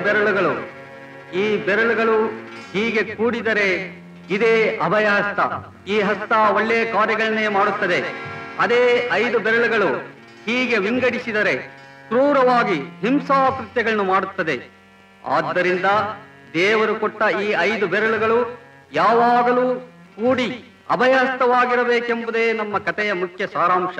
ಬೆರಳುಗಳು ಈ ಬೆರಳುಗಳು ಹೀಗೆ ಕೂಡಿದರೆ ಇದೇ ಅಭಯ ಹಸ್ತ ಈ ಹಸ್ತ ಒಳ್ಳೆಯ ಕಾರ್ಯಗಳನ್ನೇ ಮಾಡುತ್ತದೆ ಅದೇ ಐದು ಬೆರಳುಗಳು ಹೀಗೆ ವಿಂಗಡಿಸಿದರೆ ಕ್ರೂರವಾಗಿ ಹಿಂಸಾಕೃತ್ಯಗಳನ್ನು ಮಾಡುತ್ತದೆ ಆದ್ದರಿಂದ ದೇವರು ಕೊಟ್ಟ ಈ ಐದು ಬೆರಳುಗಳು ಯಾವಾಗಲೂ ಕೂಡಿ ಅಭಯಹಸ್ತವಾಗಿರಬೇಕೆಂಬುದೇ ನಮ್ಮ ಕಥೆಯ ಮುಖ್ಯ ಸಾರಾಂಶ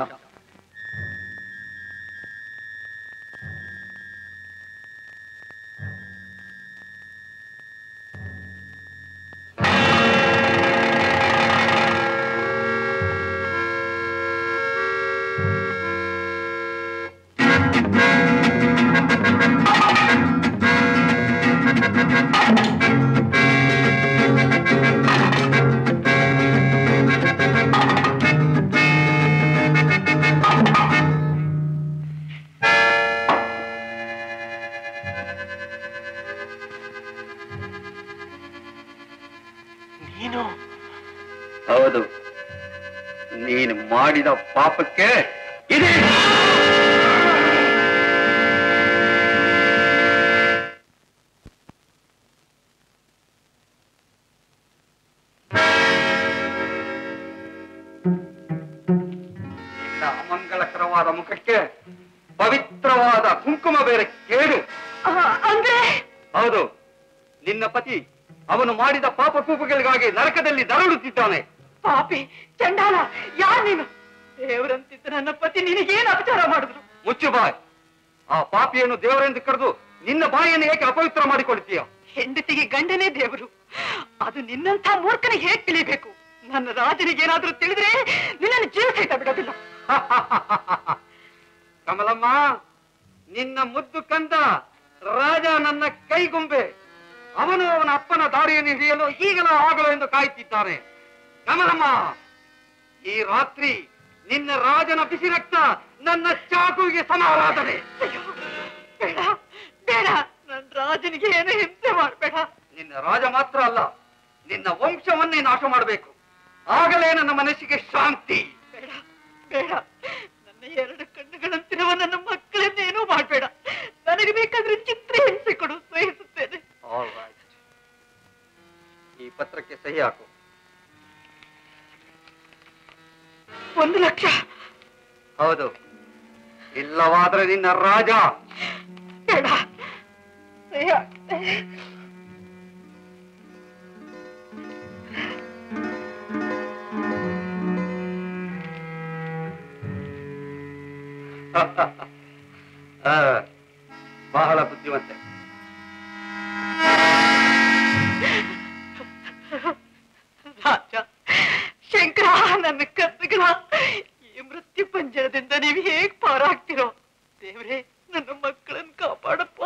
ನೀನು ಹೌದು ನೀನು ಮಾಡಿದ ಪಾಪಕ್ಕೆ ಇದೆ ನಿನ್ನ ಅಮಂಗಳಕರವಾದ ಮುಖಕ್ಕೆ ಪವಿತ್ರವಾದ ಕುಂಕುಮ ಬೇರೆ ಕೇಳು ಅಂದ್ರೆ ಹೌದು ನಿನ್ನ ಪತಿ ಅವನು ಮಾಡಿದ ಪಾಪ ಕೂಪಗಳಿಗಾಗಿ ನರಕದಲ್ಲಿ ನರಳುತ್ತಿದ್ದಾನೆ ಪಾಪಿ ಚಂಡಾಲ ಯಾರ್ ನೀನು ದೇವರಂತಿದ್ದ ನನ್ನ ಪತಿ ನಿನಗೇನು ಅಪಚಾರ ಮಾಡಿದ್ರು ಮುಚ್ಚು ಬಾಯ್ ಆ ಪಾಪಿಯನ್ನು ದೇವರೆಂದು ಕರೆದು ನಿನ್ನ ಬಾಯಿಯನ್ನು ಏಕೆ ಅಪವಿತ್ರ ಮಾಡಿಕೊಳ್ತೀಯ ಹೆಂಡತಿಗೆ ಗಂಡನೇ ದೇವರು ಅದು ನಿನ್ನಂಥ ಮೂರ್ಖನಿಗೆ ಹೇಗ್ ತಿಳಿಬೇಕು ನನ್ನ ರಾಜನಿಗೆ ಏನಾದ್ರೂ ತಿಳಿದ್ರೆ ನಿನ್ನನ್ನು ಜೀವ ಸಹಿತ ಬಿಡೋದಿಲ್ಲ ಕಮಲಮ್ಮ ನಿನ್ನ ಮುದ್ದು ಕಂದ ರಾಜ ನನ್ನ ಕೈಗೊಂಬೆ ಅವನು ಅವನ ಅಪ್ಪನ ದಾರಿಯನ್ನು ಹಿಡಿಯಲು ಈಗಲೂ ಆಗಲು ಎಂದು ಕಾಯುತ್ತಿದ್ದಾನೆ ಕಮಲಮ್ಮ ಈ ರಾತ್ರಿ ನಿನ್ನ ರಾಜನ ಬಿಸಿ ರಕ್ತ ನನ್ನ ಚಾಕುವಿಗೆ ಸಮಾರಾಧನೆ ಅಯ್ಯೋ, ಬೇಡ ಬೇಡ ನನ್ನ ರಾಜನಿಗೆ ಏನು ಹಿಂಸೆ ಮಾಡಬೇಡ ನಿನ್ನ ರಾಜ ಮಾತ್ರ ಅಲ್ಲ ನಿನ್ನ ವಂಶವನ್ನೇ ನಾಶ ಮಾಡಬೇಕು ಆಗಲೇ ನನ್ನ ಮನಸ್ಸಿಗೆ ಶಾಂತಿ ಬೇಡ ಬೇಡ ನನ್ನ ಎರಡು ಕಣ್ಣುಗಳಂತಿರುವ ನನ್ನ ಮಕ್ಕಳನ್ನೇನೂ ಮಾಡಬೇಡ ನನಗೆ ಬೇಕಾದ್ರೆ ಚಿತ್ರ ಹಿಂಸೆ ಕೊಡು ಸಹಿಸುತ್ತೇನೆ All right. ಈ ಪತ್ರಕ್ಕೆ ಸಹಿ ಹಾಕು ಒಂದು ಲಕ್ಷ ಹೌದು ಇಲ್ಲವಾದ್ರೆ ನಿನ್ನ ರಾಜ ಬೇಡ ಸಹಿ ಹಾಕ್ತೆ. ಆ, ಬಹಳ ಬುದ್ಧಿವಂತೆ ರಾಜ ಶಂಕರ ನನ್ನ ಕತ್ತುಗಳ ಈ ಮೃತ್ಯು ಪಂಜರದಿಂದ ನೀವು ಹೇಗ್ ಪಾರಾಗ್ತಿರೋ ದೇವ್ರೆ ನನ್ನ ಮಕ್ಕಳನ್ನ ಕಾಪಾಡಪ್ಪ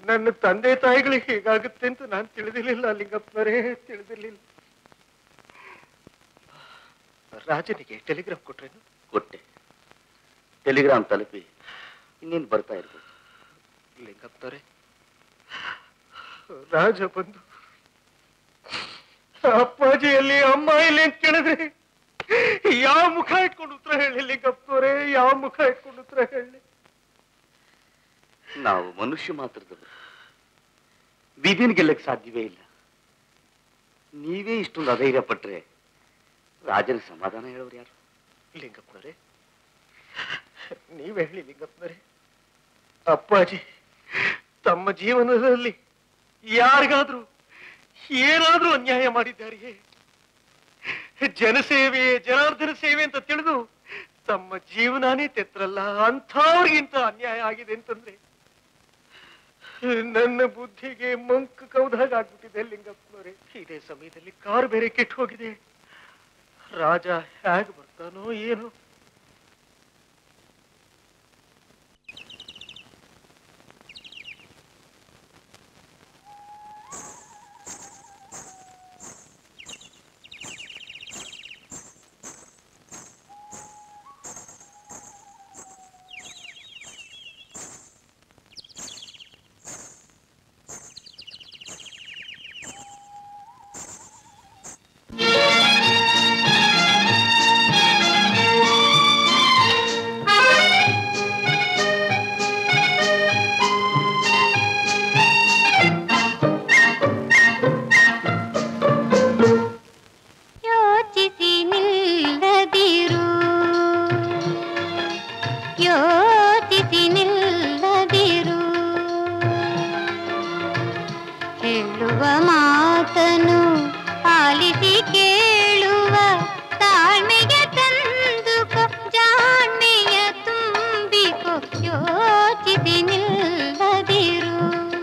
ನನ್ನ ತಂದೆ ತಾಯಿಗಳಿಗೆ ಹೀಗಾಗುತ್ತೆ ಅಂತ ನಾನು ತಿಳಿದಿರಲಿಲ್ಲ ಲಿಂಗಪ್ಪನವರೇ ತಿಳಿದಿರಲಿಲ್ಲ ರಾಜನಿಗೆ ಟೆಲಿಗ್ರಾಮ್ ಕೊಟ್ರೇನು ಕೊಟ್ಟೆ ಟೆಲಿಗ್ರಾಮ್ ತಲುಪಿ ಇನ್ನೇನು ಬರ್ತಾ ಇರ್ಬೋದು ಲಿಂಗಪ್ಪನವರೇ ರಾಜ ಬಂದು ಅಪ್ಪಾಜಿಯಲ್ಲಿ ಅಮ್ಮ ಇಲ್ಲಿ ಅಂತ ಕೇಳಿದ್ರೆ ಯಾವ ಮುಖ ಇಟ್ಕೊಂಡು ಉತ್ತರ ಹೇಳಿ ಲಿಂಗಪ್ಪನವರೇ ಯಾವ ಮುಖ ಇಟ್ಕೊಂಡು ಉತ್ತರ ಹೇಳಿ ನಾವು ಮನುಷ್ಯ ಮಾತ್ರದವರು ವಿಧಿನ ಗೆಲ್ಲಕ್ಕೆ ಸಾಧ್ಯವೇ ಇಲ್ಲ ನೀವೇ ಇಷ್ಟೊಂದು ಅಧೈರ್ಯ ಪಟ್ರೆ ರಾಜನ ಸಮಾಧಾನ ಹೇಳೋರು ಯಾರು ಲಿಂಗಪ್ಪನವರೇ ನೀವೇ ಹೇಳಿ ಲಿಂಗಪ್ಪನವರೇ ಅಪ್ಪಾಜಿ ತಮ್ಮ ಜೀವನದಲ್ಲಿ ಯಾರಿಗಾದ್ರೂ ಏನಾದ್ರೂ ಅನ್ಯಾಯ ಮಾಡಿದ್ದಾರೆಯೇ ಜನಸೇವೆ ಜನಾರ್ದನ ಸೇವೆ ಅಂತ ತಿಳಿದು ತಮ್ಮ ಜೀವನಾನೇ ತೆತ್ರಲ್ಲ ಅಂಥವ್ರಿಗಿಂತ ಅನ್ಯಾಯ ಆಗಿದೆ ಅಂತಂದ್ರೆ ನನ್ನ ಬುದ್ಧಿಗೆ ಮಂಕು ಕೌದಾಗ ಆಗ್ಬಿಟ್ಟಿದೆ ಲಿಂಗಪ್ಪನವರೇ ಇದೇ ಸಮಯದಲ್ಲಿ ಕಾರು ಬೇರೆ ಕೆಟ್ಟು ಹೋಗಿದೆ ರಾಜ ಹೇಗೆ ಬರ್ತಾನೋ ಏನೋ ಯೋಚಿಸಿ ನಿಲ್ಲದಿರು ಯೋಚಿಸಿ ನಿಲ್ಲದಿರು ಹೇಳುವ ಮಾತನು ಆಲಿಸಿ ಕೇಳುವ ತಾಳ್ಮೆಗೆ ತಂದುಕೋ ಜಾಣ್ಮೆಯ ತುಂಬಿಕೋ ಯೋಚಿಸಿ ನಿಲ್ಲದಿರು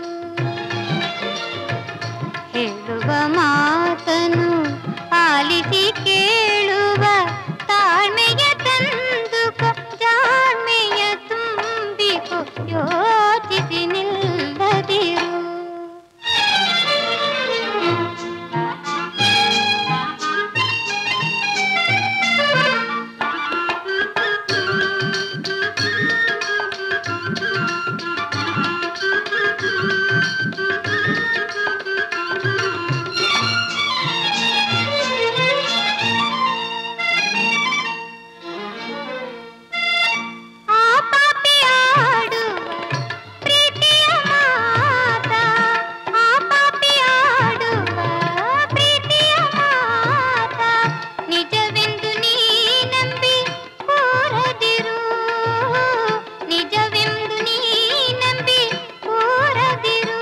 ಹೇಳುವ ಮಾತನು ಆಲಿಸಿ ಕೇಳುವ ತಾಳ್ಮೆಯ ತಂದುಕೋ ಜಾಣ್ಮೆಯ ತುಂಬಿಕೋ ಯೋಚಿಸಿ ನಿಲ್ಲದಿರು ಆ ಪಾಪಿ ಆಡುವ ಪ್ರೀತಿಯ ಮಾತ ಆ ಪಾಪಿ ಆಡುವ ಪ್ರೀತಿಯ ಮಾತ ನಿಜವೆಂದು ನೀ ನಂಬಿ ಕೂರದಿರು ನಿಜವೆಂದು ನೀ ನಂಬಿ ಕೂರದಿರು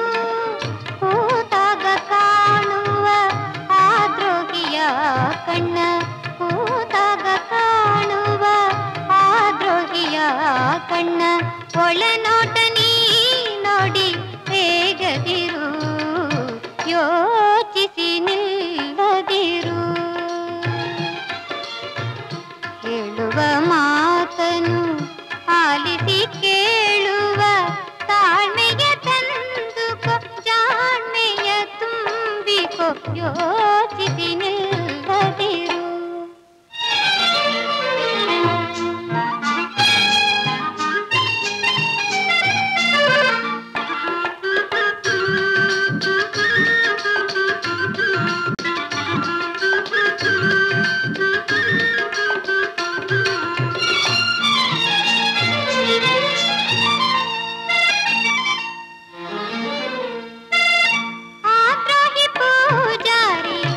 ಕೂತಾಗ ಕಾಣುವ ಆ ದ್ರೋಹಿಯ ಕಣ್ಣ ಕೂತಾಗ ಕಾಣುವ ಆ ದ್ರೋಹಿಯ ಕಣ್ಣ ಒಳನೋಟ ನೀ ನೋಡಿ ಬೇಗದಿರು ಯೋಚಿಸಿ ನಿಲ್ಲದಿರು ಹೇಳುವ ಮಾತನು ಆಲಿಸಿ ಕೇಳುವ ತಾಳ್ಮೆಯ ತಂದುಕೋ ಜಾಣ್ಮೆಯ ತುಂಬಿಕೋ ಯೋಚಿಸಿ ನಿಲ್ಲದಿರು ಆದ್ರೋಹಿ ಪೂಜಾರಿಯ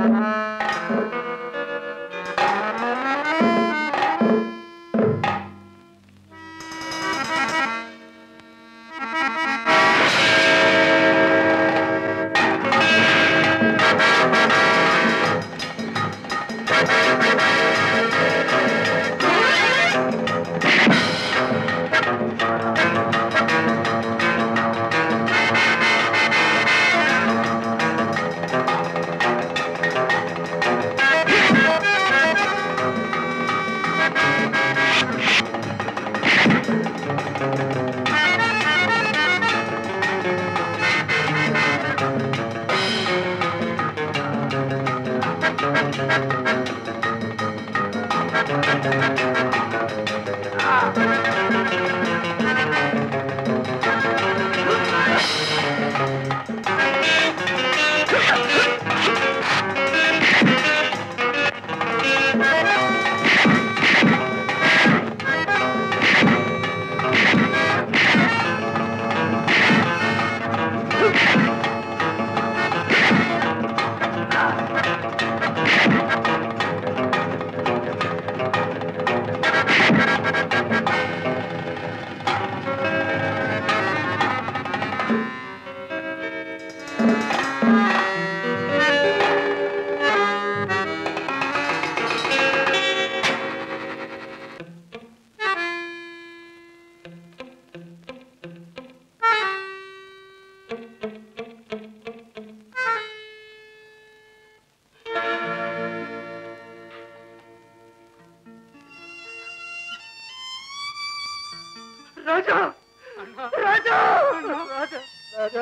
ರಾಜ ರಾಜ ರಾಜ ರಾಜ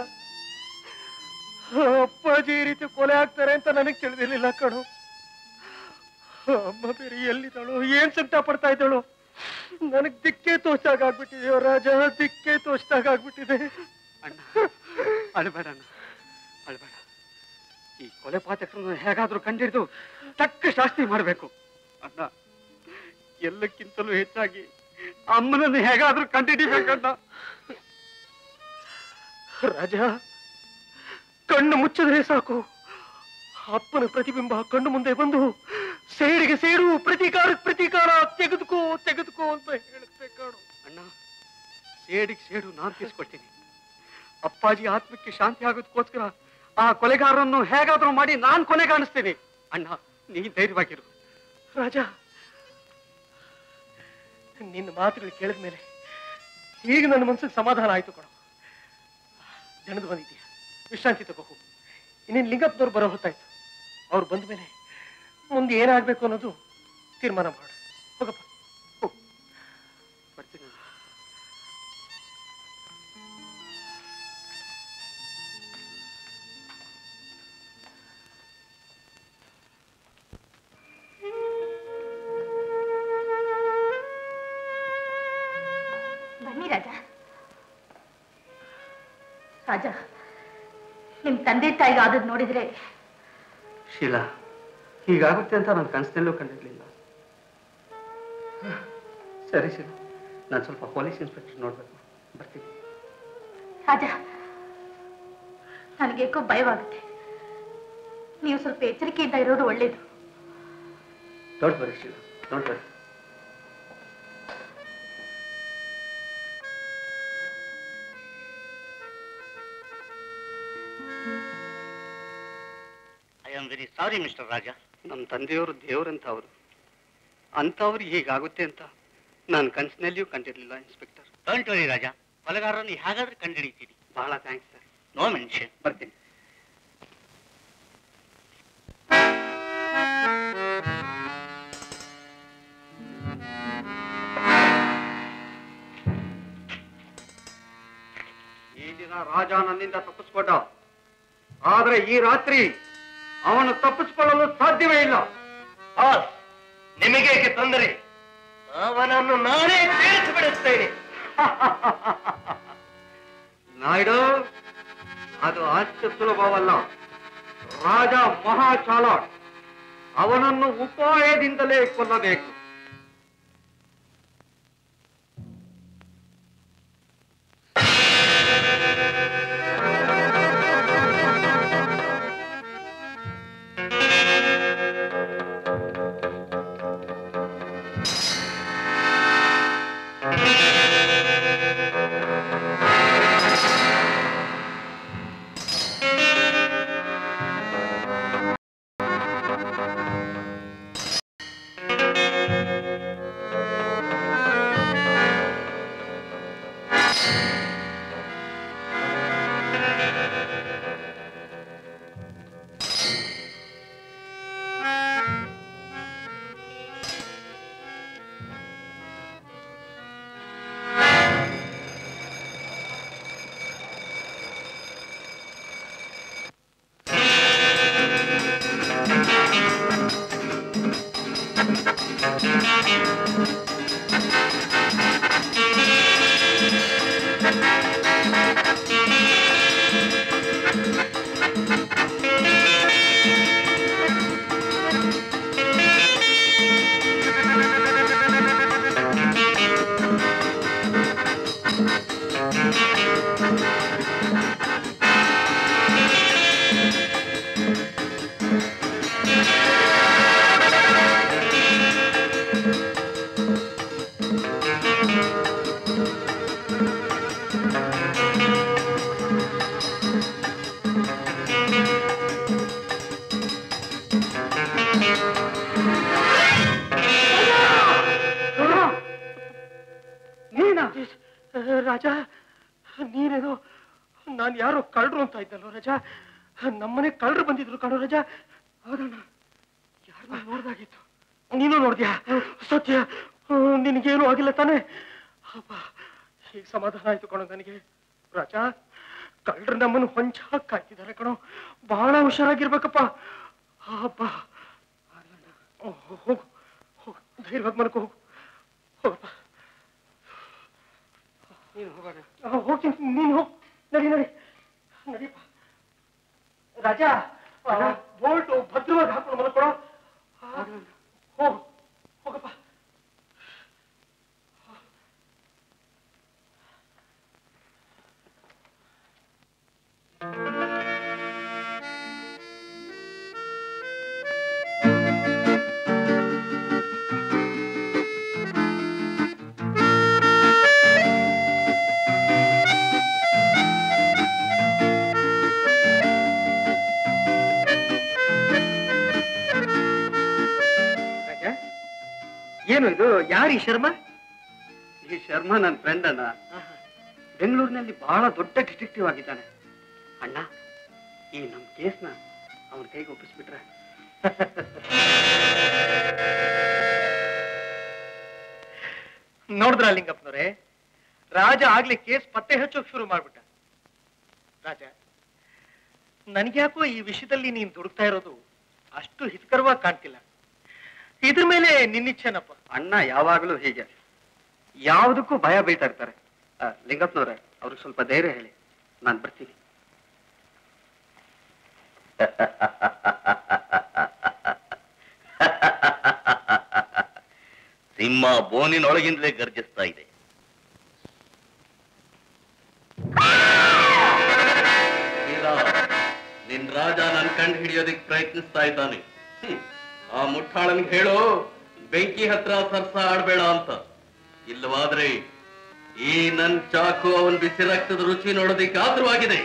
ಅಪ್ಪಾಜಿ ಈ ರೀತಿ ಕೊಲೆ ಆಗ್ತಾರೆ ಅಂತ ನನಗೆ ತಿಳಿದಿರ್ಲಿಲ್ಲ ಕಣು ಅಮ್ಮ ಬೇರೆ ಎಲ್ಲಿದ್ದಾಳು ಏನ್ ಸಂಕಟ ಪಡ್ತಾ ಇದ್ದಾಳು ನನಗ್ ದಿಕ್ಕೆ ತೋಚ್ದಾಗ ಆಗ್ಬಿಟ್ಟಿದೆಯೋ ರಾಜ ದಿಕ್ಕೆ ತೋಚ್ದಾಗ ಆಗ್ಬಿಟ್ಟಿದೆ ಅಣ್ಣ ಅಳಬೇಡ ಅಣ್ಣ ಅಳಬೇಡ ಈ ಕೊಲೆ ಪಾತಕರನ್ನು ಹೇಗಾದ್ರೂ ಕಂಡಿಡಿದು ತಕ್ಕ ಶಾಸ್ತಿ ಮಾಡಬೇಕು ಅಣ್ಣ ಎಲ್ಲಕ್ಕಿಂತಲೂ ಹೆಚ್ಚಾಗಿ ಅಮ್ಮನನ್ನು ಹೇಗಾದ್ರೂ ಕಂಡಿಡಿಬೇಕಣ್ಣ ರಾಜ ಕಣ್ಣು ಮುಚ್ಚಿದ್ರೆ ಸಾಕು ಅಪ್ಪನ ಪ್ರತಿಬಿಂಬ ಕಣ್ಣು ಮುಂದೆ ಬಂದು ಸೇಡಿಗೆ ಸೇಡು ಪ್ರತೀಕಾರ ಪ್ರತೀಕಾರ ತೆಗೆದುಕೋ ತೆಗೆದುಕೋ ಅಂತ ಹೇಳುತ್ತೆ ಕಾಣು ಅಣ್ಣ ಸೇಡಿಗೆ ಸೇಡು ನಾನು ತೀರ್ಸ್ಕೊಡ್ತೀನಿ ಅಪ್ಪಾಜಿ ಆತ್ಮಕ್ಕೆ ಶಾಂತಿ ಆಗೋದಕ್ಕೋಸ್ಕರ ಆ ಕೊಲೆಗಾರರನ್ನು ಹೇಗಾದ್ರೂ ಮಾಡಿ ನಾನ್ ಕೊನೆಗಾಣಿಸ್ತೀನಿ ಅಣ್ಣ ನೀ ಧೈರ್ಯವಾಗಿರು ರಾಜ ನಿನ್ನ ಮಾತುಗಳು ಕೇಳಿದ ಮೇಲೆ ಈಗ ನನ್ನ ಮನಸ್ಸಿಗೆ ಸಮಾಧಾನ ಆಯ್ತು ಕಣ ಜನದು ಬಂದಿದ್ದೀಯ ವಿಶ್ರಾಂತಿ ತಗೋ ಹೋಗು. ಇನ್ನೇನು ಲಿಂಗಪ್ಪನವ್ರು ಬರೋ ಹೊತ್ತಾಯ್ತು ಅವ್ರು ಬಂದ ಮೇಲೆ ಮುಂದೆ ಏನಾಗ್ಬೇಕು ಅನ್ನೋದು ತೀರ್ಮಾನ ಮಾಡು ಹೋಗಪ್ಪ ಹೋಗು ಬರ್ತೀನಿ ಅಣ್ಣ. ಬನ್ನಿ ರಾಜ ರಾಜ ನಿಮ್ ತಂದೆ ತಾಯಿಗೆ ಆದದ್ ನೋಡಿದ್ರೆ ಶೀಲಾ ಹೀಗಾಗುತ್ತೆ ಅಂತ ನಾನು ಕನಸಿನಲ್ಲೂ ಕಂಡಿರ್ಲಿಲ್ಲ ಸರಿ ಶೀಲಾ ನಾನು ಸ್ವಲ್ಪ ಪೊಲೀಸ್ ಇನ್ಸ್ಪೆಕ್ಟರ್ ನೋಡ್ಬೇಕು ಬರ್ತೀನಿ ರಾಜ ನನಗೇಕೋ ಭಯವಾಗುತ್ತೆ ನೀವು ಸ್ವಲ್ಪ ಎಚ್ಚರಿಕೆಯಿಂದ ಇರೋದು ಒಳ್ಳೇದು don't worry Sheela don't worry I am very sorry mister Raja ನಮ್ಮ ತಂದೆಯವರು ದೇವರಂತ ಅವರು ಅಂಥವ್ರು ಹೀಗಾಗುತ್ತೆ ಅಂತ ನಾನು ಕನಸಿನಲ್ಲಿಯೂ ಕಂಡಿರಲಿಲ್ಲ ಇನ್ಸ್ಪೆಕ್ಟರ್ ಡೋಂಟ್ ವರಿ ರಾಜ ಕೊಲೆಗಾರರನ್ನು ಹೇಗಾದ್ರೂ ಕಂಡುಹಿಡಿತೀರಿ ಬಹಳ ಥ್ಯಾಂಕ್ಸ್ ಸರ್ ನೋ ಮೆನ್ಷನ್ ಬರ್ತೀನಿ ಈ ದಿನ ರಾಜ ನನ್ನಿಂದ ತಪ್ಪಿಸ್ಕೊಂಡ ಆದ್ರೆ ಈ ರಾತ್ರಿ ಅವನು ತಪ್ಪಿಸಿಕೊಳ್ಳಲು ಸಾಧ್ಯವೇ ಇಲ್ಲ ಬಾಸ್ ನಿಮಗೇಕೆ ತೊಂದರೆ ಅವನನ್ನು ನಾನೇ ಬಿಡುತ್ತೇನೆ ನಾಯ್ಡು ಅದು ಅಷ್ಟು ಸುಲಭವಲ್ಲ ರಾಜ ಮಹಾಚಾಲಾಕ್ ಅವನನ್ನು ಉಪಾಯದಿಂದಲೇ ಕೊಲ್ಲಬೇಕು ರಾಜ ನೀನೇನೋ ನಾನು ಯಾರೋ ಕಳ್ಳರು ಅಂತ ಇದ್ದಲ್ಲೋ ರಾಜ ನಮ್ಮನೆ ಕಳ್ಳರು ಬಂದಿದ್ರು ಕಾಣೋ ರಾಜ ಹೌದಣ್ಣ ಯಾರನ್ನ ನೋಡ್ದಾಗಿತ್ತು ನೀನು ನೋಡ್ದ್ಯಾ ಸತ್ಯ ಹ್ಮ್, ನಿನಗೇನು ಆಗಿಲ್ಲ ತಾನೇ ಅಪ್ಪ ಈಗ ಸಮಾಧಾನ ಆಯ್ತು ಕಣೋ ನನಗೆ ರಾಜ ಕಳ್ಳರು ನಮ್ಮನ್ನು ಹೊಂಚ ಕಾಯ್ತಿದ್ದಾರೆ ಕಣೋ ಬಹಳ ಹುಷಾರಾಗಿರ್ಬೇಕಪ್ಪ ಅಪ್ಪ ಹೋಗು ಹೋಗು ಧೈರ್ಯವಾಗಿ ಮನಕ್ಕೆ ಹೋಗು ಹೋಗಪ್ಪ ನೀನು ಹೋಗೋಣ ಆ, ಹೋಗ್ತೀನಿ ನೀನು ಹೋಗ್ ನಡಿ ನಡಿ ನಡಿಯಪ್ಪ ರಾಜ ಬೋಲ್ಟು ಭದ್ರವಾಗಿ ಹಾಕೊಂಡು ಮಲ್ಕೊಳೋ ಹೋಗು ಹೋಗಪ್ಪ ರಾಜ ಏನು ಇದು ಯಾರು ಈ ಶರ್ಮಾ ಈ ಶರ್ಮಾ ನನ್ನ ಫ್ರೆಂಡ್ ಅಣ್ಣ ಬೆಂಗಳೂರಿನಲ್ಲಿ ಬಹಳ ದೊಡ್ಡ ಡಿಟೆಕ್ಟಿವ್ ಆಗಿದ್ದಾನೆ ಅಣ್ಣ ಈ ನಮ್ ಕೇಸ್ನ ಅವನ ಕೈಗೆ ಒಪ್ಪಿಸ್ಬಿಟ್ರೆ ನೋಡಿದ್ರ ಲಿಂಗಪ್ಪನವ್ರೆ ರಾಜ ಆಗ್ಲೇ ಕೇಸ್ ಪತ್ತೆ ಹಚ್ಚೋಕ್ ಶುರು ಮಾಡ್ಬಿಟ್ಟ ರಾಜ ನನ್ಗ್ಯಾಕೋ ಈ ವಿಷಯದಲ್ಲಿ ನೀನ್ ದುಡುಕ್ತಾ ಇರೋದು ಅಷ್ಟು ಹಿತಕರವಾಗಿ ಕಾಣ್ತಿಲ್ಲ ಇದ್ರ ಮೇಲೆ ನಿನ್ನಿಚ್ಛೆನಪ್ಪ ಅಣ್ಣ ಯಾವಾಗಲೂ ಹೀಗೆ ಯಾವುದಕ್ಕೂ ಭಯ ಬೀಳ್ತಾ ಇರ್ತಾರೆ ಆ, ಲಿಂಗಪ್ಪನವ್ರೆ ಅವ್ರಿಗೆ ಸ್ವಲ್ಪ ಧೈರ್ಯ ಹೇಳಿ ನಾನು ಬರ್ತೀನಿ ಸಿಂಹ ಬೋನಿನೊಳಗಿಂದಲೇ ಗರ್ಜಿಸ್ತಾ ಇದೆ ಇಲ್ಲ, ನಿನ್ ರಾಜ ನನ್ ಕಂಡು ಹಿಡಿಯೋದಿಕ್ ಪ್ರಯತ್ನಿಸ್ತಾ ಇದ್ದಾನೆ ಹ್ಮ್. ಆ ಮುಟ್ಟಾಳನ್ಗೆ ಹೇಳು ಬೆಂಕಿ ಹತ್ರ ಸರ್ಸ ಆಡ್ಬೇಡ ಅಂತ ಇಲ್ಲವಾದ್ರೆ ಈ ನನ್ ಚಾಕು ಅವನ್ ಬಿಸಿ ರಕ್ತದ ರುಚಿ ನೋಡೋದಿಕ್ ಆತುರವಾಗಿದೆ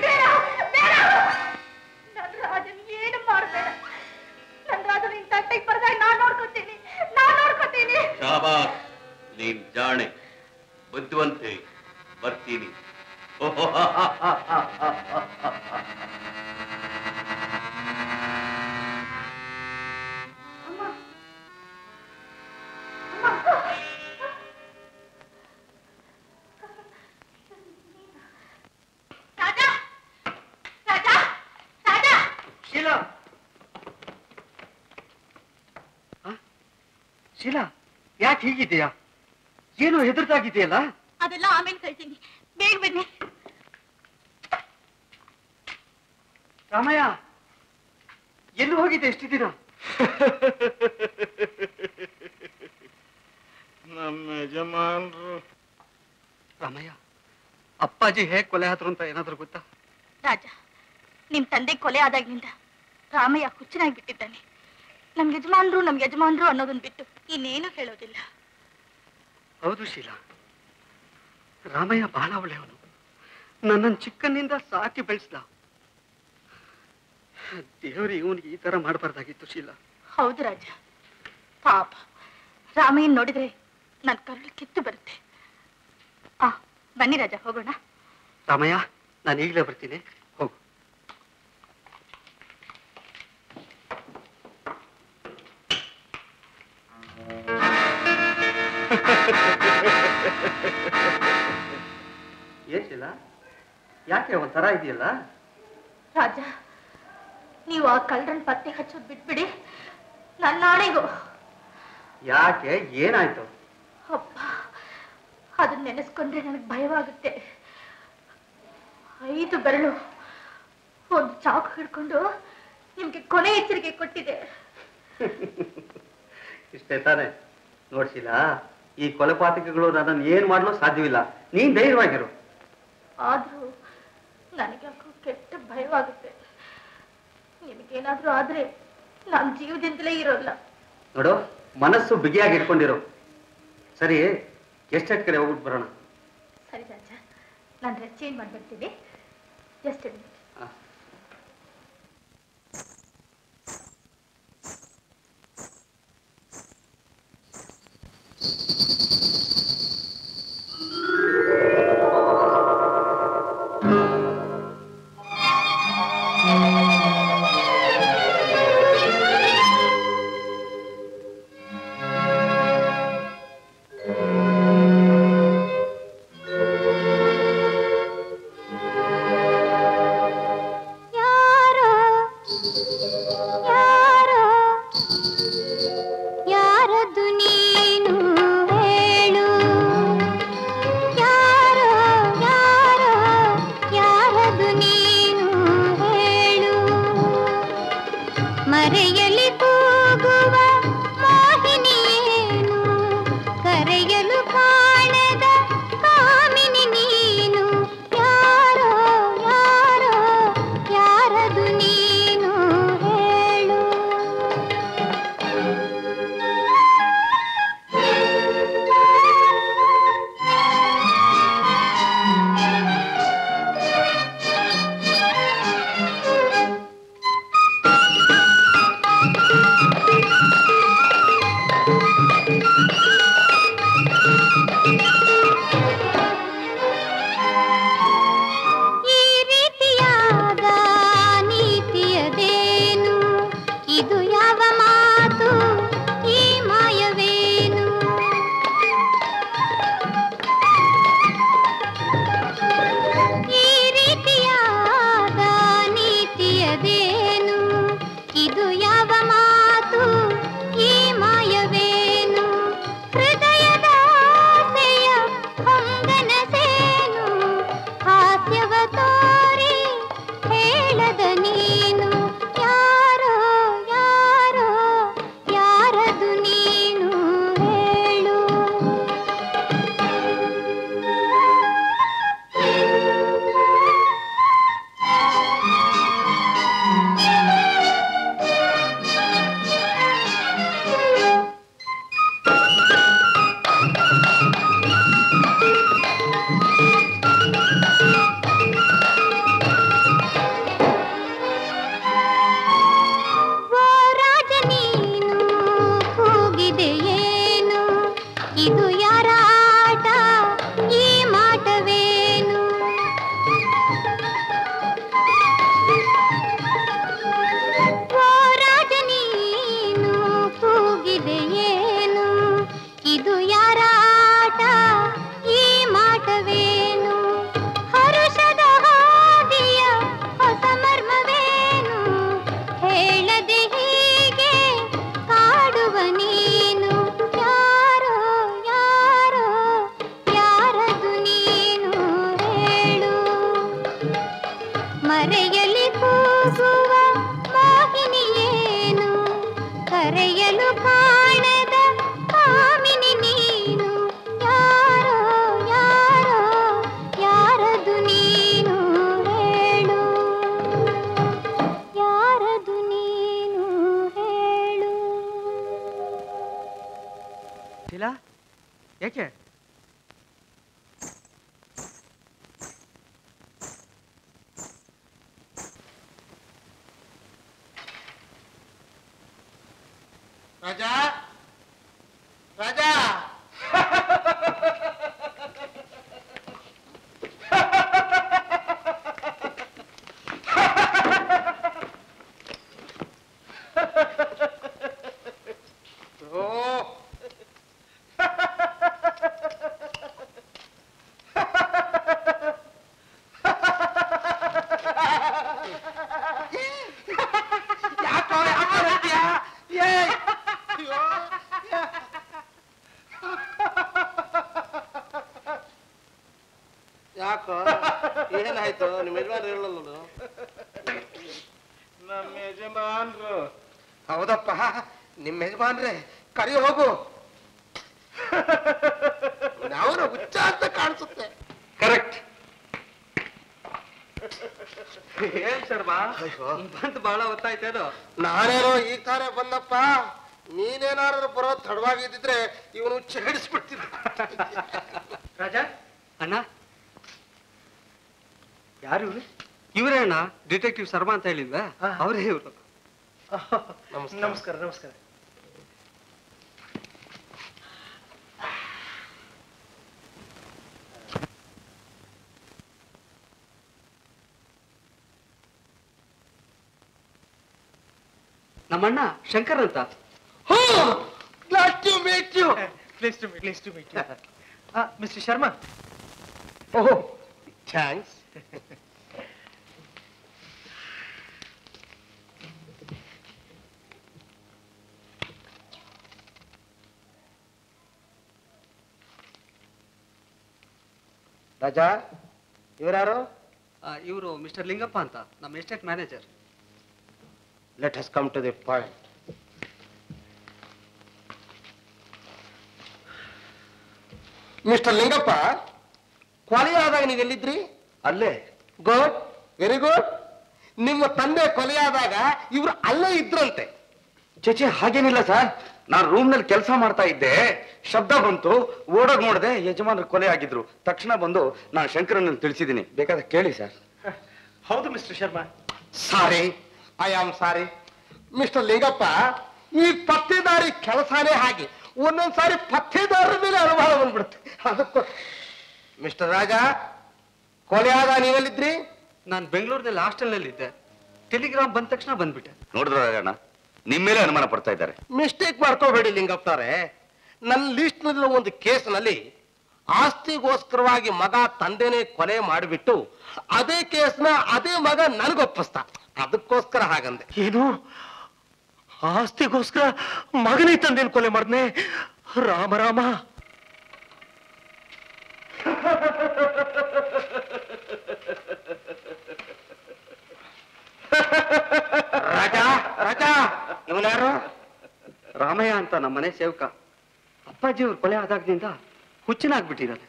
ನನ್ ರಾಜನ್ ಏನು ಮಾಡಬೇಡ ನನ್ ರಾಜನ ಇಂಥ ತಟ್ಟೆಗೆ ಬರ್ದಾಗ ನಾನ್ ನೋಡ್ಕೊತೀನಿ ನಾನ್ ನೋಡ್ಕೊತೀನಿ ಶಾಬಾಸ್ ನೀನ್ ಜಾಣೆ ಬುದ್ಧಿವಂತೆ ಬರ್ತೀನಿ ರಾಜ ರಾಜ ರಾಜ ಶೀಲಾ ಆ? ಶೀಲಾ ಯಾಕೆ ಹೀಗಿದೆಯಾ ಏನು ಹೆದರ್ದಾಗಿದೆಯಲ್ಲ ಅದೆಲ್ಲ ಆಮೇಲೆ ಕಳ್ತೀನಿ ಬೇಗ ಬನ್ನಿ ರಾಮಯ್ಯ ಎಲ್ಲಿ ಹೋಗಿದೆ ಎಷ್ಟು ದಿನ ನಮ್ಮ ಯಜಮಾನ್ರು ರಾಮಯ್ಯ ಅಪ್ಪಾಜಿ ಹೇಗ್ ಕೊಲೆ ಆದ್ರು ಅಂತ ಏನಾದ್ರು ಗೊತ್ತಾ ರಾಜ ನಿಮ್ ತಂದೆ ಕೊಲೆ ಆದಾಗಿನಿಂದ ರಾಮಯ್ಯ ಹುಚ್ಚನಾಗಿ ಬಿಟ್ಟಿದ್ದಾನೆ ನಮ್ ಯಜಮಾನ್ರು ನಮ್ ಯಜಮಾನ್ರು ಅನ್ನೋದನ್ನ ಬಿಟ್ಟು ಇನ್ನೇನು ಹೇಳೋದಿಲ್ಲ ಹೌದು ಶೀಲಾ ರಾಮಯ್ಯ ಬಹಳ ಒಳ್ಳೆಯವನು ನನ್ನನ್ನು ಚಿಕ್ಕನ್ನಿಂದ ಸಾಕಿ ಬೆಳೆಸ್ದ ದೇವರು ಇವನಿಗೆ ಈ ತರ ಮಾಡಬಾರ್ದಾಗಿತ್ತು ಶೀಲಾ ಹೌದು ರಾಜ ಪಾಪ ರಾಮಯ್ಯನ್ ನೋಡಿದ್ರೆ ನನ್ ಕರುಳು ಕಿತ್ತು ಬರುತ್ತೆ ಆ ಬನ್ನಿ ರಾಜ ಹೋಗೋಣ ರಾಮಯ್ಯ ನಾನು ಈಗಲೇ ಬರ್ತೀನಿ ಹೋಗು ಏನಿಲ್ಲ ಯಾಕೆ ಒಂಥರ ಇದೆಯಲ್ಲ ರಾಜ ನೀವು ಆ ಕಳ್ಳರನ್ ಪತ್ತೆ ಹಚ್ಚೋದ್ ಬಿಟ್ಬಿಡಿ ನನ್ನ ಆಣೆಗೂ ಯಾಕೆ ಏನಾಯ್ತು ಅಪ್ಪ ಅದನ್ನ ನೆನೆಸ್ಕೊಂಡ್ರೆ ನನಗೆ ಭಯವಾಗುತ್ತೆ ಐದು ಬೆರಳು ಒಂದು ಚಾಕು ಹಿಡ್ಕೊಂಡು ನಿಮ್ಗೆ ಕೊನೆ ಎಚ್ಚರಿಕೆ ಕೊಟ್ಟಿದೆ ಇಷ್ಟೇ ತಾನೆ ನೋಡ್ಸಿಲ್ಲ ಈ ಕೊಲೆಪಾತಕಗಳು ನನ್ನನ್ನು ಏನ್ ಮಾಡಲು ಸಾಧ್ಯವಿಲ್ಲ ನೀನ್ ಧೈರ್ಯವಾಗಿರು ಆದ್ರೂ ನನಗ್ಯಾಕೋ ಕೆಟ್ಟ ಭಯವಾಗುತ್ತೆ ನಿಮಗೇನಾದ್ರೂ ಆದ್ರೆ ನಾನು ಜೀವದಿಂದಲೇ ಇರೋಲ್ಲ ನೋಡು ಮನಸ್ಸು ಬಿಗಿಯಾಗಿ ಇಟ್ಕೊಂಡಿರು ಸರಿ ಎಷ್ಟೆಷ್ಟು ಕಡೆ ಹೋಗ್ಬಿಟ್ಟು ಬರೋಣ ಸರಿ ರಾಜ ನಾನು ಡ್ರೆಸ್ ಚೇಂಜ್ ಮಾಡ್ಬಿಡ್ತೀನಿ ಜಸ್ಟ್ ಆ. ಯಾರೋ ಯಾರದು ನೀನು ಹೇಳು ಯಾರೋ ಯಾರೋ ಯಾರದು ನೀನು ಹೇಳು ಮರೆಯಲಿ ಕೂಗುವ ಮೋಹಿನಿಯೇನು ಕರೆಯಲು ಕಾಣದ ಕಾಮಿನಿ ನೀನು ಯಾರೋ ಯಾರೋ ಯಾರದು ನೀನು ಹೇಳು ಈ ರೀತಿಯಾದ ನೀತಿಯದೇನು ಇದು ಯಾವ ಮಾತು ಈ ಮಾಯವೇನು ಈ ರೀತಿಯಾದ ನೀತಿಯದೇನು ಇದು ಯಾವ ಮಾತು ಈ ಮಾಯವೇನು ಹೃದಯದ ಆಸೆಯ ಹೊಂಗನಸೇನು ಹಾಸ್ಯವ ತೋರಿ ಹೇಳದ ನೀನು ಯಾರೋ ಯಾರೋ ಯಾರದು ನೀನು ಹೇಳು ಓ ರಾಜ ನೀನು ಕೂಗಿದೆಯೇನು ಇದು ಯಾರ ಆಟ ಈ ಮಾಟವೇನು ಓ ರಾಜ ನೀನು ಕೂಗಿದೆಯೇನು ಇದು ಯಾರ ಆಟ ಈ ಮಾಟವೇನು ಹರುಷದ ಹಾದಿಯ ಹೊಸ ಮರ್ಮವೇನು ಹೇಳದೆ ಹೀಗೆ ಕಾಡುವ ನೀನು ಯಾರೋ ಯಾರೋ ಯಾರದು ನೀನು ಹೇಳು ಮರೆಯಲಿ ಕೂಗುವ ಮೋಹಿನಿಯೇನು ಕರೆಯಲು ಕಾಣದ ಕಾಮಿನಿ ನೀನು ಯಾರೋ ಯಾರೋ ಯಾರದು ನೀನು ಹೇಳು ಯಾರದು ನೀನು ಹೇಳು ಶೀಲಾ ಯಾಕೆ ರಾಜಾ ರಾಜಾ ಓ ಯಾಕೋ ಯಾಕೋ ನಗ್ತೀಯಾ? ಏಯ್! ಅಯ್ಯೋ! ಯಾಕೋ ಏನಾಯ್ತು ನಿಮ್ಮ ಯಜಮಾನ್ರು ಹೇಳಲ್ಲ ನೋಡು ನಮ್ಮ ಯಜಮಾನ್ರು ಹೌದಪ್ಪ ನಿಮ್ಮ ಯಜಮಾನ್ರೆ ಕರಿ ಹೋಗು ಅವನ ಹುಚ್ಚ ಅಂತ ಕಾಣಿಸುತ್ತೆ ಕರೆಕ್ಟ್ ಏನ್ ಶರ್ಮಾ ಅಯ್ಯೋ. ಬಂತು ಬಹಳ ಹೊತ್ತಾಯ್ತೇನೋ ನಾನೇನೋ ಈಗ ತಾನೇ ಬಂದಪ್ಪ ನೀನೇನಾದ್ರು ಬರೋ ತಡವಾಗಿದ್ದಿದ್ರೆ ಇವನು ಚೇಡಿಸ್ಬಿಡ್ತಿದ್ದ ರಾಜ ಅಣ್ಣ ಯಾರು ಇವ್ರು ಇವರೇ ಅಣ್ಣ ಡಿಟೆಕ್ಟಿವ್ ಶರ್ಮಾ ಅಂತ ಹೇಳಿಲ್ವಾ ಹಾ. ಅವರೇ ಇವರು ನಮಸ್ಕಾರ. ನಮಸ್ಕಾರ ನಮಸ್ಕಾರ ನಮ್ಮಣ್ಣ ಶಂಕರ್ ಅಂತ Glad to meet you. Pleased to meet pleased to meet mister Sharma Oh, thanks. Raja ಇವರ್ಯಾರು ಇವರು ಮಿಸ್ಟರ್ ಲಿಂಗಪ್ಪ ಅಂತ ನಮ್ಮ estate manager let us come to the point mister Lingappa ಕೊಲೆಯಾದಾಗ ನೀವು ಎಲ್ಲಿದ್ರಿ ಅಲ್ಲೇ ಗುಡ್ ವೆರಿ ಗುಡ್ ನಿಮ್ಮ ತಂದೆ ಕೊಲೆಯಾದಾಗ ಇವ್ರು ಅಲ್ಲೇ ಇದ್ರಂತೆ ಚೇಚೆ ಹಾಗೇನಿಲ್ಲ ಸರ್ ನಾನು ರೂಮ್ನಲ್ಲಿ ಕೆಲಸ ಮಾಡ್ತಾ ಇದ್ದೆ ಶಬ್ದ ಬಂತು ಓಡೋಗ್ ನೋಡಿದೆ ಯಜಮಾನರು ಕೊಲೆ ಆಗಿದ್ರು ತಕ್ಷಣ ಬಂದು ನಾನು ಶಂಕರನ್ನ ತಿಳಿಸಿದ್ದೀನಿ ಬೇಕಾದ್ರೆ ಕೇಳಿ ಸರ್ ಹೌದು mister Sharma sorry I am sorry mister Lingappa ಈ ಪತ್ತೇದಾರಿ ಕೆಲಸನೇ ಹಾಗೆ ಒಂದೊಂದ್ ಸಾರಿ ಪತ್ತೇದಾರರ ಮೇಲೆ ಅನುಭವ ಬಂದ್ಬಿಡುತ್ತೆ ಅದಕ್ಕೂ ಮಿಸ್ಟರ್ ರಾಜ ಕೊಲೆಯಾದ ನೀವೆಲ್ಲಿದ್ರಿ ನಾನು ಬೆಂಗಳೂರಿನಲ್ಲಿ ಹಾಸ್ಟೆಲ್ನಲ್ಲಿದ್ದೆ ಟೆಲಿಗ್ರಾಮ್ ಬಂದ ತಕ್ಷಣ ಬಂದ್ಬಿಟ್ಟೆ ನೋಡಿದ್ರ ರಾಜಣ್ಣ ನಿಮ್ಮ ಮೇಲೆ ಅನುಮಾನ ಪಡ್ತಾ ಇದ್ದಾರೆ ಮಿಸ್ಟೇಕ್ ಮಾಡ್ಕೋಬೇಡಿ ಲಿಂಗಪ್ಪನವ್ರೆ ನನ್ನ ಲಿಸ್ಟ್ ನಲ್ಲಿ ಒಂದು ಕೇಸ್ನಲ್ಲಿ ಆಸ್ತಿಗೋಸ್ಕರವಾಗಿ ಮಗ ತಂದೆನೇ ಕೊಲೆ ಮಾಡಿಬಿಟ್ಟು ಅದೇ ಕೇಸ್ನ ಅದೇ ಮಗ ನನಗೊಪ್ಪಿಸ್ತ ಅದಕ್ಕೋಸ್ಕರ ಹಾಗಂದೆ ಏನು ಆಸ್ತಿಗೋಸ್ಕರ ಮಗನೇ ತಂದೇನು ಕೊಲೆ ಮಾಡ್ದೆ ರಾಮ ರಾಮ ರಾಜ ರಾಜ ಇವನ್ಯಾರು ರಾಮಯ್ಯ ಅಂತ ನಮ್ಮ ಮನೆ ಸೇವಕ ಅಪ್ಪಾಜಿ ಅವ್ರ ಕೊಲೆ ಆದಾಗ್ನಿಂದ ಹುಚ್ಚನಾಗ್ಬಿಟ್ಟಿದ್ದಾರೆ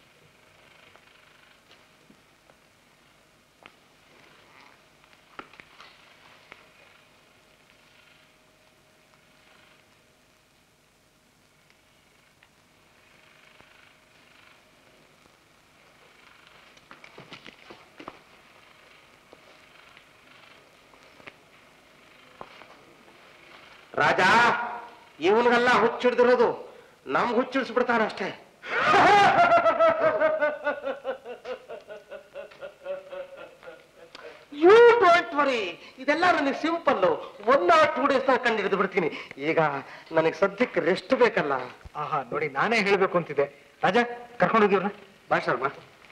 ರಾಜ ಇವನಿಗೆಲ್ಲ ಹುಚ್ಚಿಡ್ದಿರೋದು ನಮ್ಗೆ ಹುಚ್ಚಿಡಿಸ್ಬಿಡ್ತಾರ ಅಷ್ಟೇ ಯು ಡೋಂಟ್ ವರಿ ಇದೆಲ್ಲ ನನಗೆ simple one or two days ನ ಕಂಡು ಹಿಡಿದು ಬಿಡ್ತೀನಿ ಈಗ ನನಗೆ ಸದ್ಯಕ್ಕೆ ರೆಸ್ಟ್ ಬೇಕಲ್ಲ ಆಹಾ ನೋಡಿ ನಾನೇ ಹೇಳ್ಬೇಕು ಅಂತಿದ್ದೆ ರಾಜ ಕರ್ಕೊಂಡೋಗಿವ್ರನ್ನ ಬಾ ಶರ್ಮಾ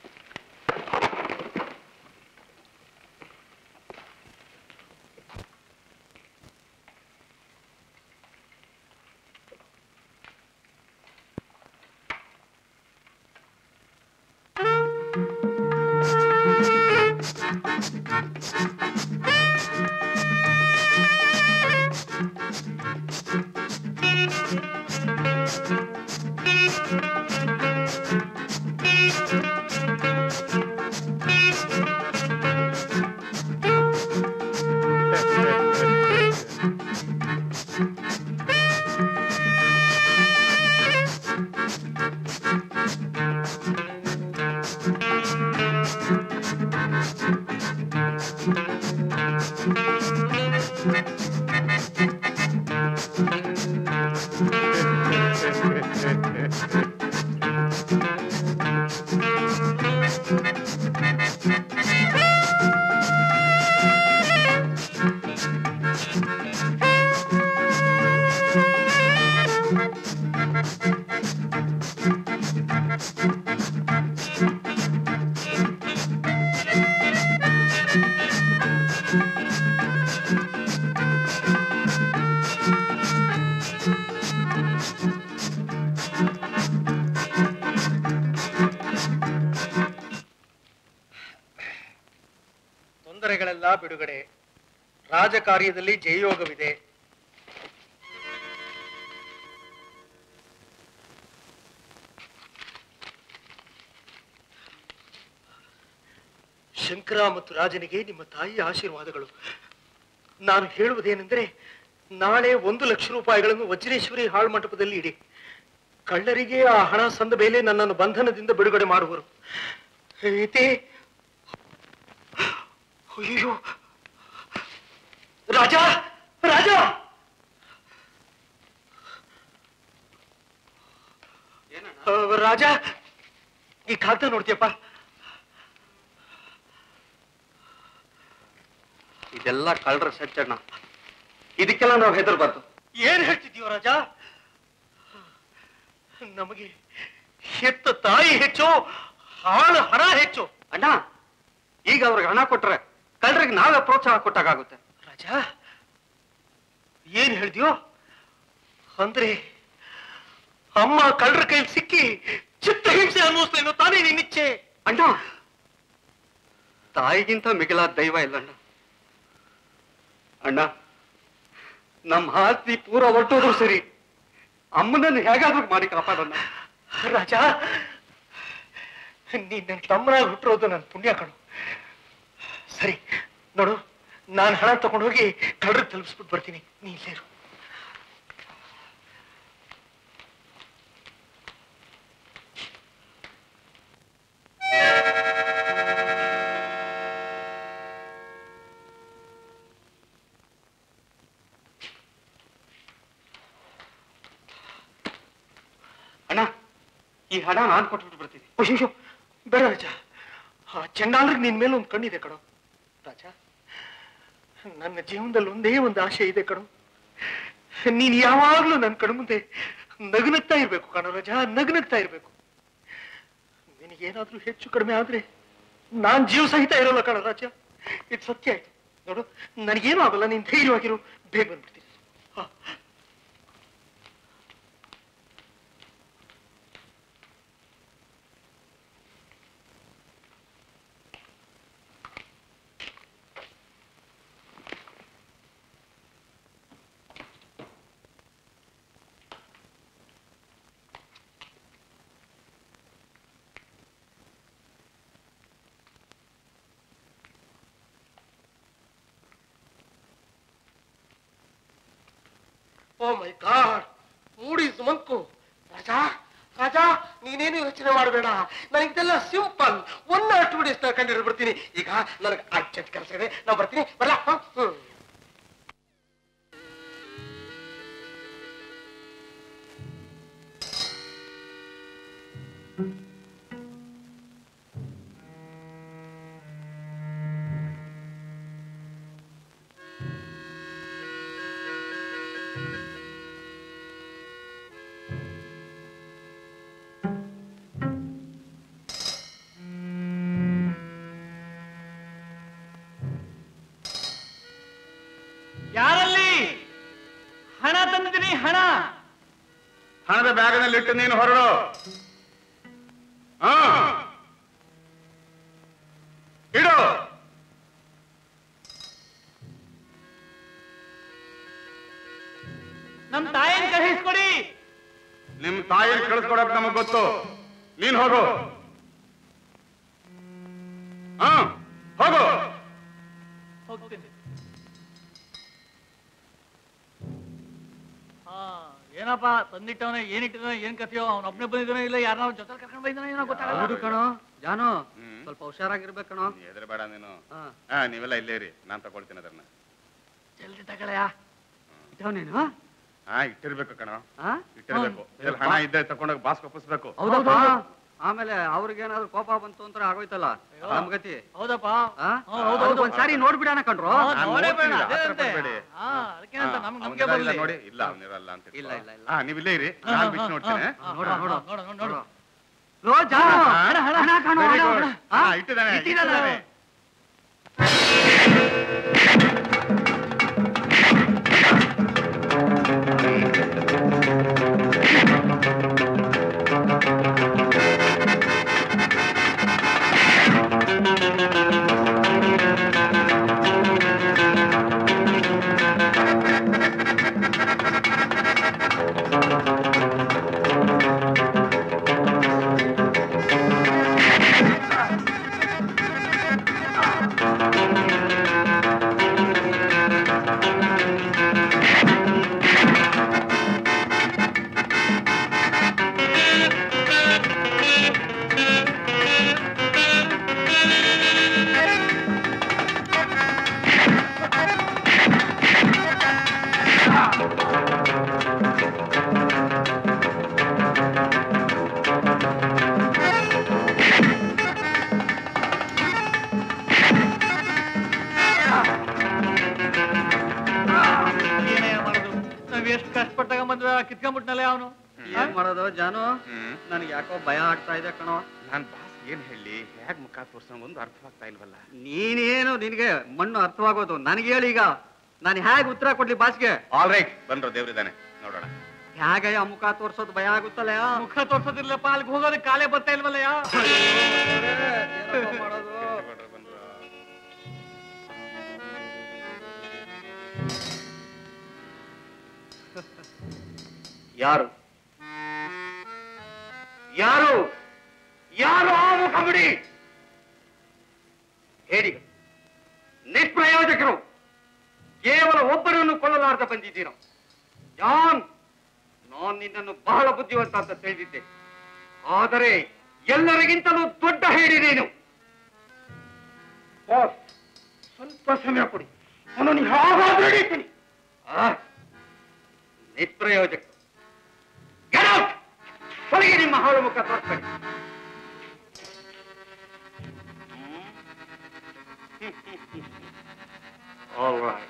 ತೊಂದರೆಗಳೆಲ್ಲ ಬಿಡುಗಡೆ ರಾಜಕಾರ್ಯದಲ್ಲಿ ಜಯಯೋಗವಿದೆ ಶಂಕರ ಮತ್ತು ರಾಜನಿಗೆ ನಿಮ್ಮ ತಾಯಿಯ ಆಶೀರ್ವಾದಗಳು ನಾನು ಹೇಳುವುದೇನೆಂದರೆ ನಾಳೆ ಒಂದು ಲಕ್ಷ ರೂಪಾಯಿಗಳನ್ನು ವಜ್ರೇಶ್ವರಿ ಹಾಳು ಮಂಟಪದಲ್ಲಿ ಇಡಿ ಕಳ್ಳರಿಗೆ ಆ ಹಣ ಸಂದ ಮೇಲೆ ನನ್ನನ್ನು ಬಂಧನದಿಂದ ಬಿಡುಗಡೆ ಮಾಡುವರು ಏತೆ ಅಯ್ಯೋ ರಾಜ ರಾಜ ಆ, ರಾಜ ಈ ಕಾಗ್ದ ನೋಡ್ತೀಯಪ್ಪ ಇದೆಲ್ಲ ಕಳ್ಳರ ಸಜ್ಜಣ್ಣ ಇದಕ್ಕೆಲ್ಲ ನಾವು ಹೆದರ್ಬಾರ್ದು ಏನ್ ಹೇಳ್ತಿದ್ಯೋ ರಾಜ ನಮಗೆ ಹೆತ್ತ ತಾಯಿ ಹೆಚ್ಚು ಹಾಳು ಹಣ ಹೆಚ್ಚು ಅಣ್ಣ ಈಗ ಅವ್ರಿಗೆ ಹಣ ಕೊಟ್ರೆ ಕಳ್ಳರಿಗೆ ನಾವೇ ಪ್ರೋತ್ಸಾಹ ಕೊಟ್ಟಾಗುತ್ತೆ ರಾಜ ಏನ್ ಹೇಳ್ದ್ಯೋ ಅಂದ್ರೆ ಅಮ್ಮ ಕಳ್ಳರ ಕೈಲಿ ಸಿಕ್ಕಿ ಚಿತ್ರಹಿಂಸೆ ಅನ್ನಿಸ್ತೇನೋ ತಾನೇ ನಿನ್ನಿಚ್ಛೆ ಅಣ್ಣ ತಾಯಿಗಿಂತ ಮಿಗಿಲಾದ ದೈವ ಇಲ್ಲಣ್ಣ ಅಣ್ಣ ನಮ್ಮ ಆಸ್ತಿ ಪೂರ ಹೊರಟೋದ್ರು ಸರಿ ಅಮ್ಮನನ್ನು ಹೇಗಾದ್ರೂ ಮಾಡಿ ಕಾಪಾಡೋಣ ರಾಜ ನೀನ್ ನನ್ನ ತಮ್ಮನಾಗಿ ಹುಟ್ಟಿರೋದು ನನ್ನ ಪುಣ್ಯ ಕಣು ಸರಿ ನೋಡು ನಾನು ಹಣ ತಗೊಂಡು ಹೋಗಿ ಕಳ್ರಿಗೆ ತಲುಪಿಸ್ಬಿಟ್ಟು ಬರ್ತೀನಿ ನೀ ಇಲ್ಲೇರು ಅಣ್ಣ ಈ ಹಣ ನಾನು ಕೊಟ್ಬಿಟ್ಟು ಬರ್ತೀನಿ ಅಯ್ಯೋ ಬೇಡ ರಾಜ ಆ ಚಂಡಾಲ್ರಿಗೆ ನಿನ್ ಮೇಲೆ ಒಂದು ಕಣ್ಣಿದೆ ಕಣೋ ರಾಜ ನನ್ನ ಜೀವನದಲ್ಲಿ ಒಂದೇ ಒಂದು ಆಸೆ ಇದೆ ಕಣೋ ನೀನ್ ಯಾವಾಗ್ಲೂ ನನ್ನ ಕಣ್ಮುಂದೆ ನಗನಗ್ತಾ ಇರ್ಬೇಕು ಕಣೋ ರಾಜ ನಗನಗ್ತಾ ಇರ್ಬೇಕು ನಿನಗೇನಾದ್ರೂ ಹೆಚ್ಚು ಕಡಿಮೆ ಆದ್ರೆ ನಾನ್ ಜೀವ ಸಹಿತ ಇರೋಲ್ಲ ಕಣ ರಾಜ ಇದು ಸತ್ಯ ಆಯ್ತು ನೋಡು ನನಗೇನು ಆಗಲ್ಲ ನೀನ್ ಧೈರ್ಯವಾಗಿರು ಬೇಗ ಬಂದ್ಬಿಡ್ತೀನಿ ಹಾ ಓ ಮೈ ಗಾಡ್ ಮೂಡಿಸ್ ಮಂಕು ರಾಜಾ ರಾಜಾ ನೀನೇನು ಯೋಚನೆ ಮಾಡಬೇಡ ನನಗಿದೆಲ್ಲ simple one or two days ಕಂಡಿರೋ ಬರ್ತೀನಿ ಈಗ ನನಗೆ ಅರ್ಜೆಂಟ್ ಕೆಲಸ ಇದೆ ನಾನು ಬರ್ತೀನಿ ಬರಲ್ಲ ಹ್ಮ್ ಯಾರಲ್ಲಿ ಹಣ ತಂದಿದ್ದೀನಿ ಹಣ ಹಣದ ಬ್ಯಾಗ್ನಲ್ಲಿಟ್ಟು ನೀನು ಹೊರಡು ಹಾ ಇಡು ನಮ್ ತಾಯಿನ ಕಳಿಸ್ಕೊಡಿ ನಿಮ್ ತಾಯಿನ ಕಳಿಸ್ಕೊಡಕ್ ನಮಗ್ ಗೊತ್ತು ನೀನ್ ಹೋಗು ಹಾ ಹೋಗು ಹೋಗ್ತೀನಿ ಹಾ ಏನಪ್ಪ ತಂದಿಟ್ಟವನ ಏನಿಟ್ಟಿದಾನ ಏನ್ ಕಥೆಯೋ ಅವ್ನ ಒಬ್ನೇ ಬಂದಿದ್ದಾನೋ ಇಲ್ಲ ಯಾರನ್ನ ಜೊತೆ ಕರ್ಕೊಂಡ್ ಬಂದಿದ್ದಾನೋ ಏನೋ ಹೌದು ಗೊತ್ತಾಗಲ್ಲ ಕಣೋ ಜಾನು ಹ್ಮ್. ಸ್ವಲ್ಪ ಹುಷಾರಾಗಿರ್ಬೇಕು ಕಣೋ ಎದುರುಬೇಡ ನೀನು ಹಾ ಹಾ ನೀವೆಲ್ಲ ಇಲ್ಲೇ ಇರಿ ನಾನ್ ತಗೊಳ್ತೀನಿ ಅದನ್ನ ಜಲ್ದಿ ತಗೊಳಯ್ಯ ಇದ್ದಾವ್ ನೀನು ಹಾ ಇಟ್ಟಿರ್ಬೇಕು ಕಣ ಹಾ ಇಟ್ಟಿರ್ಬೇಕು ಎಲ್ಲಿ ಹಣ ಇದ್ದೆ ತಕೊಂಡೋಗಿ ಬಾಸ್ ಒಪ್ಪಿಸ್ಬೇಕು ಹೌದಪ್ಪ ಆಮೇಲೆ ಅವ್ರಿಗೇನಾದ್ರು ಕೋಪ ಬಂತು ಅಂತ ಆಗೋಯ್ತಲ್ಲ ನಮ್ ಗತಿ ಹೌದಪ್ಪ ಆ? ಹೌದ್ ಹೌದ್ ಹೌದು. ಅದಕ್ಕೆ ಒಂದ್ಸಾರಿ ನೋಡ್ಬಿಡಣ ಕಣ್ರು ಹಾ, ನಾನ್ ನೋಡೇ ಬೇಡ, ನೋಡ್ತೀನಿ, ಅದೇ ಆತರ ಅಂತೆ. ಪಡ್ಬೇಡಿ. ಹಾ, ಅದಕ್ಕೇನಂತ ಹಾ, ನಮ್ಗ್ ನಂಬಿಕೆ ಅವ್ನಿಗೆಲ್ಲ ಬರ್ಲಿ. ನೋಡಿ ಇಲ್ಲ ಅವನಿರಲ್ಲ ಅಂತ ಇಲ್ಲ, ಇಲ್ಲ, ಇಲ್ಲ. ಹಾ ನೀವ್ ಇಲ್ಲೇ ಇರಿ ಹಾ, ನಾನ್ ಹಾ, ಬಿಟ್ಟು ಹಾ, ನೋಡ್ತೀನಿ ಹಾ, ನೋಡು, ಹಾ, ನೋಡು. ನೋಡು, ನೋಡು, ನೋಡು. ಲೋ ಜಾನು ಹಾ? ಹಣ, ಹಣ, ಹಣ ಕಾಣು, Very ಹಣ, good. ಹಣ. ಹಾ, ಆ? ಇಟ್ಟಿದ್ದಾನೆ ಇಟ್ಟಿದ್ದಾನೆ. ಇಟ್ಟಿದ್ದಾನೆ. ಏನಯ್ಯ ಮಾಡೋದು ನಾವ್ ಎಷ್ಟು ಕಷ್ಟಪಟ್ಟಾಗ ಬಂದ್ವಿ ಕಿತ್ಕೊಂಡ್ಬಿಟ್ನಲ್ಲ ಅವನು ಏನ್ ಮಾಡೋದು ಜಾನು ಹ್ಮ್ ನನಗೆ ಯಾಕೋ ಭಯ ಆಗ್ತಾ ಇದೆ ಕಣೋ ನಾನ್ ಬಾಸ್ ಏನ್ ಹೇಳಿ ಹೇಗ್ ಮುಖ ತೋರ್ಸೋಣ ಒಂದು ಅರ್ಥವಾಗ್ತಾ ಇಲ್ವಲ್ಲ ನೀನೇನು ನಿನಗೆ ಮಣ್ಣು ಅರ್ಥವಾಗೋದು ನನಗೆ ಹೇಳಿ ಈಗ ನಾನು ಹೇಗೆ ಉತ್ತರ ಕೊಡ್ಲಿ ಬಾಸ್ಗೆ ಆಲ್ ರೈಟ್ ಬಂದ್ರು ದೇವ್ರಿದ್ದಾನೆ ನೋಡೋಣ ಹೇಗಯ್ಯ ಮುಖ ತೋರ್ಸೋದು ಭಯ ಆಗುತ್ತಲ್ಲ ಮುಖ ತೋರ್ಸೋದಿಲ್ಲಪ್ಪ ಅಲ್ಲಿಗೆ ಹೋಗೋದಕ್ಕೆ ಕಾಲೇ ಬರ್ತಾ ಇಲ್ವಲ್ಲಯ್ಯ ಮಾಡೋದು ಯಾರು ಯಾರು ಯಾರು ಆ ಮುಖ ಬಿಡಿ ಹೇಳಿ ನಿಷ್ಪ್ರಯೋಜಕರು ಕೇವಲ ಒಬ್ಬರನ್ನು ಕೊಲ್ಲಲಾರ್ದ ಬಂದಿದ್ದೀರೋ ಜಾನ್ ನಾನು ನಿನ್ನನ್ನು ಬಹಳ ಬುದ್ಧಿವಂತ ಅಂತ ತಿಳಿದಿದ್ದೆ ಆದರೆ ಎಲ್ಲರಿಗಿಂತಲೂ ದೊಡ್ಡ ಹೇಳಿ ನೀನು ಬಾಸ್ ಸ್ವಲ್ಪ ಸಮಯ ಕೊಡಿ ಅವನನ್ನು ಹೇಗಾದ್ರೂ ಹಿಡಿತೀನಿ ಆ, ನಿಷ್ಪ್ರಯೋಜಕ Get out! ಹೊರಗೆ ನಿಮ್ಮ ಹಾಳು ಮುಖ ತೋರಿಸ್ಬೇಡಿ All right.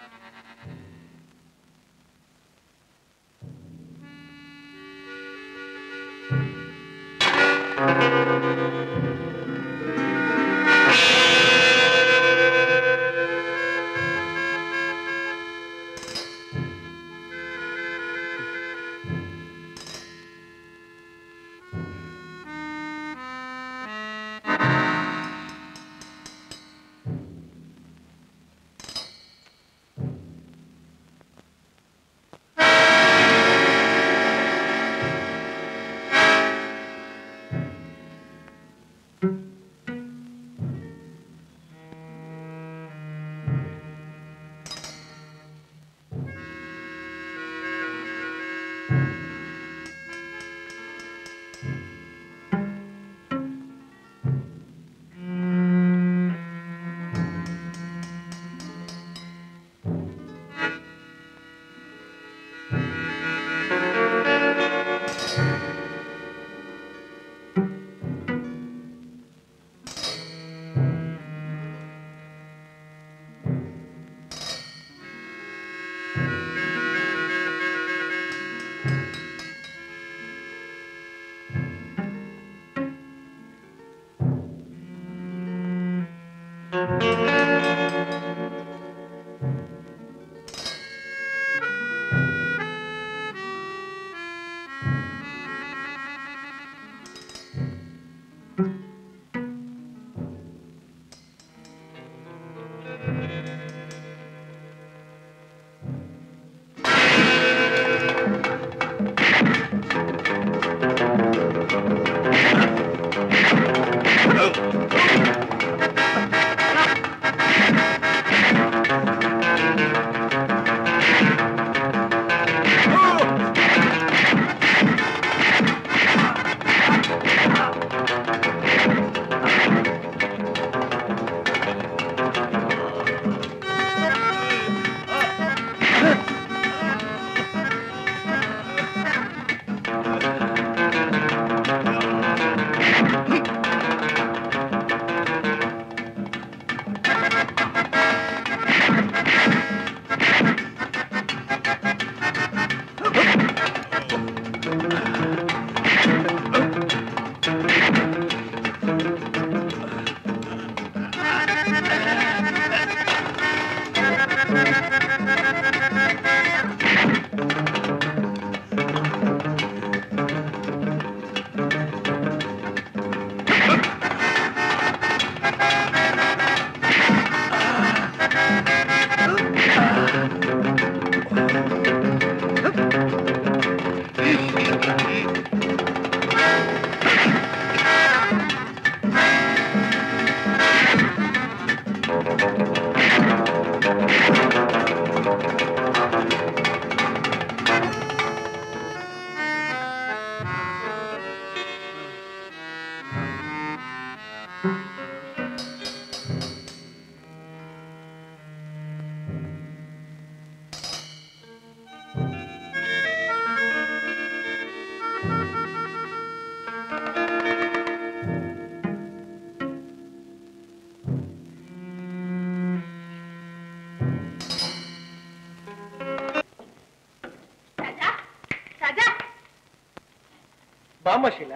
ಬಾಮ್ಮ ಶೀಲ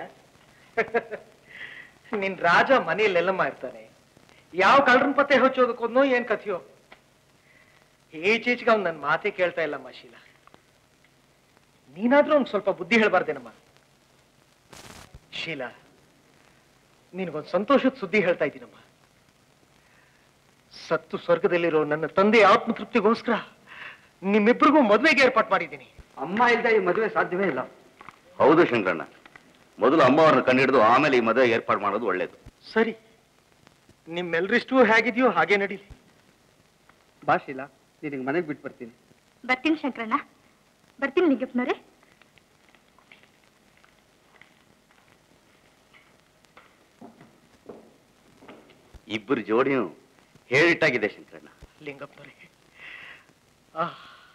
ನಿನ್ ರಾಜ ಮನೆಯಲ್ಲೆಲ್ಲಮ್ಮ ಇರ್ತಾನೆ ಯಾವ ಕಳ್ರನ್ ಪತ್ತೆ ಹಚ್ಚೋದಕ್ಕೊಂದೋ ಏನ್ ಕಥೆಯೋ ಈಚೀಚೆಗೆ ಅವ್ನು ನನ್ನ ಮಾತೇ ಕೇಳ್ತಾ ಇಲ್ಲಮ್ಮ ಶೀಲ ನೀನಾದ್ರೂ ಒಂದು ಸ್ವಲ್ಪ ಬುದ್ಧಿ ಹೇಳ್ಬಾರ್ದೇನಮ್ಮ ಶೀಲಾ ನಿನಗೊಂದು ಸಂತೋಷದ ಸುದ್ದಿ ಹೇಳ್ತಾ ಇದ್ದೀನಮ್ಮ ಸತ್ತು ಸ್ವರ್ಗದಲ್ಲಿರೋ ನನ್ನ ತಂದೆ ಆತ್ಮತೃಪ್ತಿಗೋಸ್ಕರ ನಿಮ್ಮಿಬ್ಬರಿಗೂ ಮದುವೆಗೆ ಏರ್ಪಾಟ್ ಮಾಡಿದ್ದೀನಿ ಅಮ್ಮ ಇಲ್ದ ಈ ಮದುವೆ ಸಾಧ್ಯವೇ ಇಲ್ಲ ಹೌದು ಶಂಕರಣ್ಣ ಮೊದಲು ಅಮ್ಮ ಅವ್ರನ್ನ ಕಂಡಿಡಿದು ಆಮೇಲೆ ಈ ಮದುವೆ ಏರ್ಪಾಡು ಮಾಡೋದು ಒಳ್ಳೇದು ಸರಿ ನಿಮ್ಮೆಲ್ರಿಷ್ಟು ಹೇಗಿದೆಯೋ ಹಾಗೆ ನಡೀಲಿ ಭಾಷಿಲ್ಲ ನಿನಗೆ ಮನೆಗೆ ಬಿಟ್ಟು ಬರ್ತೀನಿ ಬರ್ತೀನಿ ಶಂಕರಣ್ಣ ಬರ್ತೀನಿ ನಿಂಗಪ್ಪನವ್ರೆ ಇಬ್ಬರು ಜೋಡಿನೂ ಹೇಳಿಟ್ಟಾಗಿದೆ ಶಂಕರಣ್ಣ ಲಿಂಗಪ್ಪನವರೇ ಆ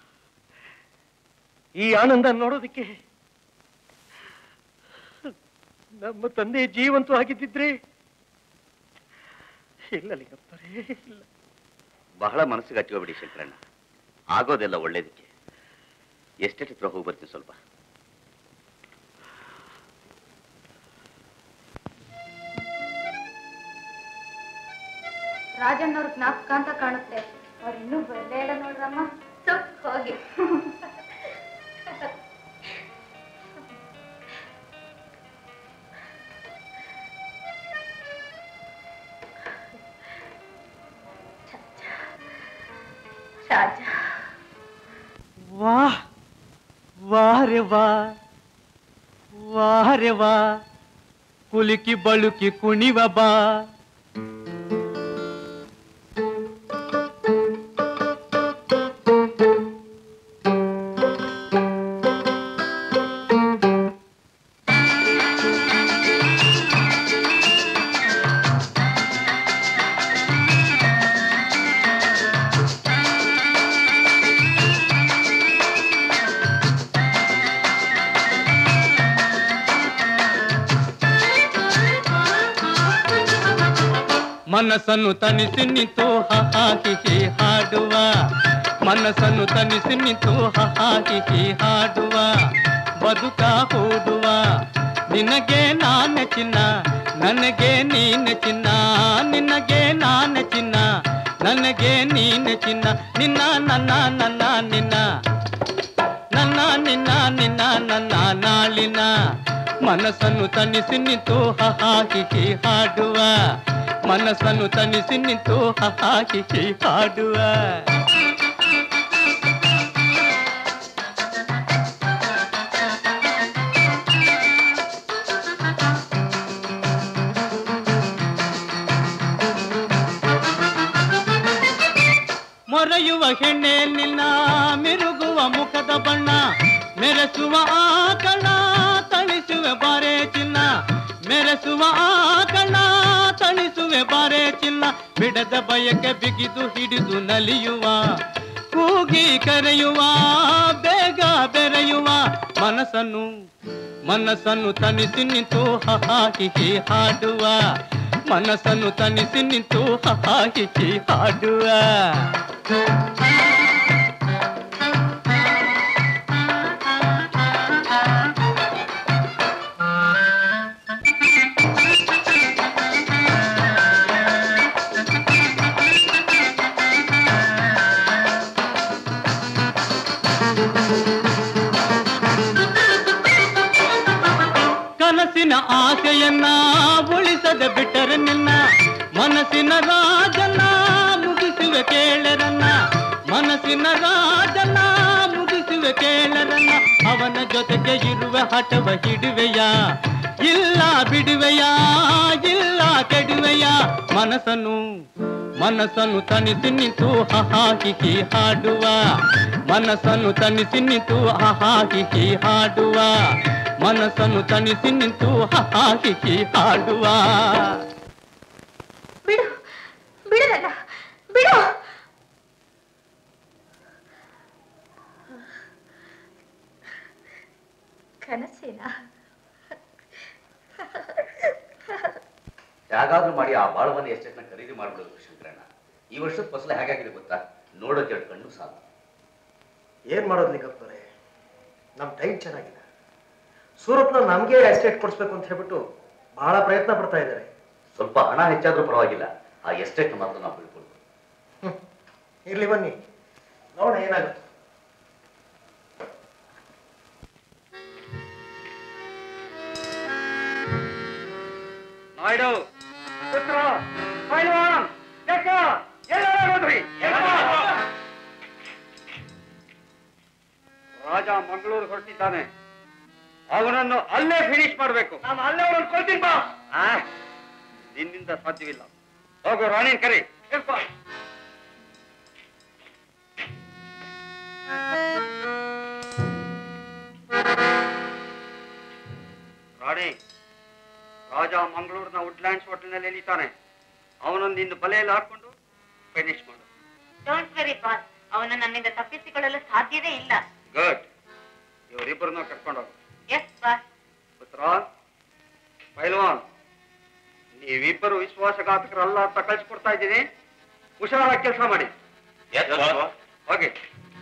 ಈ ಆನಂದ ನೋಡೋದಕ್ಕೆ ನಮ್ಮ ತಂದೆ ಜೀವಂತವಾಗಿದ್ದಿದ್ರೆ ಇಲ್ಲ ಲಿಂಗಪ್ಪನವರೇ ಇಲ್ಲ ಬಹಳ ಮನಸ್ಸಿಗೆ ಹಚ್ಕೋಬಿಡಿ ಶಂಕರಣ್ಣ ಆಗೋದೆಲ್ಲ ಒಳ್ಳೇದಕ್ಕೆ ಎಷ್ಟೆಷ್ಟು ಹತ್ರ ಹೋಗಿ ಬರ್ತೀನಿ ಸ್ವಲ್ಪ ರಾಜಣ್ಣವ್ರ ಜ್ಞಾಪಕ ಅಂತ ಕಾಣುತ್ತೆ ಅವ್ರು ಇನ್ನೂ ಬರ್ಲೇ ಇಲ್ಲ ನೋಡ್ರಮ್ಮ ಸ್ವಲ್ಪ ಹೋಗಿ ರಾಜ ವಾ ವಾರೆ ವಾ ವಾರೆ ವಾ ಕುಲುಕಿ ಬಳುಕಿ ಕುಣಿವ ಬಾ ಮನಸ್ಸನ್ನು ತನಿಸಿ ನಿಂತು ಹಾಕಿ ಹಾಡುವ ಮನಸ್ಸನ್ನು ತನಿಸಿ ನಿಂತು ಹಾಕಿ ಹಾಡುವ ಬದುಕ ಹೂಡುವ ನಿನಗೆ ನಾನ ಚಿನ್ನ ನನಗೆ ನೀನ ಚಿನ್ನ ನಿನಗೆ ನಾನ ಚಿನ್ನ ನನಗೆ ನೀನ ಚಿನ್ನ ನಿನ್ನ ನನ್ನ ನನ್ನ ನಿನ್ನ ನನ್ನ ನಿನ್ನ ನಿನ್ನ ನನ್ನ ನಾಳಿನ ಮನಸ್ಸನ್ನು ತನಿಸಿ ನಿಂತು ಹಾಕಿ ಹಾಡುವ ಮನಸ್ಸನ್ನು ತನಿಸಿ ನಿಂತು ಹಾಕಿ ಹಾಡುವ ಮೊರೆಯುವ ಹೆಣ್ಣೆ ನಿನ್ನ ಮಿರುಗುವ ಮುಖದ ಬಣ್ಣ ಮೆರೆಸುವ ಆಕಳ ತಣಿಸುವೆ ಬಾರೆ ಚಿನ್ನ ಮೆರೆಸುವ ಆಕಳ ತಣಿಸುವೆ ಬಾರೆ ಚಿನ್ನ ಬಿಡದ ಬಯಕೆ ಬಿಗಿದು ಹಿಡಿದು ನಲಿಯುವ ಕೂಗಿ ಕರೆಯುವ ಬೇಗ ಬೆರೆಯುವ ಮನಸ್ಸನ್ನು ಮನಸ್ಸನ್ನು ತನಿಸಿ ನಿಂತು ಹಾಕಿ ಹಾಡುವ ಮನಸ್ಸನ್ನು ತನಿಸಿ ನಿಂತು ಹಾಕಿ ಹಾಡುವ ಕನಸಿನ ಆಸೆಯನ್ನ ಉಳಿಸದೆ ಬಿಟ್ಟರೆ ನಿನ್ನ ಮನಸ್ಸಿನ ರಾಜನ ಮುಗಿಸುವೆ ಕೇಳರನ್ನ ಮನಸ್ಸಿನ ರಾಜನ ಮುಗಿಸುವೆ ಕೇಳರನ್ನ ಅವನ ಜೊತೆಗೆ ಇರುವ ಹಠವ ಹಿಡುವೆಯ ಇಲ್ಲ ಬಿಡುವೆಯ ಇಲ್ಲ ಕೆಡುವೆಯ ಮನಸ್ಸನ್ನು ಮನಸ್ಸನ್ನು ತನಿಸಿ ನಿಂತು ಹಾಕಿ ಹಾಡುವ ಮನಸ್ಸನ್ನು ತನಿಸಿ ನಿಂತು ಹಾಕಿ ಹಾಡುವ ಮನಸ್ಸನ್ನು ತನಿಸಿ ನಿಂತು ಹಾಕಿ ಹಾಡುವ ಬಿಡು ಬಿಡು ನನ್ನ ಬಿಡು ಕನಸೇನಾ ಹೇಗಾದ್ರೂ ಮಾಡಿ ಆ ಬಾಳವನ್ನ ಎಷ್ಟನ್ನ ಖರೀದಿ ಮಾಡ್ಬಿಡೋದು ಶಂಕರಣ್ಣ ಈ ವರ್ಷದ ಫಸಲು ಹೇಗಾಗಿದೆ ಗೊತ್ತಾ ನೋಡೋಕೆ ಎರಡು ಕಣ್ಣು ಸಾಕು ಏನ್ ಮಾಡೋದು ಲಿಂಗಪ್ಪನವರೇ ನಮ್ ಟೈಮ್ ಚೆನ್ನಾಗಿದೆ ಸೂರತ್ನ ನಮ್ಗೆ ಎಸ್ಟೇಟ್ ಕೊಡಿಸ್ಬೇಕು ಅಂತ ಹೇಳ್ಬಿಟ್ಟು ಬಹಳ ಪ್ರಯತ್ನ ಪಡ್ತಾ ಇದ್ದಾರೆ ಸ್ವಲ್ಪ ಹಣ ಹೆಚ್ಚಾದ್ರೂ ಪರವಾಗಿಲ್ಲ ಆ ಎಸ್ಟೇಟ್ ಮಾತ್ರ ನಾವು ಬಿಡ್ಕೊಳ್ಬೋದು ಇರ್ಲಿ ಬನ್ನಿ ನೋಡೋಣ ಏನಾಗುತ್ತೆ ನಾಯ್ಡು ಪುತ್ರ ಪೈಲ್ವಾನ್ ಲೆಕ್ಕ ಎಲ್ಲರೂ ಹೋದ್ರಿ ರಾಜ ಮಂಗಳೂರು ಹೊರಟಿದ್ದಾನೆ ಅವನನ್ನು ಅಲ್ಲೇ ಫಿನಿಶ್ ಮಾಡಬೇಕು ನಾನು ಅಲ್ಲೇ ಅವ್ರನ್ನ ಕೊಡ್ತೀನಿ ಬಾ ನಿನ್ನಿಂದ ಸಾಧ್ಯವಿಲ್ಲ ಹೋಗು ರಾಣಿನ್ ಕರಿ ರಾಣಿ ರಾಜ ಮಂಗಳೂರಿನ ವುಡ್ಲ್ಯಾಂಡ್ಸ್ ಹೋಟೆಲ್ನಲ್ಲಿ ಎಳಿತಾನೆ ಅವನನ್ನು ನಿನ್ನ ಬಲೆಯಲ್ಲಿ ಹಾಕೊಂಡು ಫಿನಿಶ್ ಮಾಡು ಡೋಂಟ್ ವೆರಿ ಬಾಸ್ ಅವನು ನನ್ನಿಂದ ತಪ್ಪಿಸಿಕೊಳ್ಳಲು ಸಾಧ್ಯವೇ ಇಲ್ಲ ಗುಡ್ ಇವರಿಬ್ಬರನ್ನು ಕರ್ಕೊಂಡು ಹೋಗು ಎಸ್ ಬಾಸ್ ಪುತ್ರ ಪೈಲ್ವಾನ್ ನೀವಿಬ್ಬರು ವಿಶ್ವಾಸಘಾತಕರಲ್ಲ ಅಂತ ಕಳಿಸ್ಕೊಡ್ತಾ ಇದ್ದೀನಿ ಹುಷಾರಾಗಿ ಕೆಲಸ ಮಾಡಿ ಹೋಗಿ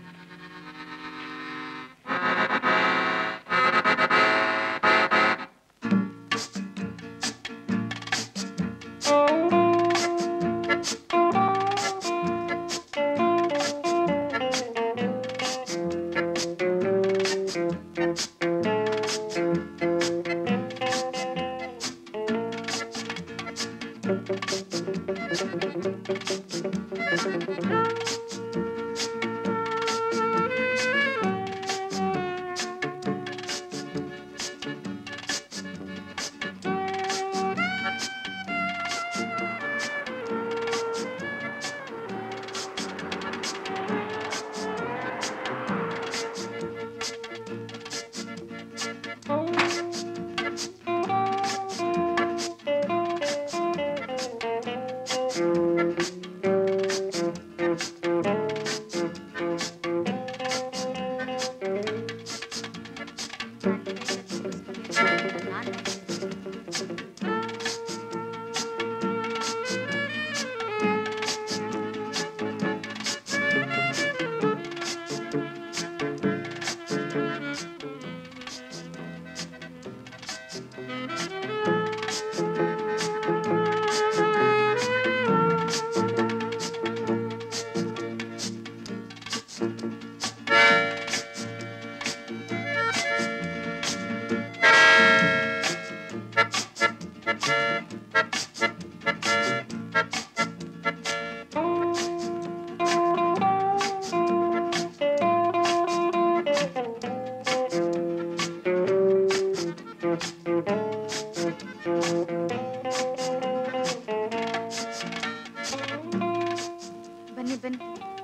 ಬನ್ನಿ ಬನ್ನಿ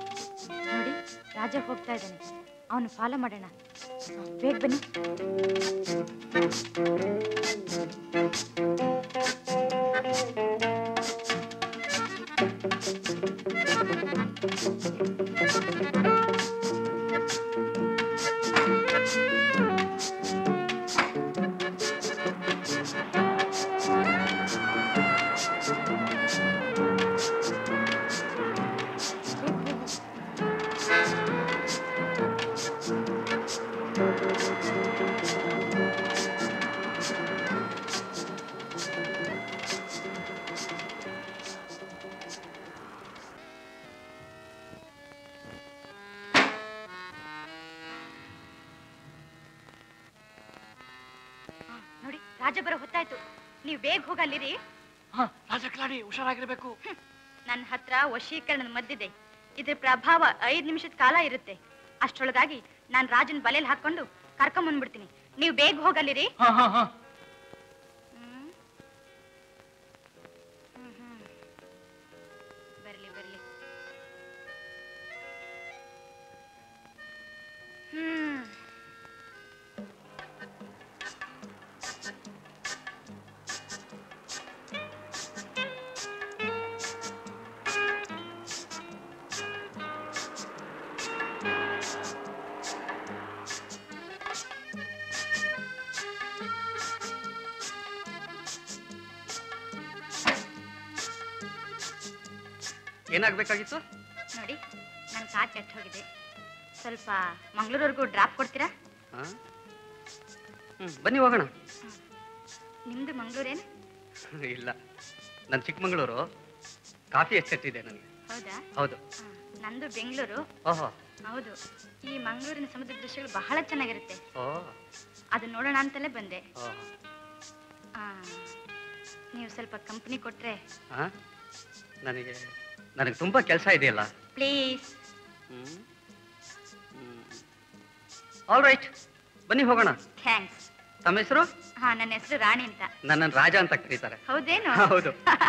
ನೋಡಿ ರಾಜ ಹೋಗ್ತಾ ಇದ್ದಾನೆ ಅವನು ಫಾಲೋ ಮಾಡೋಣ ಬೇಗ ಬನ್ನಿ ಆ, ನೋಡಿ ರಾಜ ಬರೋ ಹೊತ್ತಾಯ್ತು ನೀವು ಬೇಗ ಹೋಗಲ್ಲಿರಿ ಹಾ ರಾಜ ಕಿಲಾಡಿ ಹುಷಾರಾಗಿರ್ಬೇಕು ನನ್ನ ಹತ್ರ ವಶೀಕರಣದ ಮದ್ದಿದೆ ಇದ್ರ ಪ್ರಭಾವ ಐದ್ ನಿಮಿಷದ ಕಾಲ ಇರುತ್ತೆ ಅಷ್ಟ್ರೊಳಗಾಗಿ ನಾನು ರಾಜನ ಬಲೆಯಲ್ಲಿ ಹಾಕೊಂಡು ಕರ್ಕೊಂಬಂದ್ಬಿಡ್ತೀನಿ ನೀವು ಬೇಗ ಹೋಗಲ್ಲಿರಿ ಹಾ ಹಾ ಹಾ ಹ್ಮ್. ಹ್ಮ್, ಹ್ಮ್. ಬರ್ಲಿ ಬರ್ಲಿ ಹ್ಮ್ ಏನಾಗ್ಬೇಕಾಗಿತ್ತು ನೋಡಿ ನನ್ನ ಕಾರ್ ಕೆಟ್ಟ ಹೋಗಿದೆ ಸ್ವಲ್ಪ ಮಂಗಳೂರವರೆಗೂ ಡ್ರಾಪ್ ಕೊಡ್ತೀರಾ ಹಾ? ಹ್ಮ್, ಬನ್ನಿ ಹೋಗೋಣ ನಿಮ್ದು ಮಂಗಳೂರೇನು ಇಲ್ಲ ನನ್ನ ಚಿಕ್ಕಮಗಳೂರು ಕಾಫಿ ಎಸ್ಟೇಟ್ ಇದೆ ನನಗೆ ಹೌದಾ ಹೌದು ಆ, ನಂದು ಬೆಂಗಳೂರು ಓಹೋ ಹೌದು ಈ ಮಂಗಳೂರಿನ ಸಮುದ್ರ ದೃಶ್ಯಗಳು ಬಹಳ ಚೆನ್ನಾಗಿರುತ್ತೆ ಓ ಅದು ನೋಡೋಣ ಅಂತಲೇ ಬಂದೆ ಓ ಆ, ನೀವು ಸ್ವಲ್ಪ ಕಂಪ್ನಿ ಕೊಟ್ರೆ ಆ? ನನಗೆ ನನಗೆ ತುಂಬಾ ಕೆಲಸ ಇದೆಯಲ್ಲ ಪ್ಲೀಸ್ ಆಲ್ ರೈಟ್ ಬನ್ನಿ ಹೋಗೋಣ ಥ್ಯಾಂಕ್ಸ್ ತಮ್ಮ ಹೆಸರು ಹಾ ನನ್ನ ಹೆಸರು ರಾಣಿ ಅಂತ ನನ್ನನ್ನು ರಾಜ ಅಂತ ಕರೀತಾರೆ ಹೌದೇನು ಹೌದು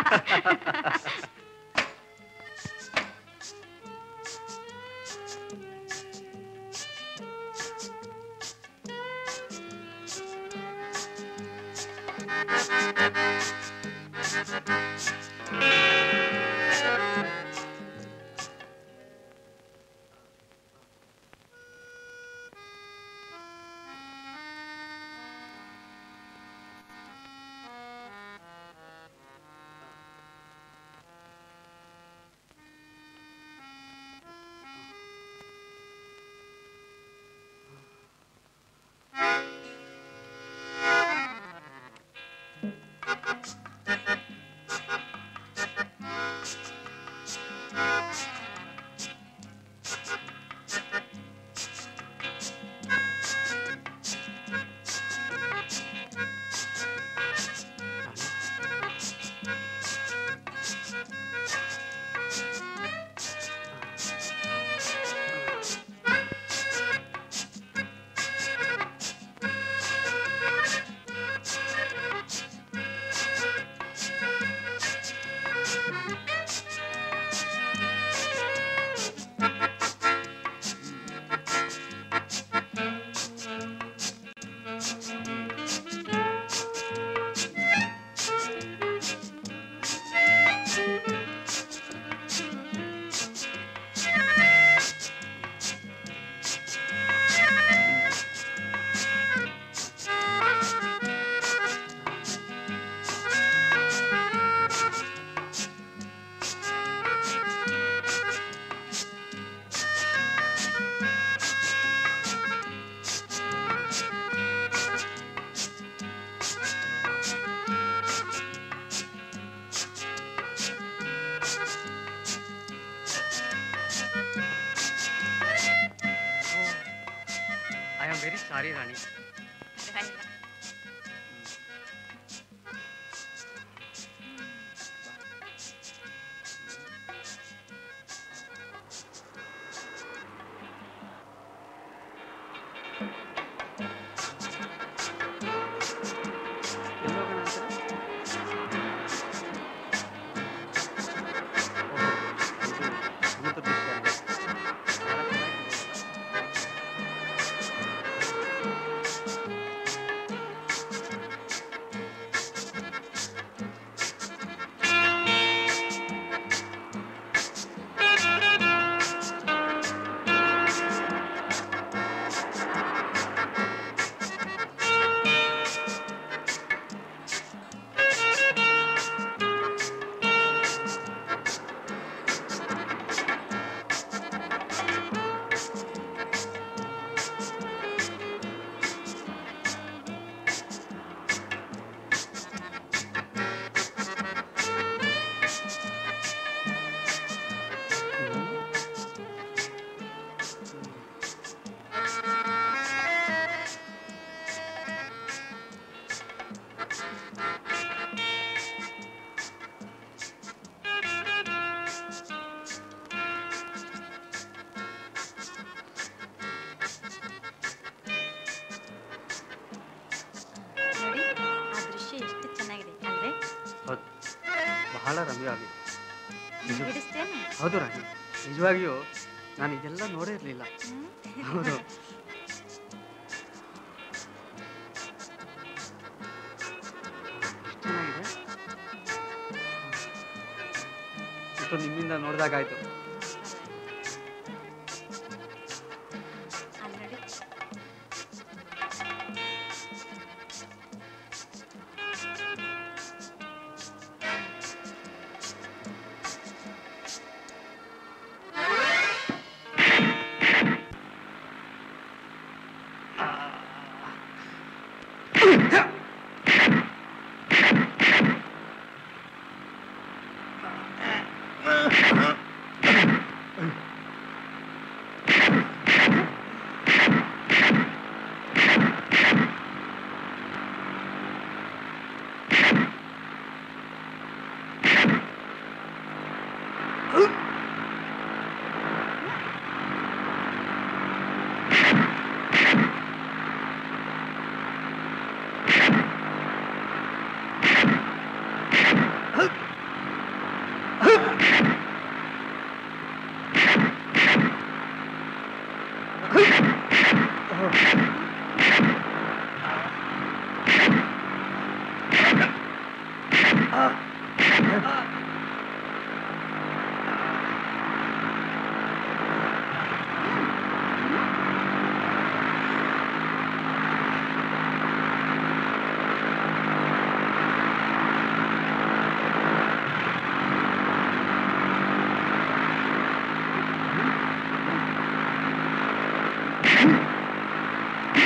I am very sorry Rani ಪರವಾಗಿಲ್ಲ. ಎಲ್ಲಿ ಹೋಗೋಣ ಅಂತೀರಾ? ಓಹೋ, ಇದು ಸಮುದ್ರ ದೃಶ್ಯ ಅಲ್ವಾ? ಬಹಳ ಚೆನ್ನಾಗಿದೆ. ನೋಡಿ ಆ ದೃಶ್ಯ ಎಷ್ಟು ಚೆನ್ನಾಗಿದೆ ಅಲ್ವೇ ಹೌದು ಬಹಳ ರಮ್ಯವಾಗಿದೆ ನಿಮ್ಗೆ ಹಿಡಿಸ್ತೇನೆ ಹೌದು ರಾಣಿ ನಿಜವಾಗಿಯೂ ನಾನು ಇದೆಲ್ಲ ನೋಡೇ ಇರಲಿಲ್ಲ ಹೌದು ಎಷ್ಟು ಚೆನ್ನಾಗಿದೆ ಇದು ನಿಮ್ಮಿಂದ ನೋಡಿದಾಗಾಯ್ತು ಅಲ್ಲಿ ನೋಡಿ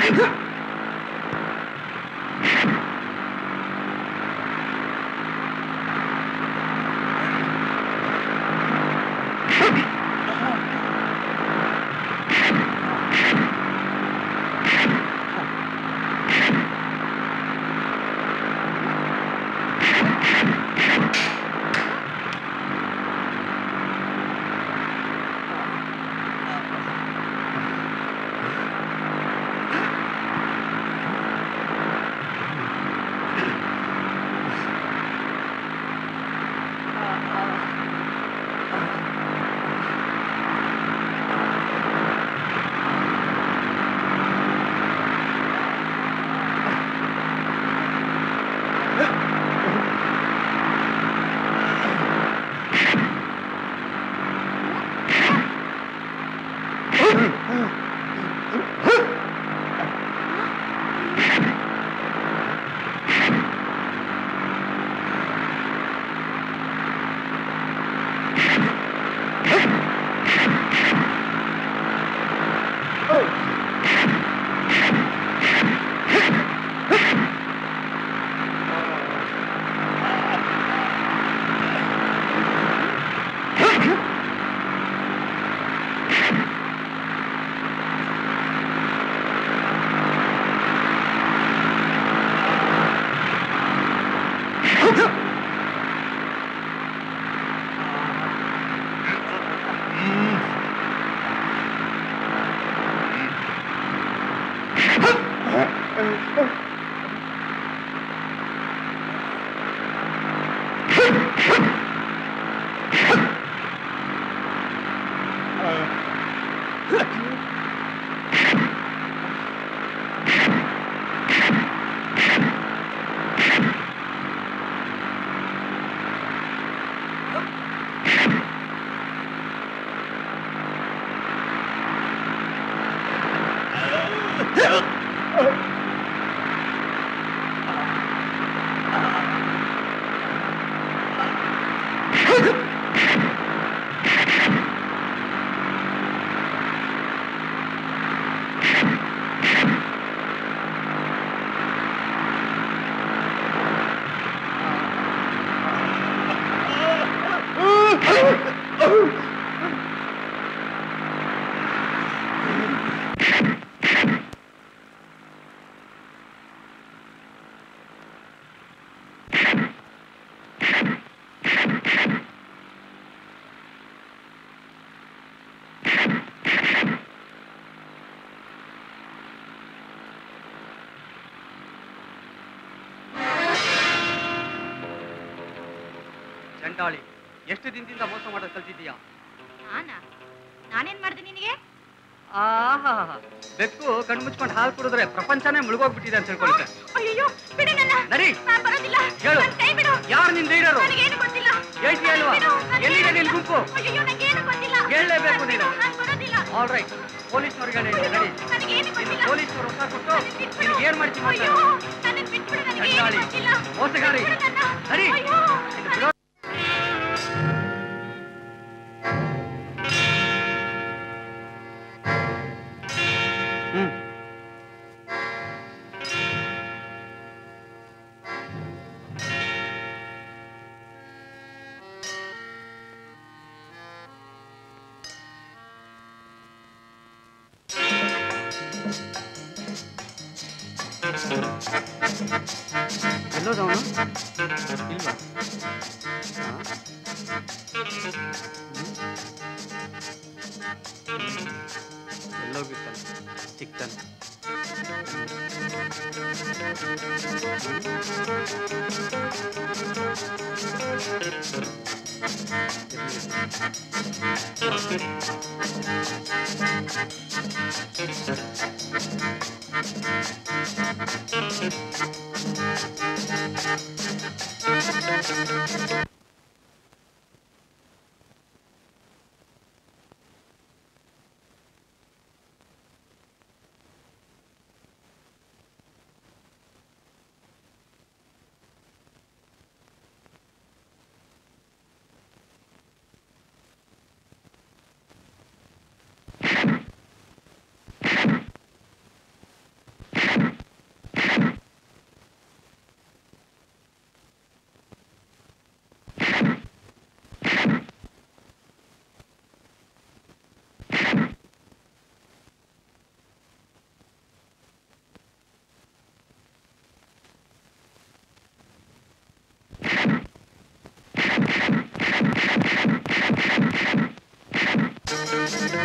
ಚಂಡಾಳಿ ಎಷ್ಟು ದಿನದಿಂದ ಮೋಸ ಮಾಡೋದು ಕಲ್ತಿದ್ದೀಯಾ ನಾನಾ ನಾನೇನ್ ಮಾಡ್ದೆ ನಿನಗೆ ಆಹಾ ಬೆಕ್ಕು ಕಣ್ಣು ಮುಚ್ಕೊಂಡು ಹಾಲು ಕುಡಿದ್ರೆ ಪ್ರಪಂಚನೇ ಮುಳುಗೋಗ್ಬಿಟ್ಟಿದೆ ಅಂತ ತಿಳ್ಕೊಳುತ್ತೆ ಅಯ್ಯೋ ಬಿಡು ನನ್ನ ನಡಿ ನಾನ್ ಬರೋದಿಲ್ಲ ಹೇಳು ನನ್ ಕೈ ಬಿಡು ಯಾರು ನಿನ್ ಲೀಡರು ನನಗೇನು ಗೊತ್ತಿಲ್ಲ ಹೇಳ್ತೀಯ ಅಲ್ವಾ ಬಿಡು, ನನಗೇನು ಎಲ್ಲಿದೆ ನಿನ್ ಗೊತ್ತಿಲ್ಲ. ಗುಂಪು ಅಯ್ಯೋ ನಂಗೇನು ಗೊತ್ತಿಲ್ಲ ಹೇಳಲೇಬೇಕು ನೀನು ನಾನ್ ಬರೋದಿಲ್ಲ ಆಲ್ ರೈಟ್ ಪೊಲೀಸ್ನವ್ರಿಗೆ ಹೇಳಿ ನಡಿ ನನಗೇನು ನೀನು ಗೊತ್ತಿಲ್ಲ ಪೊಲೀಸ್ನವ್ರು ಹೊಸ ಕೊಟ್ಟು ಬಿಟ್ಬಿಡು. ನಿನ್ಗೆ ಏನ್ ಮಾಡ್ತೀನಿ ಅಯ್ಯೋ ಅಂತ ನನ್ನ ಬಿಟ್ಬಿಡು ನನಗೇನು ಚಂಡಾಳಿ ಗೊತ್ತಿಲ್ಲ ಮೋಸಗಾರಿ ಬಿಡು ನನ್ನ. ನಡಿ ಅಯ್ಯೋ ನಿನ್ನ ಬಿಡೋ ಹ್ಮ್ ಎಲ್ಲೋದವನು ಇಲ್ವಾ ಹಾ? ಎಲ್ಲೋಗಿರ್ತಾನೆ ಸಿಗ್ತಾನೆ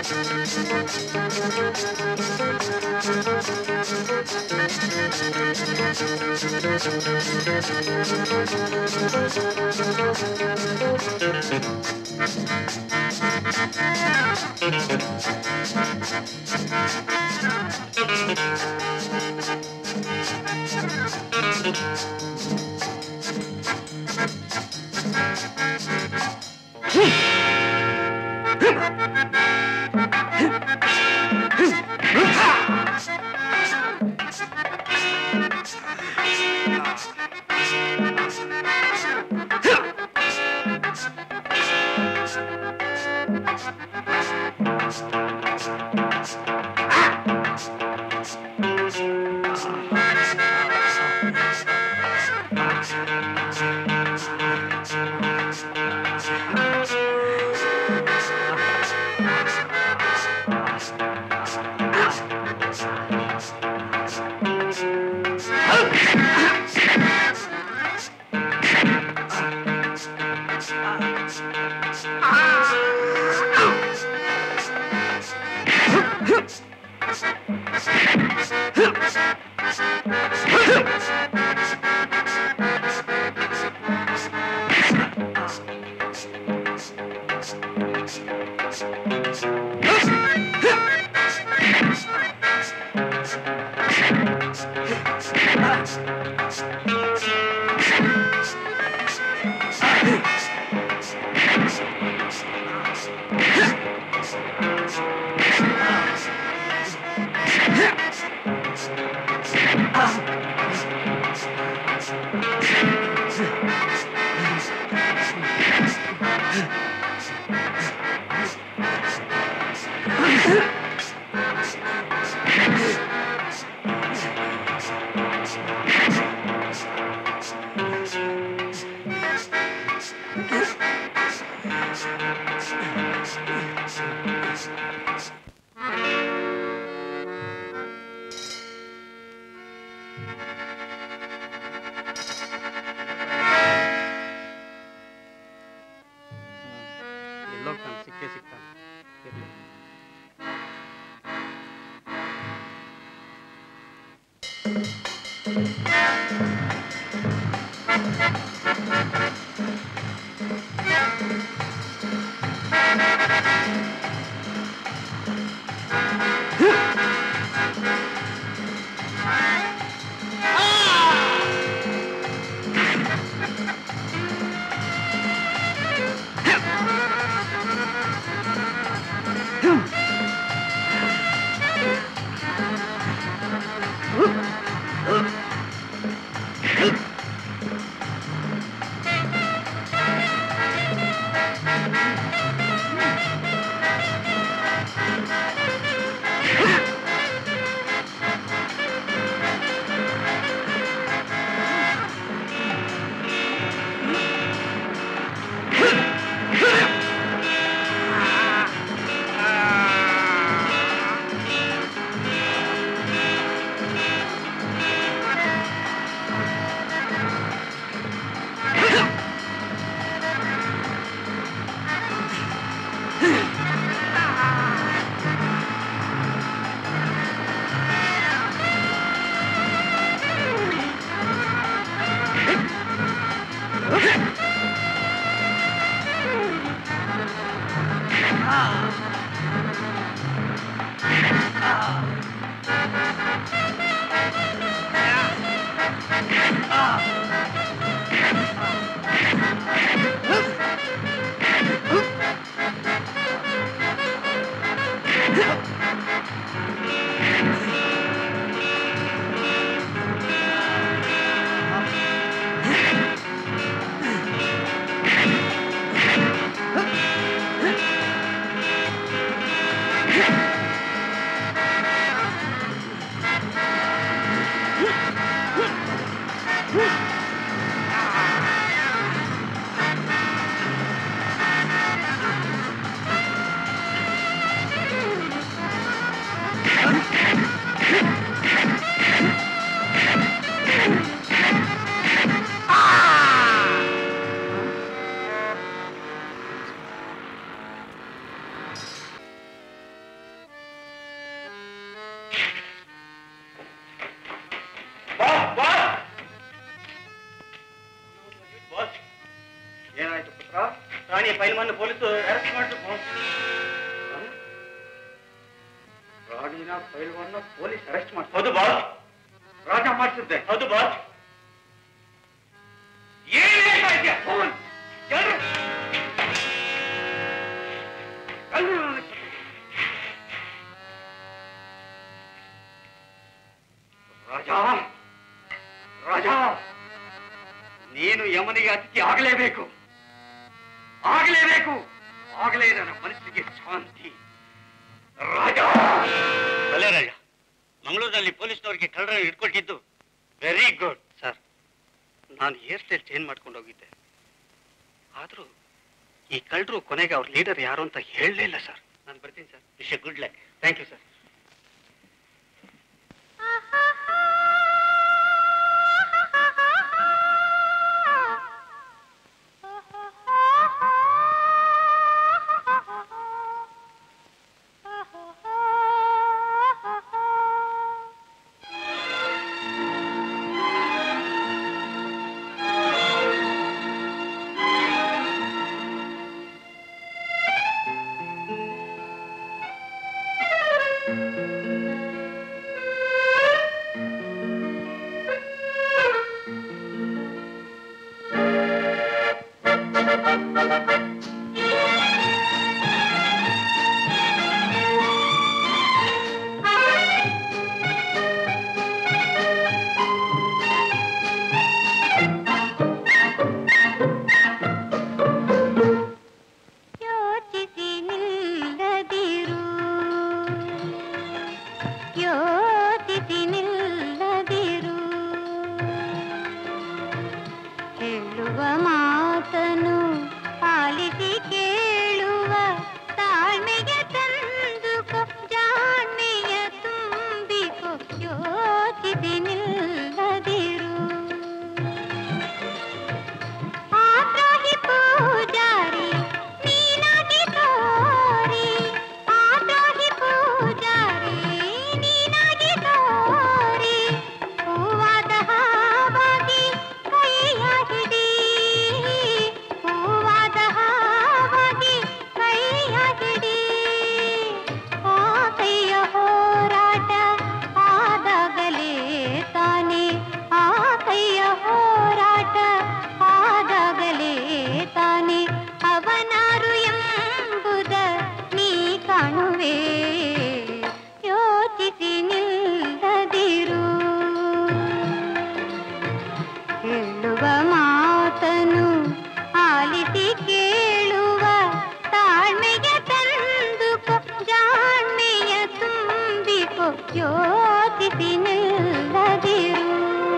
ಎಲ್ಲೋಗ್ತಾನೆ ಸಿಕ್ಕೇ ಸಿಗ್ತಾನೆ ಇರ್ಲಿ. ರಾಣಿಯ ಪೈಲ್ವನ್ನು ಪೊಲೀಸರು ಅರೆಸ್ಟ್ ಮಾಡಿದ್ರು ರಾಣಿನ ಪೈಲ್ವನ್ನ ಪೊಲೀಸ್ ಅರೆಸ್ಟ್ ಮಾಡಿ ಹೌದು ಬಾಸ್ ರಾಜ ಮಾಡಿಸಿದ್ದೆ ಹೌದು ಬಾಸ್ ಏನ್ ಹೇಳ್ತಾ ಇದ್ಯಾ ಫೋನ್ ಎಲ್ರು ಎಲ್ರು ನನ್ನ ಕಡೆ. ರಾಜ ರಾಜ ನೀನು ಯಮನಿಗೆ ಅತಿಥಿ ಆಗಲೇಬೇಕು ಆಗಲೇಬೇಕು ಆಗಲೇ ನನ್ನ ಮನಸ್ಸಿಗೆ ಶಾಂತಿ ರಾಜ ಭಲೇ ರಾಜ ಮಂಗಳೂರಿನಲ್ಲಿ ಪೊಲೀಸ್ನವರಿಗೆ ಕಳ್ಳರನ್ನು ಹಿಡ್ಕೊಟ್ಟಿದ್ದು ವೆರಿ ಗುಡ್ ಸರ್ ನಾನು ಹೇರ್ ಸ್ಟೈಲ್ ಚೇಂಜ್ ಮಾಡ್ಕೊಂಡು ಹೋಗಿದ್ದೆ ಆದರೂ ಈ ಕಳ್ಳರು ಕೊನೆಗೆ ಅವ್ರ ಲೀಡರ್ ಯಾರು ಅಂತ ಹೇಳಲೇ ಇಲ್ಲ ಸರ್ ನಾನು ಬರ್ತೀನಿ sir wish good luck thank you sir ಯೋಚಿಸಿ ನಿಲ್ಲದಿರು ಯೋಚಿಸಿ ನಿಲ್ಲದಿರು ಹೇಳುವ ಮಾತನು ಪಾಲಿಸಿ ಕೇಳುವ ತಾಳ್ಮೆಗೆ ತಂದುಕೋ ಜಾಣ್ಮೆಯ ತುಂಬಿಕೋ ಯೋಚಿಸಿ ನಿಲ್ಲದಿರು ಆದ್ರೋಹಿ ಪೂಜಾರಿ ನೀನಾಗಿ ತೋರಿ ಆದ್ರೋಹಿ ಪೂಜಾರಿ ನೀನಾಗಿ ತೋರಿ ಹೂವಾದ ಹಾವಾಗಿ ಕೈಯ ಹಿಡಿ ಹೂವಾದ ಹಾವಾಗಿ ಕೈಯ ಹಿಡಿ ಆ ಕೈಯ ಹೋರಾಟ ಆದಾಗಲೇ ತಾನೇ ಆ ಕೈಯ ಹೋರಾಟ ಆದಾಗಲೇ ತಾನೇ ಅವನಾರು ಎಂಬುದ ನೀ ಕಾಣುವೆ ಯೋಚಿಸಿ ನಿಲ್ಲದಿರು ಹೇಳುವ ಮಾತನು ಆಲಿಸಿ ಕೇಳುವ ತಾಳ್ಮೆಗೆ ತಂದುಕೋ ಜಾಣ್ಮೆಯ ತುಂಬಿಕೋ ಯೋಚಿಸಿ ನಿಲ್ಲದಿರು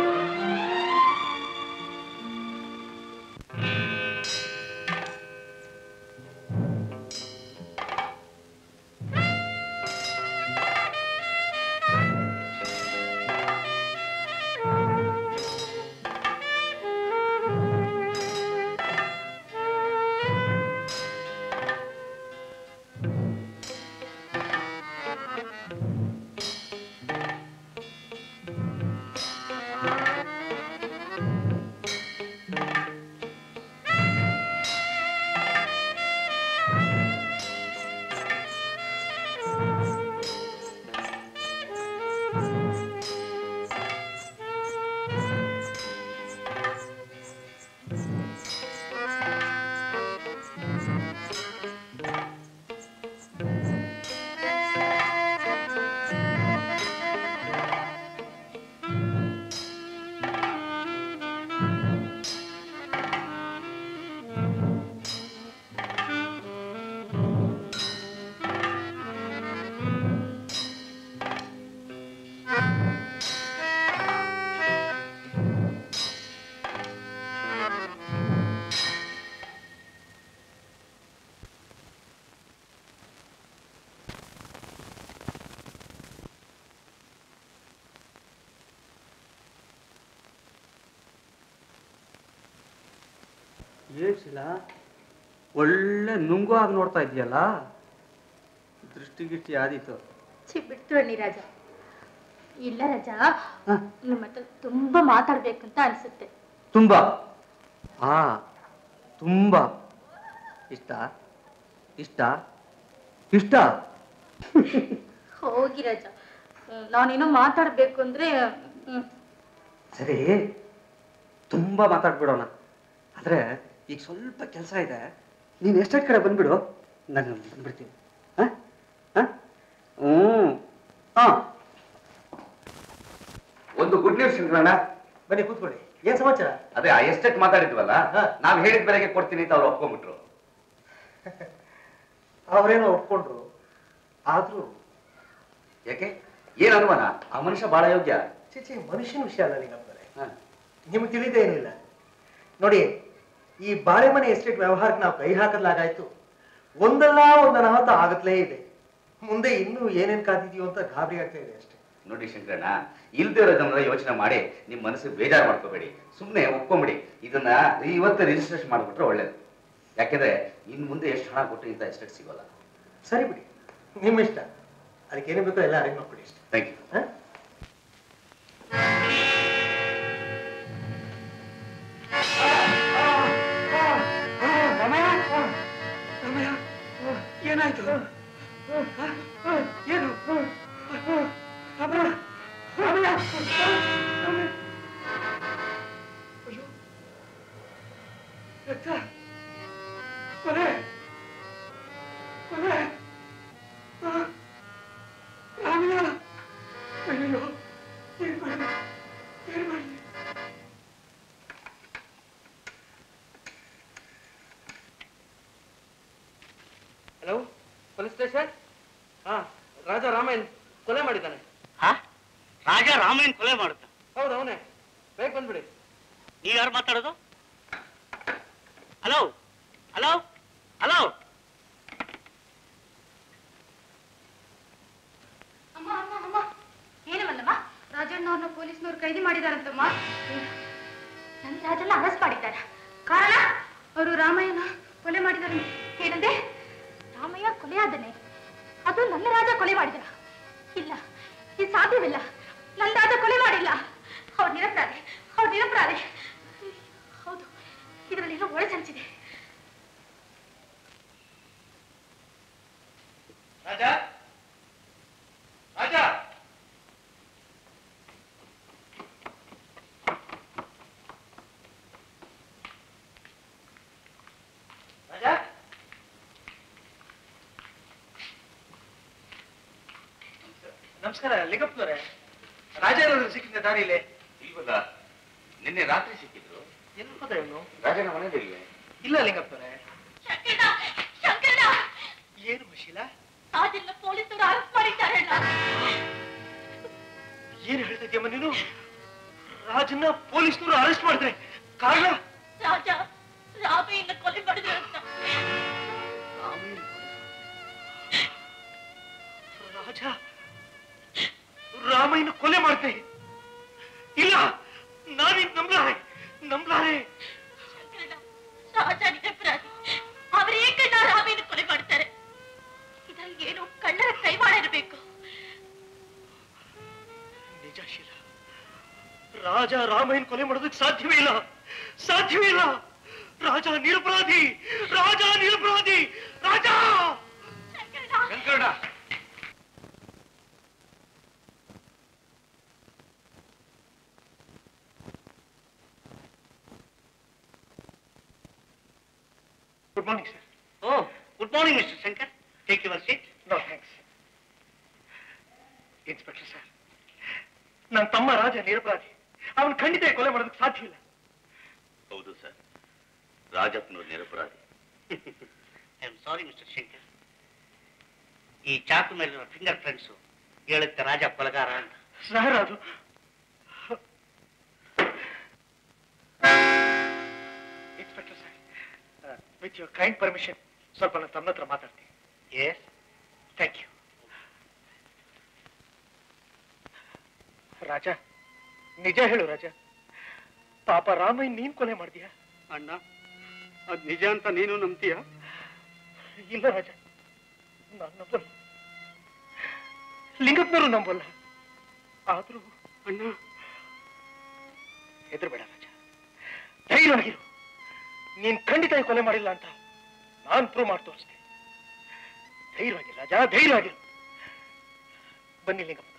ಏನ್ಸಿಲ್ಲ ಒಳ್ಳೆ ನುಂಗು ಆಗಿ ನೋಡ್ತಾ ಇದೆಯಲ್ಲ ದೃಷ್ಟಿಗಿಷ್ಟಿ ಆದೀತು ಛಿ ಬಿಟ್ಟು ಬನ್ನಿ ರಾಜ ಇಲ್ಲ ರಾಜ ನಿಮ್ಮ ಹತ್ರ ತುಂಬಾ ಮಾತಾಡ್ಬೇಕಂತ ಅನ್ಸುತ್ತೆ ತುಂಬಾ ಹಾ ತುಂಬಾ ಇಷ್ಟ ಇಷ್ಟ ಇಷ್ಟ ಹೋಗಿ ರಾಜ ನಾನೇನೋ ಮಾತಾಡ್ಬೇಕು ಅಂದ್ರೆ ಹ್ಮ್. ಸರಿ ತುಂಬಾ ಮಾತಾಡ್ಬಿಡೋಣ ಆದ್ರೆ ಈಗ ಸ್ವಲ್ಪ ಕೆಲಸ ಇದೆ ನೀನು ಎಷ್ಟೊತ್ತು ಕಡೆ ಬಂದ್ಬಿಡು ನಾನು ಬಂದ್ಬಿಡ್ತೀನಿ ಹ? ಹ? ಹ್ಮ್ ಹಾ ಒಂದು ಗುಡ್ ನ್ಯೂಸ್ ಶಂಕರಣ್ಣ ಬನ್ನಿ ಕೂತ್ಕೊಳ್ಳಿ ಏನ್ ಸಮಾಚಾರ ಅದೇ ಆ ಎಸ್ಟೇಟ್ ಮಾತಾಡಿದ್ವಲ್ಲ ನಾವ್ ಹೇಳಿದ ಬೆಲೆಗೆ ಕೊಡ್ತೀನಿ ಅಂತ ಅವ್ರು ಒಪ್ಕೊಂಡ್ಬಿಟ್ರು ಅವ್ರೇನೋ ಒಪ್ಕೊಂಡ್ರು ಆದ್ರೂ ಯಾಕೆ ಏನ್ ಅನುಮಾನ ಆ ಮನುಷ್ಯ ಬಹಳ ಯೋಗ್ಯ ಚಿಚಿ ಮನುಷ್ಯನ ವಿಷಯ ಅಲ್ಲ ಲಿಂಗಪ್ಪನವರೇ ನಿಮ್ಗೆ ತಿಳಿದೇ ಏನಿಲ್ಲ ನೋಡಿ ಈ ಬಾಳೆಮನೆ ಎಸ್ಟೇಟ್ ವ್ಯವಹಾರಕ್ಕೆ ನಾವು ಕೈ ಹಾಕಲಾಗಾಯ್ತು ಒಂದಲ್ಲ ಒಂದು ಅನಾಹುತ ಆಗತ್ಲೇ ಇದೆ ಮುಂದೆ ಇನ್ನೂ ಏನೇನ್ ಕಾದಿದೆಯೋ ಅಂತ ಗಾಬರಿ ಆಗ್ತಾ ಇದೆ ಅಷ್ಟೇ ನೋಡಿ ಶಂಕರಣ್ಣ ಇಲ್ದೇ ಇರೋದನ್ನ ಯೋಚನೆ ಮಾಡಿ ನಿಮ್ ಮನಸ್ಸಿಗೆ ಬೇಜಾರು ಮಾಡ್ಕೋಬೇಡಿ ಸುಮ್ನೆ ಒಪ್ಕೊಂಬಿಡಿ ಇದನ್ನ ಇವತ್ತು ರಿಜಿಸ್ಟ್ರೇಷನ್ ಮಾಡ್ಬಿಟ್ರೆ ಒಳ್ಳೇದು ಯಾಕೆಂದ್ರೆ ಇನ್ ಮುಂದೆ ಎಷ್ಟು ಹಣ ಕೊಟ್ಟು ಇಂಥ ಎಸ್ಟೇಟ್ ಸಿಗೋಲ್ಲ ಸರಿ ಬಿಡಿ ನಿಮ್ಮ ಇಷ್ಟ ಅದಕ್ಕೆ ಏನೇ ಬೇಕೋ ಎಲ್ಲ ಅರೇಂಜ್ ಮಾಡ್ಕೊಡಿ ಅಷ್ಟೇ ಥ್ಯಾಂಕ್ ಯು ಹ? ಏನಾಯ್ತು ಏನು ರಕ್ತ ಕೊಲೆ ಕೊಲೆ ರಾಮಯ್ಯ ಅಯ್ಯೋ ಏನ್ ಮಾಡಿ ಏನ್ ಮಾಡಿ ಹಲೋ ಪೊಲೀಸ್ ಸ್ಟೇಷನ್ ಹಾ ರಾಜ ರಾಮಯ್ಯನ್ ಕೊಲೆ ಮಾಡಿದ್ದಾನೆ ರಾಜ ರಾಮಯ್ಯನ್ ಕೊಲೆ ಮಾಡುತ್ತ ಹೌದು ಅವನೇ ಬೇಗ ಬಂದ್ಬಿಡಿ ನೀವ್ ಯಾರು ಮಾತಾಡೋದು ಹಲೋ ಹಲೋ ಹಲೋ ಅಮ್ಮ ಅಮ್ಮ ಅಮ್ಮ ಏನವಲ್ಲಮ್ಮ ರಾಜಣ್ಣವ್ರನ್ನ ಪೊಲೀಸ್ನವ್ರು ಕೈದಿ ಮಾಡಿದಾರಂತಮ್ಮ ನನ್ನ ರಾಜನ್ನ ಅರೆಸ್ಟ್ ಮಾಡಿದ್ದಾರೆ ಕಾರಣ ಅವರು ರಾಮಯ್ಯನ ಕೊಲೆ ಮಾಡಿದ್ದಾರೆ ಏನಂದೆ ರಾಮಯ್ಯ ಕೊಲೆ ಆದನೆ ಅದು ನನ್ನ ರಾಜ ಕೊಲೆ ಮಾಡಿದ ಇಲ್ಲ ಇದು ಸಾಧ್ಯವಿಲ್ಲ ನನ್ನ ರಾಜ ಕೊಲೆ ಮಾಡಿಲ್ಲ ಅವ್ರು ನಿರಪರಾಧಿ ಅವ್ರು ನಿರಪರಾಧಿ ಹೌದು ಇದರಲ್ಲಿ ಏನೋ ಒಳ ಸಂಚಿದೆ ರಾಜ ರಾಜ ರಾಜ ನಮಸ್ಕಾರ ಲಿಂಗಪ್ಪನವರೇ ರಾಜೇಂದ್ರ ಸಿಕ್ಕಿದ್ದ ದಾರಿಲಿ ಇಲ್ವಲ್ಲ ನಿನ್ನೆ ರಾತ್ರಿ ಸಿಕ್ಕಿದ್ರು ಎಲ್ಲಿ ಹೋದ ಇವನು ರಾಜನ ಮನೆಯಲ್ಲಿಲ್ವೇ ಇಲ್ಲ ಲಿಂಗಪ್ಪನವರೇ ಶಂಕರಣ್ಣ ಏನು ಮಶೀಲ ರಾಜನ್ನ ಪೊಲೀಸರು ಅರೆಸ್ಟ್ ಮಾಡಿದ್ದಾರೆ ಏನ್ ಹೇಳ್ತಿದ್ಯಮ್ಮ ನೀನು ರಾಜನ್ನ ಪೊಲೀಸ್ನವರು ಅರೆಸ್ಟ್ ಮಾಡಿದ್ರೆ ಕಾರಣ ರಾಜ ರಾಮಯ್ಯನ ಕೊಲೆ ಮಾಡಿದ್ರು ಅಂತ ರಾಜ ರಾಮಯ್ಯನ ಕೊಲೆ ಮಾಡ್ತೆ ಇಲ್ಲ ನಾನಿನ್ ನಂಬ್ಲಾರೆ ನಂಬ್ಲಾರೆ ರಾಜ ನಿರಪರಾಧಿ ಅವರು ಏಕಣ್ಣ ರಾಮಯ್ಯನ ಕೊಲೆ ಮಾಡ್ತಾರೆ ಇದರಲ್ಲಿ ಏನು ಕಳ್ಳರ ಕೈವಾಡ ಇರಬೇಕು ನಿಜ ಶೀಲ ರಾಜ ರಾಮಯ್ಯನ ಕೊಲೆ ಮಾಡೋದಕ್ಕೆ ಸಾಧ್ಯವೇ ಇಲ್ಲ ಸಾಧ್ಯವೇ ಇಲ್ಲ ರಾಜ ನಿರಪರಾಧಿ ರಾಜ ನಿರಪರಾಧಿ Raja Shankaranna good morning sir oh good morning mister Shankar take your seat no thanks inspector sir ನನ್ನ ತಮ್ಮ ರಾಜ ನಿರಪರಾಧಿ ಅವನು ಖಂಡಿತ ಈ ಕೊಲೆ ಮಾಡೋದಕ್ಕೆ ಸಾಧ್ಯ ಇಲ್ಲ ಹೌದು ಸರ್ ರಾಜಪ್ಪನವ್ರು ನಿರಪರಾಧಿ I am sorry mister Shankar ಈ ಚಾಕು ಮೇಲಿರೋ ಫಿಂಗರ್ ಪ್ರಿಂಟ್ಸು ಹೇಳುತ್ತೆ ರಾಜ ಕೊಲಗಾರ ಅಂತ ಸರ್ ಅದು inspector sir with your kind permission ಸ್ವಲ್ಪ ನನ್ನ ತಮ್ಮ ಹತ್ರ ಮಾತಾಡ್ತೀನಿ ಎಸ್ ಥ್ಯಾಂಕ್ ಯು ರಾಜ ನಿಜ ಹೇಳು ರಾಜ ಪಾಪ ರಾಮಯ್ಯ ನೀನ್ ಕೊಲೆ ಮಾಡ್ತೀಯಾ ಅಣ್ಣ ಅದ್ ನಿಜ ಅಂತ ನೀನು ನಂಬ್ತೀಯ ಇಲ್ಲ ರಾಜ ನಾನು ನಂಬಲ್ಲ ಲಿಂಗಪ್ಪನವರು ನಂಬಲ್ಲ ಆದ್ರೂ ಅಣ್ಣ ಹೆದರ್ಬೇಡ ರಾಜ ಧೈರ್ಯವಾಗಿರು ನೀನ್ ಖಂಡಿತ ಈ ಕೊಲೆ ಮಾಡಿಲ್ಲ ಅಂತ ನಾನ್ ಪ್ರೂವ್ ಮಾಡಿ ತೋರಿಸ್ತೀನಿ ಧೈರ್ಯವಾಗಿ ರಾಜ ಧೈರ್ಯವಾಗಿರು ಬನ್ನಿ Lingappa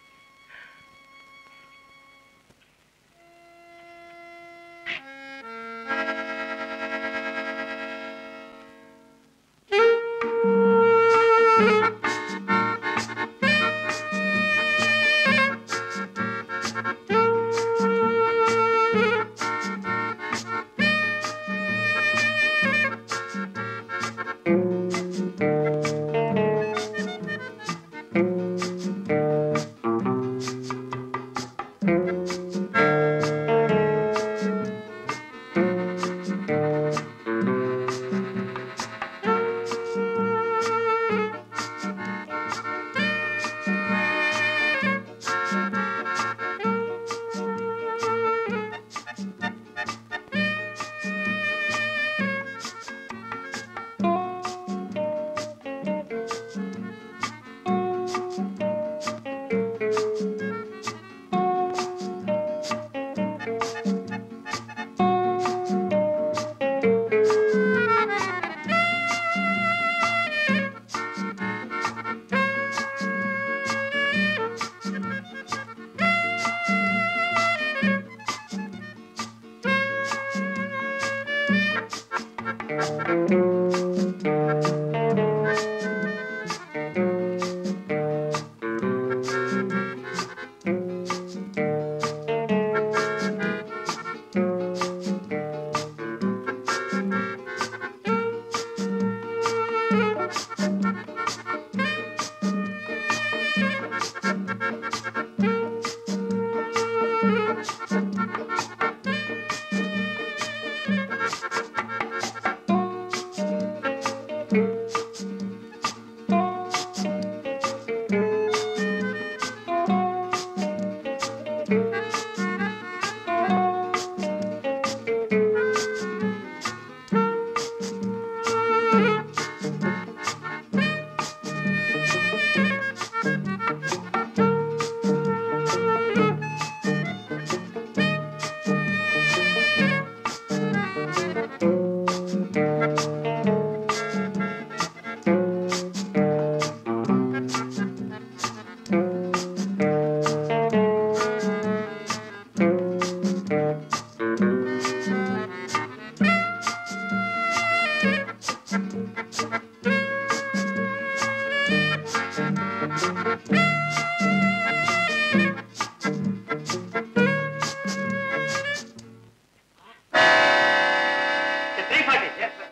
three forty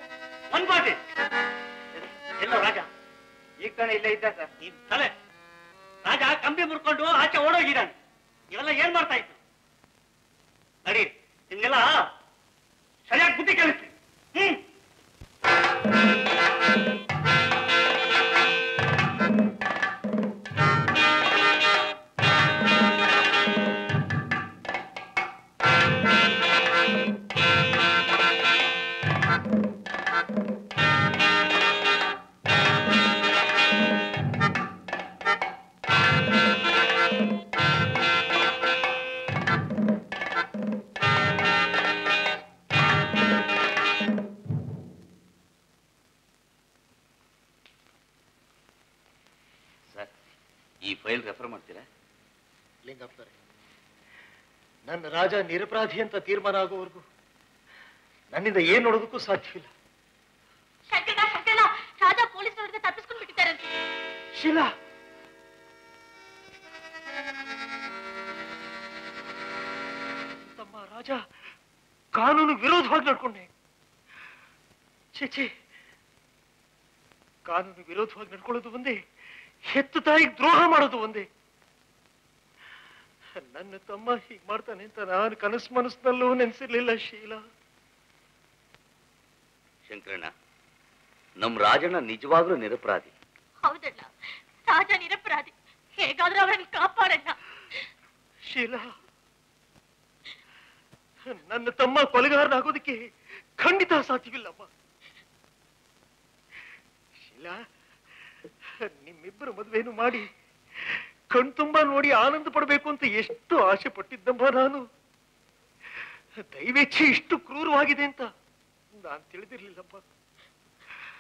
one forty ಎಲ್ಲೋ ರಾಜ ಈಗ ತಾನೇ ಇಲ್ಲೇ ಇದ್ದ ಸರ್ ನೀನ್ ತಲೆ ರಾಜ ಕಂಬಿ ಮುರ್ಕೊಂಡು ಆಚೆ ಓಡೋಗಿದ್ದಾನೆ ಇವೆಲ್ಲ ಏನ್ ಮಾಡ್ತಾ ಇತ್ತು ನಡಿ ನಿಮ್ಗೆಲ್ಲ ಸರಿಯಾಗಿ ಬುದ್ಧಿ ಕಲಿಸ್ತೀನಿ ಹ್ಮ್ ಸರ್ ಈ ಫೈಲ್ ರೆಫರ್ ಮಾಡ್ತೀರಾ ಲಿಂಗಪ್ಪನವರೇ ನನ್ನ ರಾಜ ನಿರಪರಾಧಿ ಅಂತ ತೀರ್ಮಾನ ಆಗುವವರೆಗೂ ನನ್ನಿಂದ ಏನ್ ನೋಡೋದಕ್ಕೂ ಸಾಧ್ಯವಿಲ್ಲ ಶಂಕರಣ್ಣ ಶಂಕರಣ್ಣ ರಾಜ ಪೊಲೀಸ್ನವ್ರಿಗೆ ತಪ್ಪಿಸ್ಕೊಂಡು ಬಿಟ್ಟಿದ್ದಾರೆ ಶೀಲಾ ತಮ್ಮ ರಾಜ ಕಾನೂನು ವಿರೋಧವಾಗಿ ನಡ್ಕೊಂಡೆ ಛೇ ಛೇ ಕಾನೂನು ವಿರೋಧವಾಗಿ ನಡ್ಕೊಳ್ಳೋದು ಒಂದೇ ಹೆತ್ತು ತಾಯಿಗೆ ದ್ರೋಹ ಮಾಡೋದು ಒಂದೇ ನನ್ನ ತಮ್ಮ ಹೀಗ್ ಮಾಡ್ತಾನೆ ಅಂತ ನಾನು ಕನಸು ಮನಸ್ಸಿನಲ್ಲೂ ನೆನ್ಸಿರ್ಲಿಲ್ಲ ಶೀಲಾ ಶಂಕರಣ್ಣ ನಮ್ ರಾಜಣ್ಣ ನಿಜವಾಗ್ಲೂ ನಿರಪರಾಧಿ ಹೌದಣ್ಣ ರಾಜ ನಿರಪರಾಧಿ ಹೇಗಾದ್ರೂ ಅವರನ್ನು ಕಾಪಾಡಣ್ಣ ಶೀಲಾ ನನ್ನ ತಮ್ಮ ಕೊಲೆಗಾರನಾಗೋದಕ್ಕೆ ಖಂಡಿತ ಸಾಧ್ಯವಿಲ್ಲಮ್ಮ ಶೀಲಾ ನಿಮ್ಮಿಬ್ಬರ ಮದುವೆಯನ್ನು ಮಾಡಿ ಕಣ್ತುಂಬ ನೋಡಿ ಆನಂದ ಪಡಬೇಕು ಅಂತ ಎಷ್ಟು ಆಸೆ ಪಟ್ಟಿದ್ದಮ್ಮ ನಾನು ದೈವೇಚ್ಛೆ ಇಷ್ಟು ಕ್ರೂರವಾಗಿದೆ ಅಂತ ನಾನು ತಿಳಿದಿರ್ಲಿಲ್ಲಪ್ಪ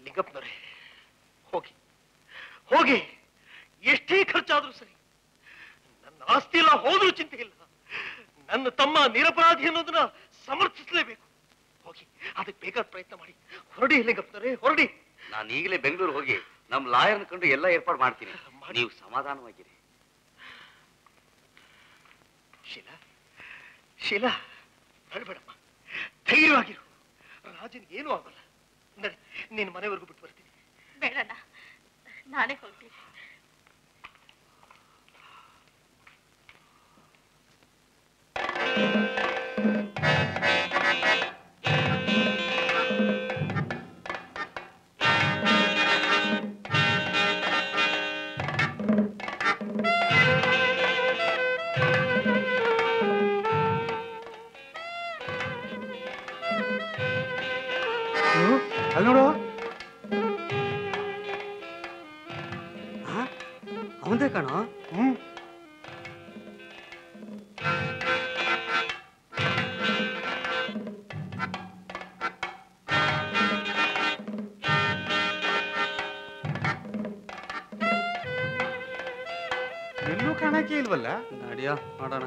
ಲಿಂಗಪ್ಪನವರೇ ಹೋಗಿ ಹೋಗಿ ಎಷ್ಟೇ ಖರ್ಚಾದ್ರೂ ಸರಿ ನನ್ನ ಆಸ್ತಿ ಎಲ್ಲ ಹೋದ್ರೂ ಚಿಂತೆ ಇಲ್ಲ ನನ್ನ ತಮ್ಮ ನಿರಪರಾಧಿ ಅನ್ನೋದನ್ನ ಸಮರ್ಥಿಸಲೇಬೇಕು ಹೋಗಿ ಅದಕ್ಕೆ ಬೇಕಾದ ಪ್ರಯತ್ನ ಮಾಡಿ ಹೊರಡಿ ಲಿಂಗಪ್ಪನವರೇ ಹೊರಡಿ ನಾನು ಈಗಲೇ ಬೆಂಗಳೂರು ಹೋಗಿ ನಮ್ಮ ಲಾಯರ್ನ ಕಂಡು ಎಲ್ಲ ಏರ್ಪಾಡು ಮಾಡ್ತೀನಿ ನೀವು ಸಮಾಧಾನವಾಗಿರಿ ಶೀಲಾ ಶೀಲಾ ಅಳ್ಬೇಡಮ್ಮ ಧೈರ್ಯವಾಗಿರು ರಾಜನಿಗೆ ಏನೂ ಆಗಲ್ಲ ನಡಿ ನೀನು ಮನೆವರೆಗೂ ಬಿಟ್ಟು ಬರ್ತೀನಿ ಬೇಡಣ್ಣ ನಾನೇ ಹೋಗ್ತೀನಿ ಅಲ್ಲಿ ನೋಡು ಅವಂದೇ ಕಣೋ ಹ್ಮ್ ಎಲ್ಲೂ ಕಾಣಕ್ಕೆ ಇಲ್ವಲ್ಲ ನಡಿಯೋ ನೋಡೋಣ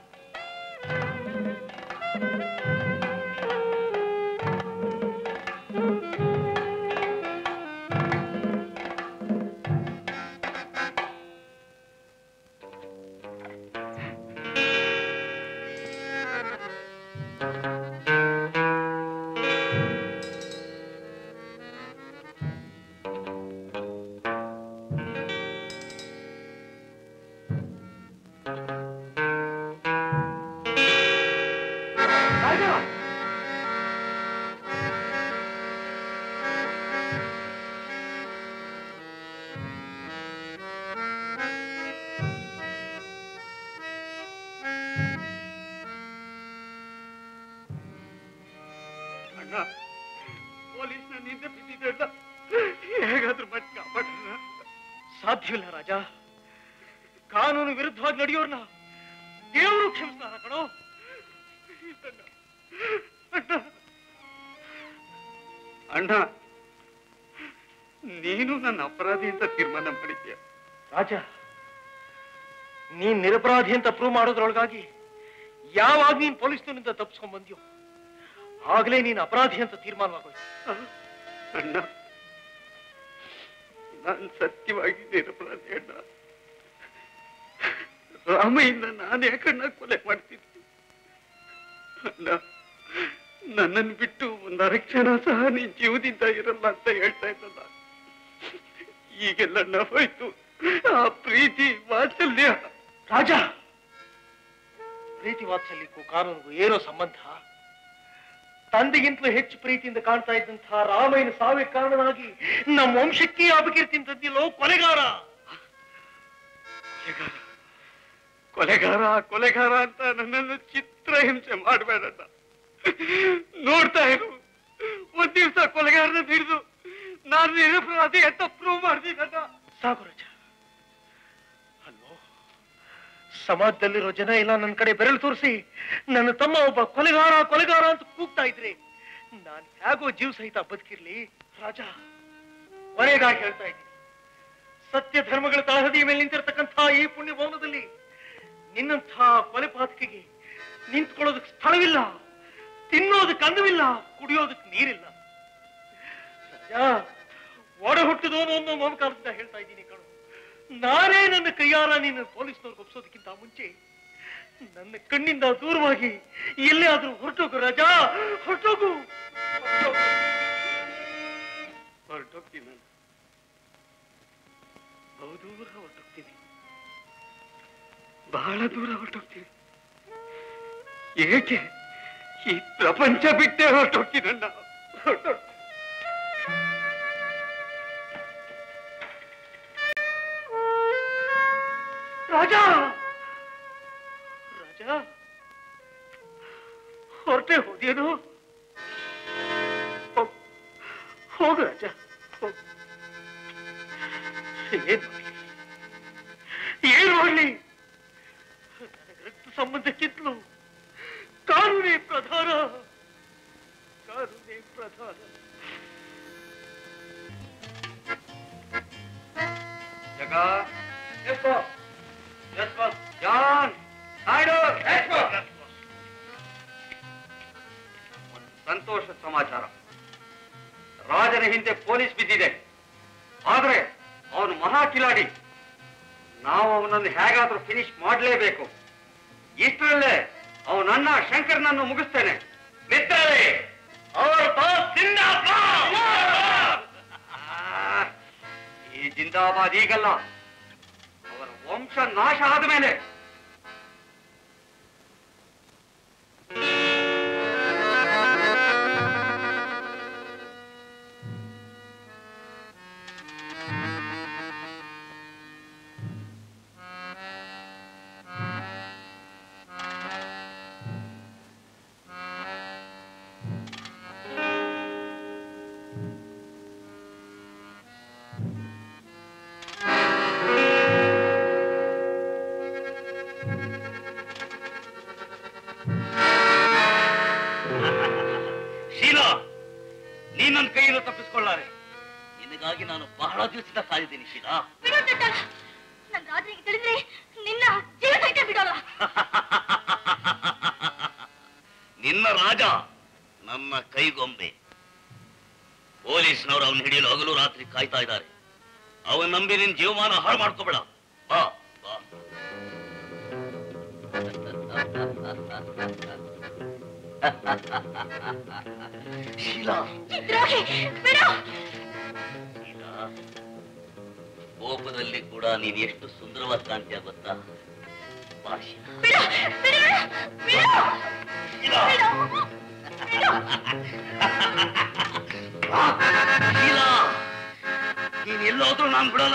ಅಣ್ಣ ಪೊಲೀಸ್ ನನ್ನ ಹಿಂದೆ ಬಿದ್ದಿದ್ದಲ್ಲ ಹೇಗಾದ್ರೂ ಮಾಡಿ ಕಾಪಾಡೋಣ ಸಾಧ್ಯವಿಲ್ಲ ರಾಜ ಕಾನೂನು ವಿರುದ್ಧವಾಗಿ ನಡೆಯೋರ್ನ ದೇವರು ಕ್ಷಮಿಸ್ತಾರ ಕಣೋ ಅಣ್ಣ ಅಣ್ಣ ನೀನು ನನ್ನ ಅಪರಾಧಿ ಅಂತ ತೀರ್ಮಾನ ಮಾಡಿದ್ಯಾ ರಾಜ ನೀನ್ ನಿರಪರಾಧಿ ಅಂತ ಪ್ರೂವ್ ಮಾಡೋದ್ರೊಳಗಾಗಿ ಯಾವಾಗ ನೀನ್ ಪೊಲೀಸ್ನಿಂದ ತಪ್ಪಿಸ್ಕೊಂಡ್ ಬಂದ್ಯೋ ಆಗ್ಲೇ ನೀನ್ ಅಪರಾಧಿ ಅಂತ ತೀರ್ಮಾನವಾಗೋಯ್ತು ಅಣ್ಣ ನಾನು ಸತ್ಯವಾಗಿ ನಿರಪರಾಧಿ ಅಣ್ಣ ರಾಮಯ್ಯನ ನಾನು ಯಾಕಣ್ಣ ಕೊಲೆ ಮಾಡ್ತಿದ್ದೆ ಅಣ್ಣ ನನ್ನನ್ನು ಬಿಟ್ಟು ಒಂದು ಕ್ಷಣ ಸಹ ನೀನ್ ಜೀವದಿಂದ ಇರಲ್ಲ ಅಂತ ಹೇಳ್ತಾ ಇದ್ದಲ್ಲ ಈಗೆಲ್ಲ ಹೋಯ್ತು ಆ ಪ್ರೀತಿ ವಾತ್ಸಲ್ಯ ರಾಜ ಪ್ರೀತಿ ವಾತ್ಸಲ್ಯಕ್ಕೂ ಕಾನೂನಿಗೂ ಏನೋ ಸಂಬಂಧ ತಂದೆಗಿಂತಲೂ ಹೆಚ್ಚು ಪ್ರೀತಿಯಿಂದ ಕಾಣ್ತಾ ಇದ್ದಂತಹ ರಾಮಯ್ಯನ ಸಾವಿಗೆ ಕಾರಣವಾಗಿ ನಮ್ಮ ವಂಶಕ್ಕೆ ಅಪಕೀರ್ತಿ ತಂದಿಲ್ಲೋ ಕೊಲೆಗಾರ ಕೊಲೆಗಾರ ಕೊಲೆಗಾರ ಅಂತ ನನ್ನನ್ನು ಚಿತ್ರಹಿಂಸೆ ಮಾಡಬೇಡಣ್ಣ ನೋಡ್ತಾ ಇರು ಒಂದ್ ದಿವಸ ಕೊಲೆಗಾರನ ಹಿಡಿದು ನಾನು ನಿರಪರಾಧಿ ಅಂತ ಪ್ರೂವ್ ಮಾಡ್ತೀನಣ್ಣ ಸಾಕು ರಾಜ ಅಲ್ವೋ ಸಮಾಜದಲ್ಲಿರೋ ಜನ ಎಲ್ಲ ನನ್ನ ಕಡೆ ಬೆರಳು ತೋರಿಸಿ ನನ್ನ ತಮ್ಮ ಒಬ್ಬ ಕೊಲೆಗಾರ ಕೊಲೆಗಾರ ಅಂತ ಕೂಗ್ತಾ ಇದ್ರೆ ನಾನು ಹೇಗೋ ಜೀವ ಸಹಿತ ಬದುಕಿರ್ಲಿ ರಾಜ ಕೊನೆಗಾಗಿ ಹೇಳ್ತಾ ಇದ್ದೀನಿ ಸತ್ಯ ಧರ್ಮಗಳ ತಳಹದಿಯ ಮೇಲೆ ನಿಂತಿರ್ತಕ್ಕಂಥ ಈ ಪುಣ್ಯ ಭವನದಲ್ಲಿ ನಿನ್ನಂಥ ಕೊಲೆಪಾತಕಿಗೆ ನಿಂತ್ಕೊಳ್ಳೋದಕ್ಕೆ ಸ್ಥಳವಿಲ್ಲ ತಿನ್ನೋದಕ್ಕೆ ಅನ್ನವಿಲ್ಲ ಕುಡಿಯೋದಕ್ಕೆ ನೀರಿಲ್ಲ ರಾಜ ಒಡ ಹುಟ್ಟಿದವನು ಅನ್ನೋ ಮಮಕಾರದಿಂದ ಹೇಳ್ತಾ ಇದ್ದೀನಿ ಕಣು ನಾನೇ ನನ್ನ ಕೈಯಾರ ನಿನ್ನ ಪೊಲೀಸ್ನವ್ರಿಗೆ ಒಪ್ಸೋದಕ್ಕಿಂತ ಮುಂಚೆ ನನ್ನ ಕಣ್ಣಿಂದ ದೂರವಾಗಿ ಎಲ್ಲೇ ಆದ್ರೂ ಹೊರಟೋಗು ರಾಜ ಹೊರಟೋಗು ಹೊರಟೋಗ್ತೀನಿ ನಾನು ಬಹುದೂರ ಹೊರಟೋಗ್ತೀನಿ ಬಹಳ ದೂರ ಹೊರಟೋಗ್ತೀನಿ ಏಕೆ ಈ ಪ್ರಪಂಚ ಬಿಟ್ಟೇ ಹೊರಟೋಗ್ತೀನಣ್ಣ ಹೊರಟೋಗ್ತೀನಿ ರಾಜ ರಾಜ ಹೊರಟೆ ಹೋದೇನು ಹೋಗ್- ಹೋಗು ರಾಜ ಹೋಗು. ಏನ್ ಮಾಡ್ಲಿ ಏನ್ ಮಾಡ್ಲಿ ನನಗೆ ರಕ್ತ ಸಂಬಂಧಕ್ಕಿಂತಲೂ ಕಾನೂನೇ ಪ್ರಧಾನ ಕಾನೂನೇ ಪ್ರಧಾನ Jaga yes boss yes boss John Naidu yes boss ಒಂದು ಸಂತೋಷ ಸಮಾಚಾರ ರಾಜನ ಹಿಂದೆ ಪೊಲೀಸ್ ಬಿದ್ದಿದೆ ಆದ್ರೆ ಅವನು ಮಹಾ ಕಿಲಾಡಿ ನಾವು ಅವನನ್ನು ಹೇಗಾದ್ರೂ ಫಿನಿಶ್ ಮಾಡಲೇಬೇಕು ಇಷ್ಟರಲ್ಲೇ ಅವನನ್ನ ಶಂಕರ್ನನ್ನು ಮುಗಿಸ್ತೇನೆ ಮಿತ್ರರೇ ಅವರ ಬಾಸ್ ಜಿಂದಾಬಾದ್! ಆ, ಈ ಜಿಂದಾಬಾದ್ ಈಗಲ್ಲ ಅವರ ವಂಶ ನಾಶ ಆದ್ಮೇಲೆ ಶೀಲಾ ನೀ ನನ್ನ ಕೈಯಿಂದ ತಪ್ಪಿಸ್ಕೊಳ್ಳಾರೆ ನಿನಗಾಗಿ ನಾನು ಬಹಳ ದಿವಸದಿಂದ ಕಾದಿದ್ದೀನಿ ಶೀಲಾ ನನ್ ರಾಜನಿಗೆ ತಿಳಿದ್ರೆ ನಿನ್ನ ಜೀವ ಸಹಿತ ಬಿಡೋಲ್ಲ ನಿನ್ನ ರಾಜ ನನ್ನ ಕೈಗೊಂಬೆ ಪೊಲೀಸ್ನವರು ಅವನು ಹಿಡಿಯಲು ಹಗಲು ರಾತ್ರಿ ಕಾಯ್ತಾ ಇದ್ದಾರೆ ಅವನ್ ನಂಬಿ ನಿನ್ ಜೀವಮಾನ ಹಾಳು ಮಾಡ್ಕೋಬೇಡ ಬಾ ಬಾ ಶೀಲಾ ದ್ರೋಹಿ ಬಿಡು ಶೀಲಾ, ಕೋಪದಲ್ಲಿ ಕೂಡ ನೀನ್ ಎಷ್ಟು ಸುಂದರವಾದ ಕಾಣ್ತೀಯ ಗೊತ್ತಾ ಬಾ ಶೀಲಾ. ಬಿಡು ಬಿಡು ಬಿಡು ಶೀಲಾ. ಶೀಲಾ, ನೀನ್ ಎಲ್ಲೋದ್ರೂ ನಾನ್ ಬಿಡಲ್ಲ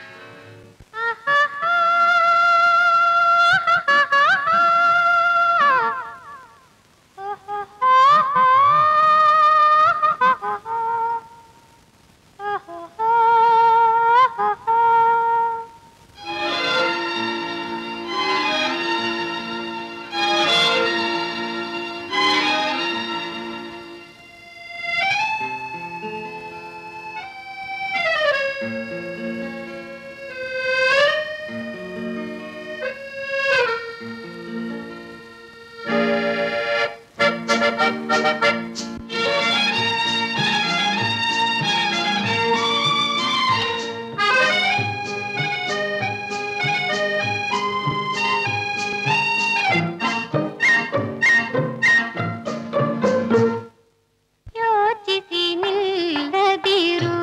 ಯೋಚಿಸಿ ನಿಲ್ಲದಿರು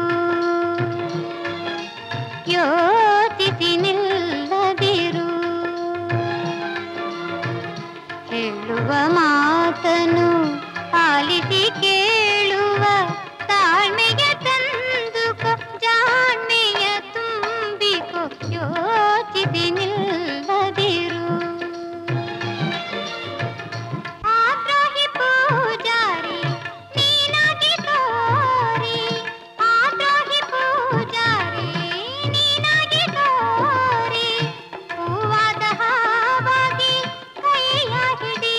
ಯೋಚಿಸಿ ನಿಲ್ಲದಿರು ಹೇಳುವ ಮಾತನು ಆಲಿಸಿ ಕೇಳುವ ತಾಳ್ಮೆಗೆ ತಂದುಕೋ ಜಾಣ್ಮೆಯ ತುಂಬಿಕೋ ಯೋಚಿಸಿ ನಿಲ್ಲದಿರು ಆದ್ರೋಹಿ ಪೂಜಾರಿ ನೀನಾಗಿ ತೋರಿ ಆದ್ರೋಹಿ ಪೂಜಾರಿ ನೀನಾಗಿ ತೋರಿ ಹೂವಾದ ಹಾವಾಗಿ ಕೈಯ ಹಿಡಿ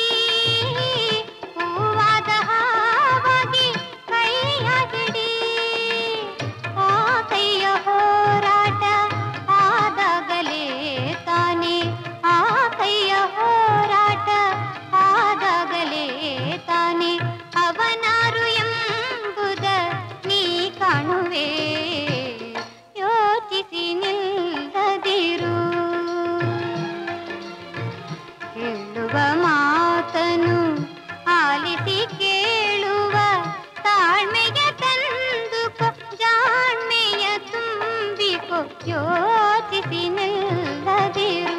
ಹೂವಾದ ಹಾವಾಗಿ ಕೈಯ ಹಿಡಿ ಆ ಕೈಯ ಹೋರಾಟ ಆದಾಗಲೇ ತಾನೇ ಆ ಕೈಯ ಹೋರಾಟ ಆದಾಗಲೇ ತಾನೇ ಅವನಾರು ಎಂಬುದ ನೀ ಕಾಣುವೆ ಯೋಚಿಸಿ ನಿಲ್ಲದಿರು ಹೇಳುವ ಮಾತನು ಆಲಿಸಿ ಕೇಳುವ ತಾಳ್ಮೆಗೆ ತಂದುಕೋ ಜಾಣ್ಮೆಯ ತುಂಬಿಕೋ ಯೋಚಿಸಿ ನಿಲ್ಲದಿರು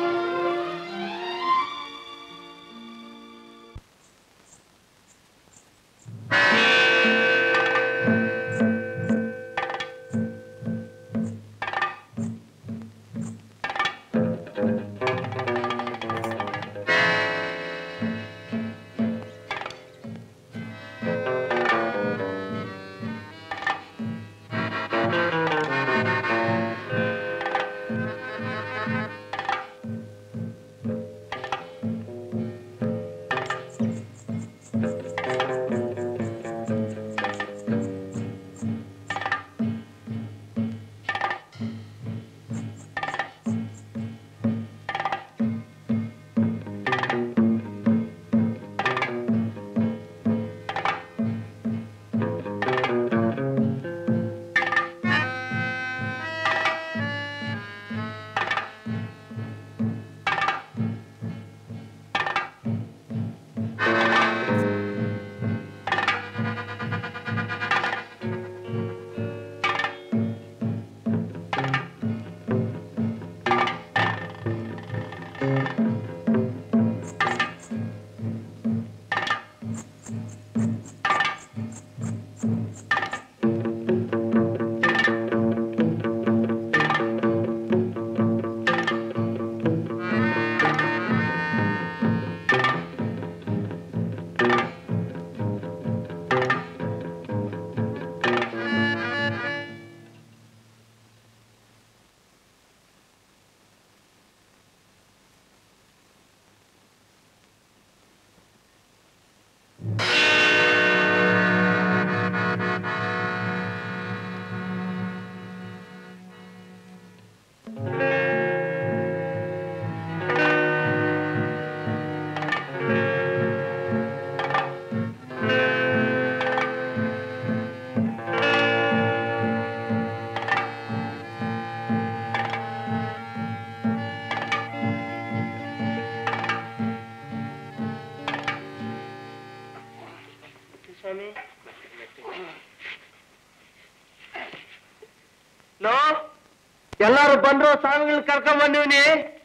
ನೋ ಎಲ್ಲಾರು ಬಂದ್ರು ಸ್ವಾಮಿಗಳನ್ನ ಕರ್ಕೊಂಡ್ ಬಂದಿವ್ನಿ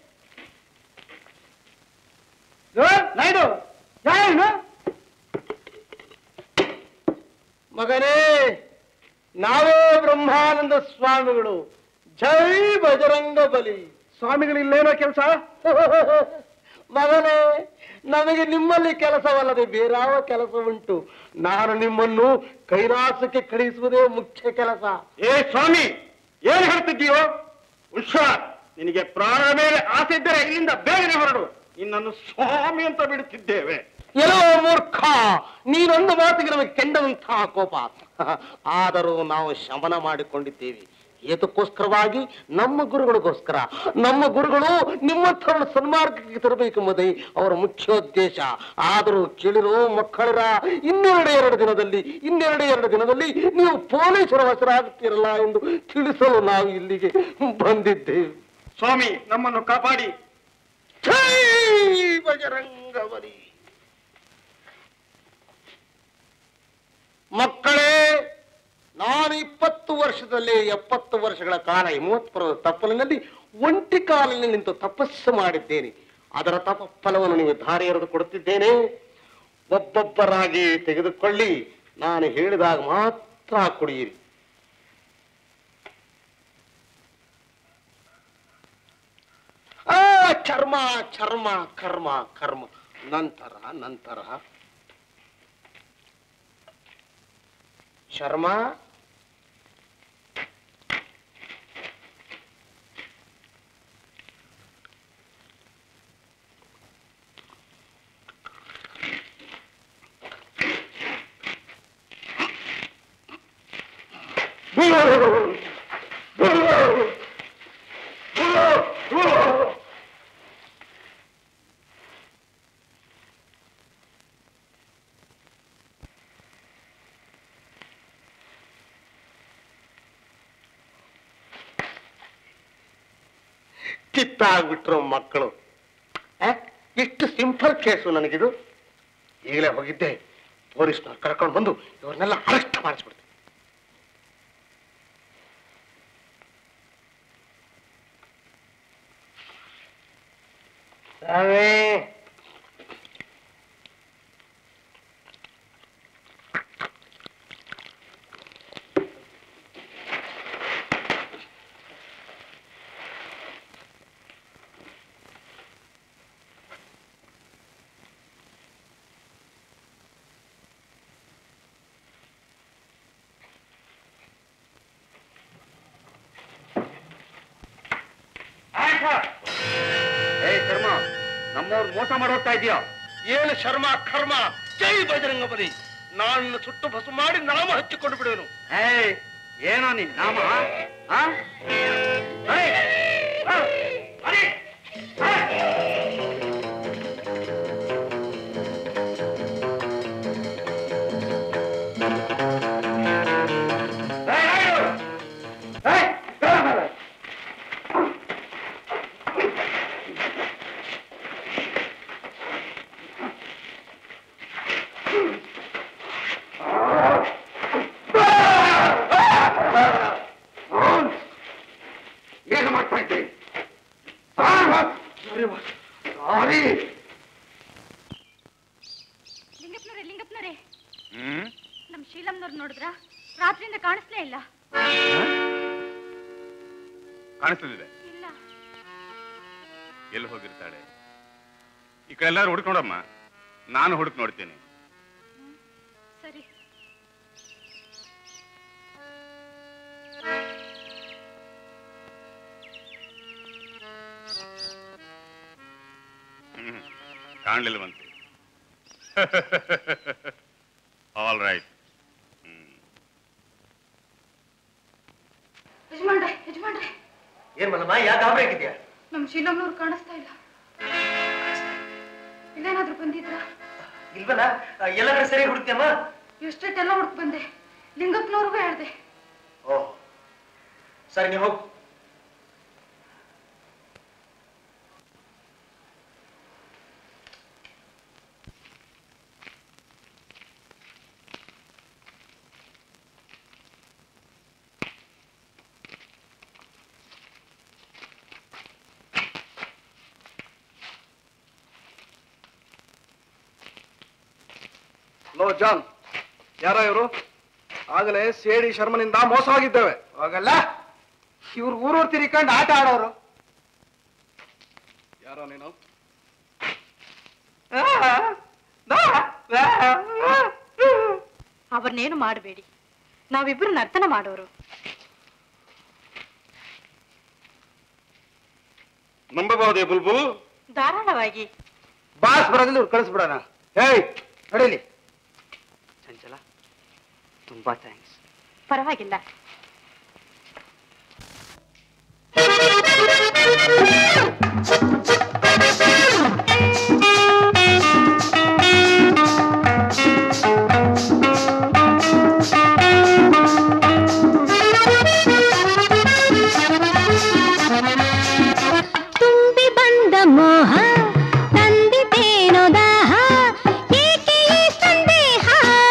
ನಾಯ್ಡು ಯಾರು ಮಗನೇ ನಾವೇ ಬ್ರಹ್ಮಾನಂದ ಸ್ವಾಮಿಗಳು ಜೈ ಬಜರಂಗ ಬಲಿ ಸ್ವಾಮಿಗಳು ಇಲ್ಲೇನೋ ಕೆಲಸ ಮಗನೇ ನಮಗೆ ನಿಮ್ಮಲ್ಲಿ ಕೆಲಸವಲ್ಲದೆ ಬೇರಾವ ಕೆಲಸ ಉಂಟು ನಾನು ನಿಮ್ಮನ್ನು ಕೈಲಾಸಕ್ಕೆ ಕಳಿಸುವುದೇ ಮುಖ್ಯ ಕೆಲಸ ಏ ಸ್ವಾಮಿ ಏನ್ ಹೇಳ್ತಿದ್ದೀಯೋ ಹುಷಾರ್ ನಿನಗೆ ಪ್ರಾಣದ ಮೇಲೆ ಆಸೆ ಇದ್ದರೆ ಇಲ್ಲಿಂದ ಬೇಗನೆ ಹೊರಡು ನಿನ್ನನ್ನು ಸ್ವಾಮಿ ಅಂತ ಬಿಡುತ್ತಿದ್ದೇವೆ ಎಲ್ಲೋ ಮೂರ್ಖ ನೀನೊಂದು ಮಾತಿಗೆ ನಮಗೆ ಕೆಂಡದಂತಹ ಕೋಪ ಆದರೂ ನಾವು ಶಮನ ಮಾಡಿಕೊಂಡಿದ್ದೇವೆ ಏತಕ್ಕೋಸ್ಕರವಾಗಿ ನಮ್ಮ ಗುರುಗಳಿಗೋಸ್ಕರ ನಮ್ಮ ಗುರುಗಳು ನಿಮ್ಮಂಥವ್ರ ಸನ್ಮಾರ್ಗಕ್ಕೆ ತರಬೇಕೆಂಬುದೇ ಅವರ ಮುಖ್ಯೋದ್ದೇಶ ಆದರೂ ಕೇಳಿರೋ ಮಕ್ಕಳರ ಇನ್ನೆರಡು ಎರಡು ದಿನದಲ್ಲಿ ಇನ್ನೆರಡು ಎರಡು ದಿನದಲ್ಲಿ ನೀವು ಪೊಲೀಸರ ವಶರಾಗುತ್ತೀರಲ್ಲ ಎಂದು ತಿಳಿಸಲು ನಾವು ಇಲ್ಲಿಗೆ ಬಂದಿದ್ದೇವೆ ಸ್ವಾಮಿ ನಮ್ಮನ್ನು ಕಾಪಾಡಿ ಜೈ ಬಜರಂಗಬಲಿ ಮಕ್ಕಳೇ ನಾನು ಇಪ್ಪತ್ತು ವರ್ಷದಲ್ಲಿ ಎಪ್ಪತ್ತು ವರ್ಷಗಳ ಕಾಲ ಈ ಮೂವತ್ತು ತಪ್ಪಲಿನಲ್ಲಿ ಒಂಟಿ ಕಾಲಿನಲ್ಲಿ ನಿಂತು ತಪಸ್ಸು ಮಾಡಿದ್ದೇನೆ ಅದರ ತಪ ಫಲವನ್ನು ನೀವು ಧಾರೆ ಎರೆದು ಕೊಡುತ್ತಿದ್ದೇನೆ ಒಬ್ಬೊಬ್ಬರಾಗಿ ತೆಗೆದುಕೊಳ್ಳಿ ನಾನು ಹೇಳಿದಾಗ ಮಾತ್ರ ಕುಡಿಯಿರಿ ಆ ಚರ್ಮ ಚರ್ಮ ಕರ್ಮ ಕರ್ಮ ನಂತರ ನಂತರ ಚರ್ಮ ಕಿತ್ತಾಗ್ಬಿಟ್ರು ಮಕ್ಕಳು ಆ? ಎಷ್ಟು ಸಿಂಪಲ್ ಕೇಸು ನನಗಿದು ಈಗಲೇ ಹೋಗಿದ್ದೆ ಪೊಲೀಸ್ನವ್ರು ಕರ್ಕೊಂಡು ಬಂದು ಇವ್ರನ್ನೆಲ್ಲ ಅರೆಸ್ಟ್ ಮಾಡಿಸ್ಬಿಡ್ತೀನಿ ಸ್ವಾಮಿ ಏ ಶರ್ಮ ನಮ್ಮವ್ರು ಮೋಸ ಮಾಡೋಗ್ತಾ ಇದೀಯಾ ಏನು ಶರ್ಮ ಕರ್ಮ ಜೈ ಬಜರಂಗ ಬಲಿ ನಾನು ಸುಟ್ಟು ಬಸು ಮಾಡಿ ನಾಮ ಹಚ್ಚಿಕೊಂಡು ಬಿಡುವೆನು ಏ ಏನೋ ನಿನ್ ನಾಮ ಆ? ಏಯ್! ಆ! ಅರೆ! ಆ! ಏಯ್, ನಾಯ್ಡು! ಏಯ್, ಕೆಳಗೆ ಮೇಲೆ. ಏನು ಮಾಡ್ತಾ ಇದ್ದೆ ಸಾರಿ ಲಿಂಗಪ್ಪನವ್ರೆ ಲಿಂಗಪ್ಪನವ್ರೆ ಹ್ಮ್ ನಮ್ ಶೀಲಮ್ನವ್ರು ನೋಡಿದ್ರ ರಾತ್ರಿಯಿಂದ ಕಾಣಿಸ್ಲೇ ಇಲ್ಲ ಕಾಣಿಸ್ತಿದೆ ಇಲ್ಲ ಎಲ್ಲಿ ಹೋಗಿರ್ತಾಳೆ ಈ ಕಡೆ ಎಲ್ಲಾರು ಹುಡ್ಕೊಂಡಮ್ಮ ನಾನು ಹುಡುಕ್ ನೋಡ್ತೀನಿ ಸರಿ ಹ್ಮ್ ಕಾಣ್ಲಿಲ್ವಂತೆ ಆಲ್ ರೈಟ್ ಯಜಮಾನ್ರೆ ಯಜಮಾನ್ರೆ ಏನ್ ಮಲ್ಲಮ್ಮ ಯಾಕೆ ಗಾಬರಿ ಆಗಿದ್ಯಾ ನಮ್ ಶೀಲಮ್ನವ್ರು ಕಾಣಿಸ್ತಾ ಇಲ್ಲ ಇಲ್ಲೇನಾದ್ರೂ ಬಂದಿದ್ರಾ ಇಲ್ವಲ್ಲ ಎಲ್ಲ ಕಡೆ ಸರಿ ಹುಡುಕ್ತಿಯಮ್ಮ ಎಷ್ಟೆಲ್ಲ ಹುಡುಕ್ ಬಂದೆ ಲಿಂಗಪ್ಪನವ್ರಿಗೂ ಹೇಳ್ದೆ ಓಹ್ ಸರಿ ನೀವು ಹೋಗು ಲೋ ಜಾನ್ ಯಾರ ಇವರು ಆಗಲೇ ಸೇಡಿ ಶರ್ಮನಿಂದ ಮೋಸವಾಗಿದ್ದೇವೆ ಹೋಗಲ್ಲ ಇವ್ರು ಊರೂರು ತಿರ್ಕೊಂಡು ಆಟ ಆಡೋರು ಯಾರೋ ನೀನು ಅವ್ರನ್ನೇನು ಮಾಡಬೇಡಿ ನಾವಿಬ್ರು ನರ್ತನ ಮಾಡೋರು ನಂಬಬಹುದೇ ಬುಲ್ಬುಲ್ ಧಾರಾಳವಾಗಿ ಬಾಸ್ ಬರೋದಿಲ್ಲ ಇವ್ರು ಕಳಿಸ್ಬಿಡೋಣ ಹೇಯ್ ನಡೀಲಿ ಚಂಚಲ ತುಂಬಾ ಥ್ಯಾಂಕ್ಸ್ ಪರವಾಗಿಲ್ಲ ತುಂಬಿ ಬಂದ ಮೋಹ ತಂದಿತೇನೋ ದಾಹ ಏಕೆ ಈ ಸಂದೇಹ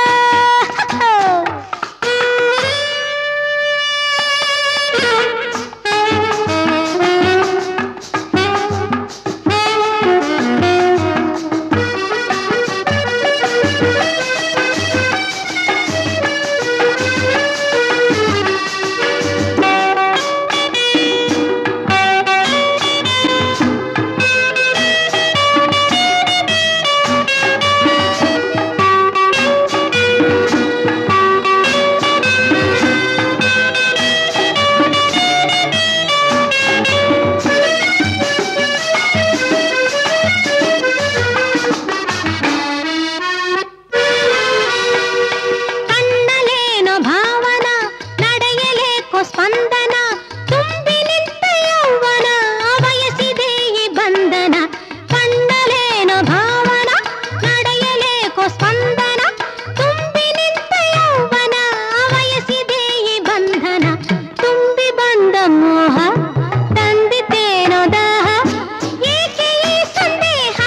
ಕಣ್ಣಲೇನೋ ಭಾವನ ನಡೆಯಲೇಕೋ ಸ್ಪಂದನ ತುಂಬಿ ನಿಂತ ಯೌವನ ಬಯಸಿದೆ ಈ ಬಂಧನ ಕಣ್ಣಲೇನೋ ಭಾವನ ನಡೆಯಲೇಕೋ ಸ್ಪಂದನ ತುಂಬಿ ನಿಂತ ಯೌವನ ಬಯಸಿದೆ ಈ ಬಂಧನ ತುಂಬಿ ಬಂದ ಮೋಹ ತಂದಿತೇನೋ ದಾಹ ಏಕೆ ಈ ಸಂದೇಹ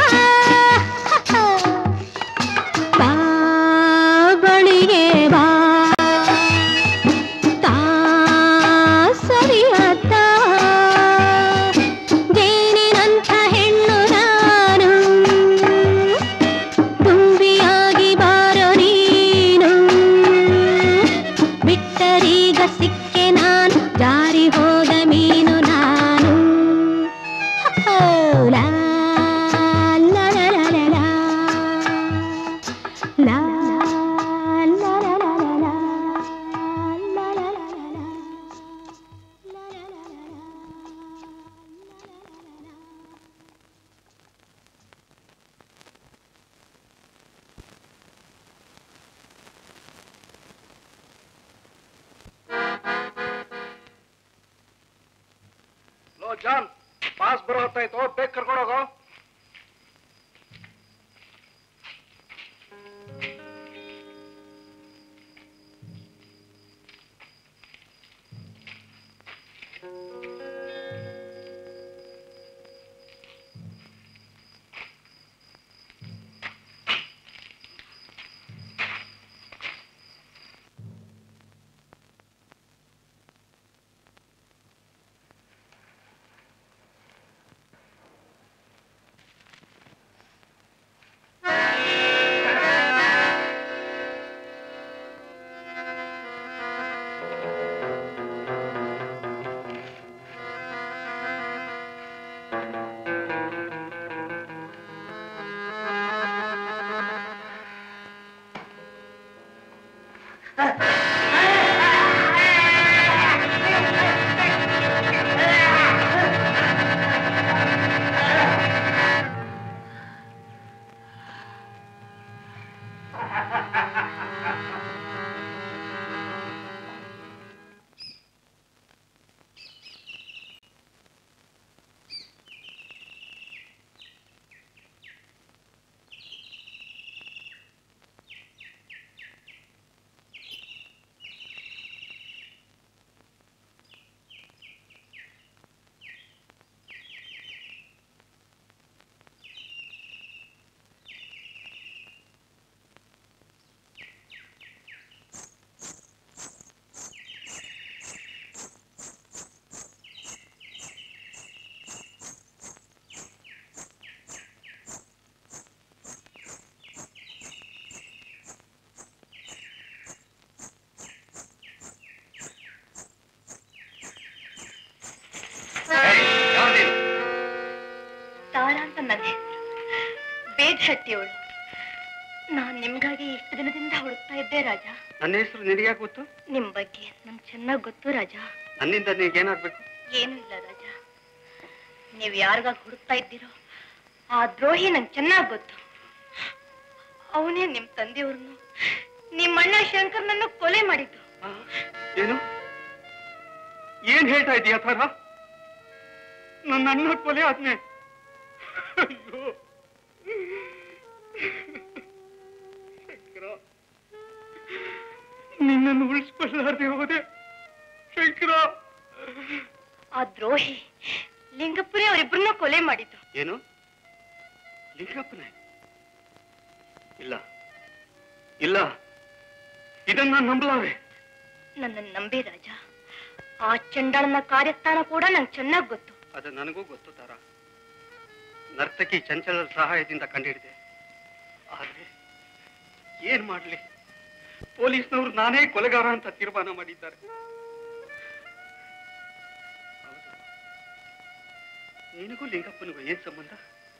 ಬಾ ಬಳಿಗೆ ಬಾ ತಾ ಸರಿಯಾದ ಜೇನಿನಂಥ ಹೆಣ್ಣು ನಾನು ತುಂಬಿಯಾಗಿ ಬಾರೋ ನೀನು ಬಿಟ್ಟರೀಗ ಸಿಕ್ಕೆ ನಾನು ಜಾರಿ ಹೋದ ಮೀನು ನಾನು ಹೋ, la, la, la, la, la, la. La la la la la la la la la la la ಲೋ ಜಾನ್ ಬಾಸ್ ಬರೋ ಹೊತ್ತಾಯ್ತು ಬೇಗ ಕರ್ಕೊಂಡೋಗೋ ಮೇಧಹಟ್ಟಿಯವಳು ನಾನ್ ನಿಮ್ಗಾಗಿ ಇಷ್ಟು ದಿನದಿಂದ ಹುಡುಕ್ತಾ ಇದ್ದೆ ರಾಜ ನನ್ನ ಹೆಸರು ನಿನಗೆ ಗೊತ್ತು ನಿಮ್ ಬಗ್ಗೆ ನಂಗೆ ಚೆನ್ನಾಗಿ ಗೊತ್ತು ರಾಜ ನನ್ನಿಂದ ನಿನಗೇನಾಗ್ಬೇಕು ಏನೂ ಇಲ್ಲ ರಾಜ ನೀವು ಯಾರಿಗಾಗಿ ಹುಡುಕ್ತಾ ಇದ್ದೀರೋ ಆ ದ್ರೋಹಿ ನಂಗೆ ಚೆನ್ನಾಗಿ ಗೊತ್ತು ಅವನೇ ನಿಮ್ ತಂದೆಯವ್ರನ್ನು ನಿಮ್ಮ ಅಣ್ಣ ಶಂಕರ್ನನ್ನು ಕೊಲೆ ಮಾಡಿದ್ದು ಏನು ಏನ್ ಹೇಳ್ತಾ ಇದೀಯ ಥರ ನನ್ನ ಅಣ್ಣ ಕೊಲೆ ಆದ್ಮೆ ಅಯ್ಯೋ ಶಂಕರ ನಿನ್ನನ್ನು ಉಳಿಸ್ಕೊಳ್ಳಾರ್ದೆ ಹೋದೆ ಶಂಕರ ಆ ದ್ರೋಹಿ ಲಿಂಗಪ್ಪನೇ ಅವರಿಬ್ಬರನ್ನ ಕೊಲೆ ಮಾಡಿದ್ದು ಏನು ಲಿಂಗಪ್ಪನೇ ಇಲ್ಲ ಇಲ್ಲ ಇದನ್ನ ನಂಬಲಾರೆ ನನ್ನನ್ನು ನಂಬಿ ರಾಜ ಆ ಚಂಡಾಳನ ಕಾರ್ಯಸ್ಥಾನ ಕೂಡ ನಂಗೆ ಚೆನ್ನಾಗಿ ಗೊತ್ತು ಅದು ನನಗೂ ಗೊತ್ತು ತಾರ ನರ್ತಕಿ ಚಂಚಲರ ಸಹಾಯದಿಂದ ಕಂಡಿಡಿದೆ ಆದ್ರೆ ಏನ್ ಮಾಡ್ಲಿ ಪೊಲೀಸ್ನವರು ನಾನೇ ಕೊಲೆಗಾರ ಅಂತ ತೀರ್ಮಾನ ಮಾಡಿದ್ದಾರೆ ಹೌದು. ನಿನಗೂ ಲಿಂಗಪ್ಪನಿಗೂ ಏನ್ ಸಂಬಂಧ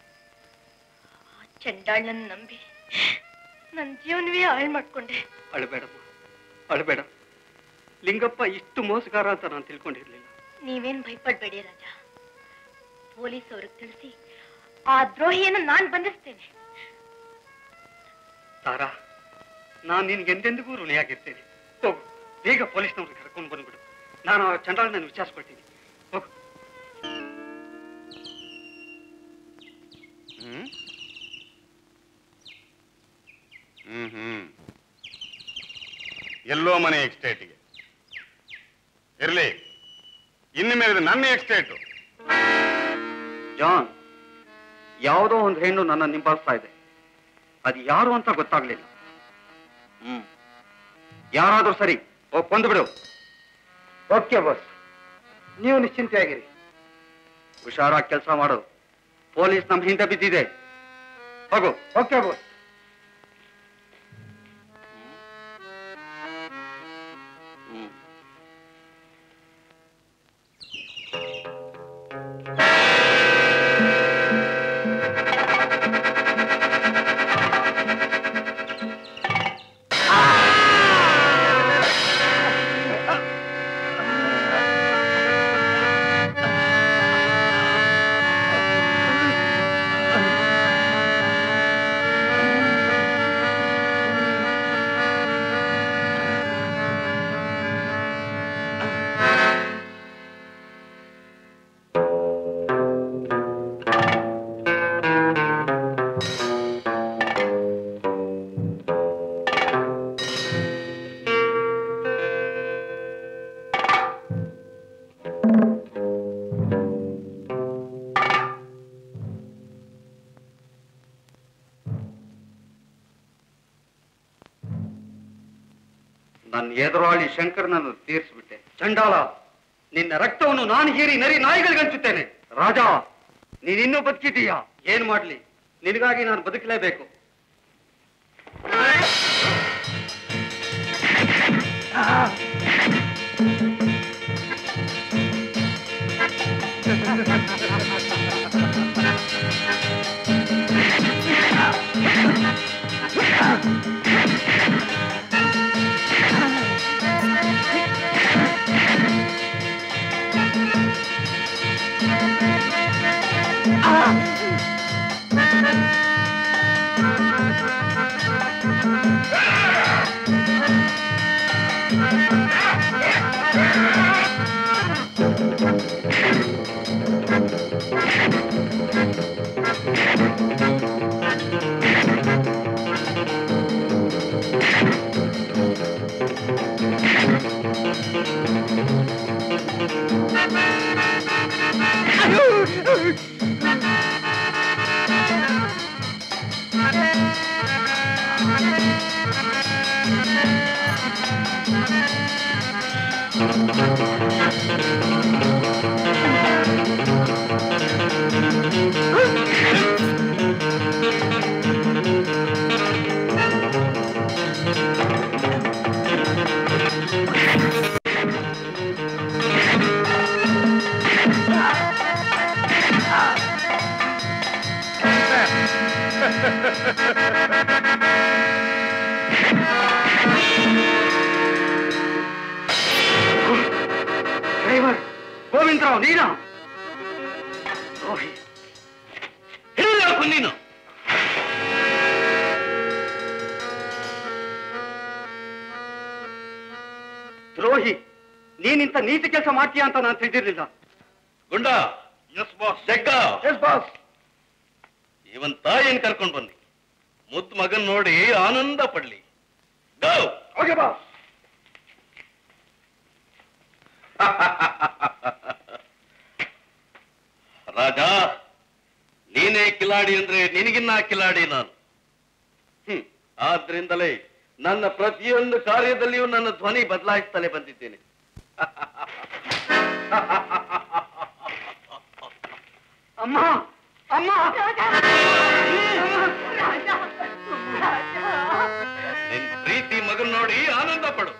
ಆ ಚಂಡಾಳನ ನಂಬಿ ನನ್ನ ಜೀವನವೇ ಹಾಳು ಮಾಡ್ಕೊಂಡೆ ಅಳಬೇಡಮ್ಮ ಅಳಬೇಡ ಲಿಂಗಪ್ಪ ಇಷ್ಟು ಮೋಸಗಾರ ಅಂತ ನಾನು ತಿಳ್ಕೊಂಡಿರ್ಲಿಲ್ಲ ನೀವೇನ್ ಭಯಪಡ್ಬೇಡಿ ರಾಜ ಪೊಲೀಸ್ ಅವ್ರಿಗೆ ತಿಳಿಸಿ ಆ ದ್ರೋಹಿಯನ್ನು ನಾನ್ ಬಂಧಿಸ್ತೇನೆ ತಾರಾ ನಾನು ನಿನ್ಗೆ ಎಂದೆಂದಿಗೂ ಋಣಿಯಾಗಿರ್ತೇನೆ ಹೋಗು ಬೇಗ ಪೊಲೀಸ್ನವ್ರಿಗೆ ಕರ್ಕೊಂಡು ಬಂದ್ಬಿಡು ನಾನು ಆ ಚಂಡಾಳನ ವಿಚಾರಿಸ್ಕೊಳ್ತೀನಿ ಹೋಗು ಹ್ಮ್ ಹ್ಮ್ ಹ್ಮ್ ಎಲ್ಲೋ ಮನೆ ಎಕ್ಸ್ಟೇಟ್ಗೆ ಇರ್ಲಿ ಇನ್ನು ಮೇಲೆ ನನ್ನ ಎಕ್ಸ್ಟೇಟು ಜಾನ್ ಯಾವುದೋ ಒಂದು ಹೆಣ್ಣು ನನ್ನ ನಿಂಬಾಯಿಸ್ತಾ ಇದೆ ಅದು ಯಾರು ಅಂತ ಗೊತ್ತಾಗ್ಲಿಲ್ಲ ಹ್ಮ್ ಯಾರಾದ್ರೂ ಸರಿ ಹೋಗ್ ಕೊಂದು ಓಕೆ ಬಾಸ್ ನೀವು ನಿಶ್ಚಿಂತೆಯಾಗಿರಿ ಹುಷಾರಾಗಿ ಕೆಲಸ ಮಾಡು ಪೊಲೀಸ್ ನಮ್ಮ ಹಿಂದೆ ಬಿದ್ದಿದೆ ಹೋಗು ಓಕೆ ಬಾಸ್ ಹ್ಮ್ ನನ್ನ ಎದುರಾಳಿ ಶಂಕರನನ್ನು ತೀರಿಸ್ಬಿಟ್ಟೆ ಚಂಡಾಲ ನಿನ್ನ ರಕ್ತವನ್ನು ನಾನು ಹೀರಿ ನರಿ ನಾಯಿಗಳಿಗೆ ಹಂಚುತ್ತೇನೆ ರಾಜ ನೀನಿನ್ನೂ ಬದುಕಿದ್ದೀಯಾ ಏನ್ ಮಾಡ್ಲಿ ನಿನಗಾಗಿ ನಾನು ಬದುಕಲೇಬೇಕು ಆ ಡ್ರೈವರ್ ಗೋವಿಂದರಾವ್ ನೀನಾ ದ್ರೋಹಿ ಹೇಳಬೇಕು ನೀನು ದ್ರೋಹಿ ನೀನಿಂತ ನೀತಿ ಕೆಲಸ ಮಾಡ್ತೀಯ ಅಂತ ನಾನು ತಿಳಿದಿರ್ಲಿಲ್ಲ Gunda yes boss Jagga yes boss ಇವನ್ ತಾಯಿಯನ್ನು ಕರ್ಕೊಂಡು ಬನ್ನಿ ಮುದ್ದು ಮಗನ್ ನೋಡಿ ಆನಂದ ಪಡ್ಲಿ ಗೋ ಓಕೆ ಬಾಸ್ ರಾಜ ನೀನೇ ಕಿಲಾಡಿ ಅಂದ್ರೆ ನಿನಗಿನ್ನ ಕಿಲಾಡಿ ನಾನು ಹ್ಮ್ ಆದ್ರಿಂದಲೇ ನನ್ನ ಪ್ರತಿಯೊಂದು ಕಾರ್ಯದಲ್ಲಿಯೂ ನನ್ನ ಧ್ವನಿ ಬದಲಾಯಿಸ್ತಲೇ ಬಂದಿದ್ದೇನೆ ಅಮ್ಮ ಅಮ್ಮ ನಿನ್ ಪ್ರೀತಿ ಮಗನ್ ನೋಡಿ ಆನಂದ ಪಡು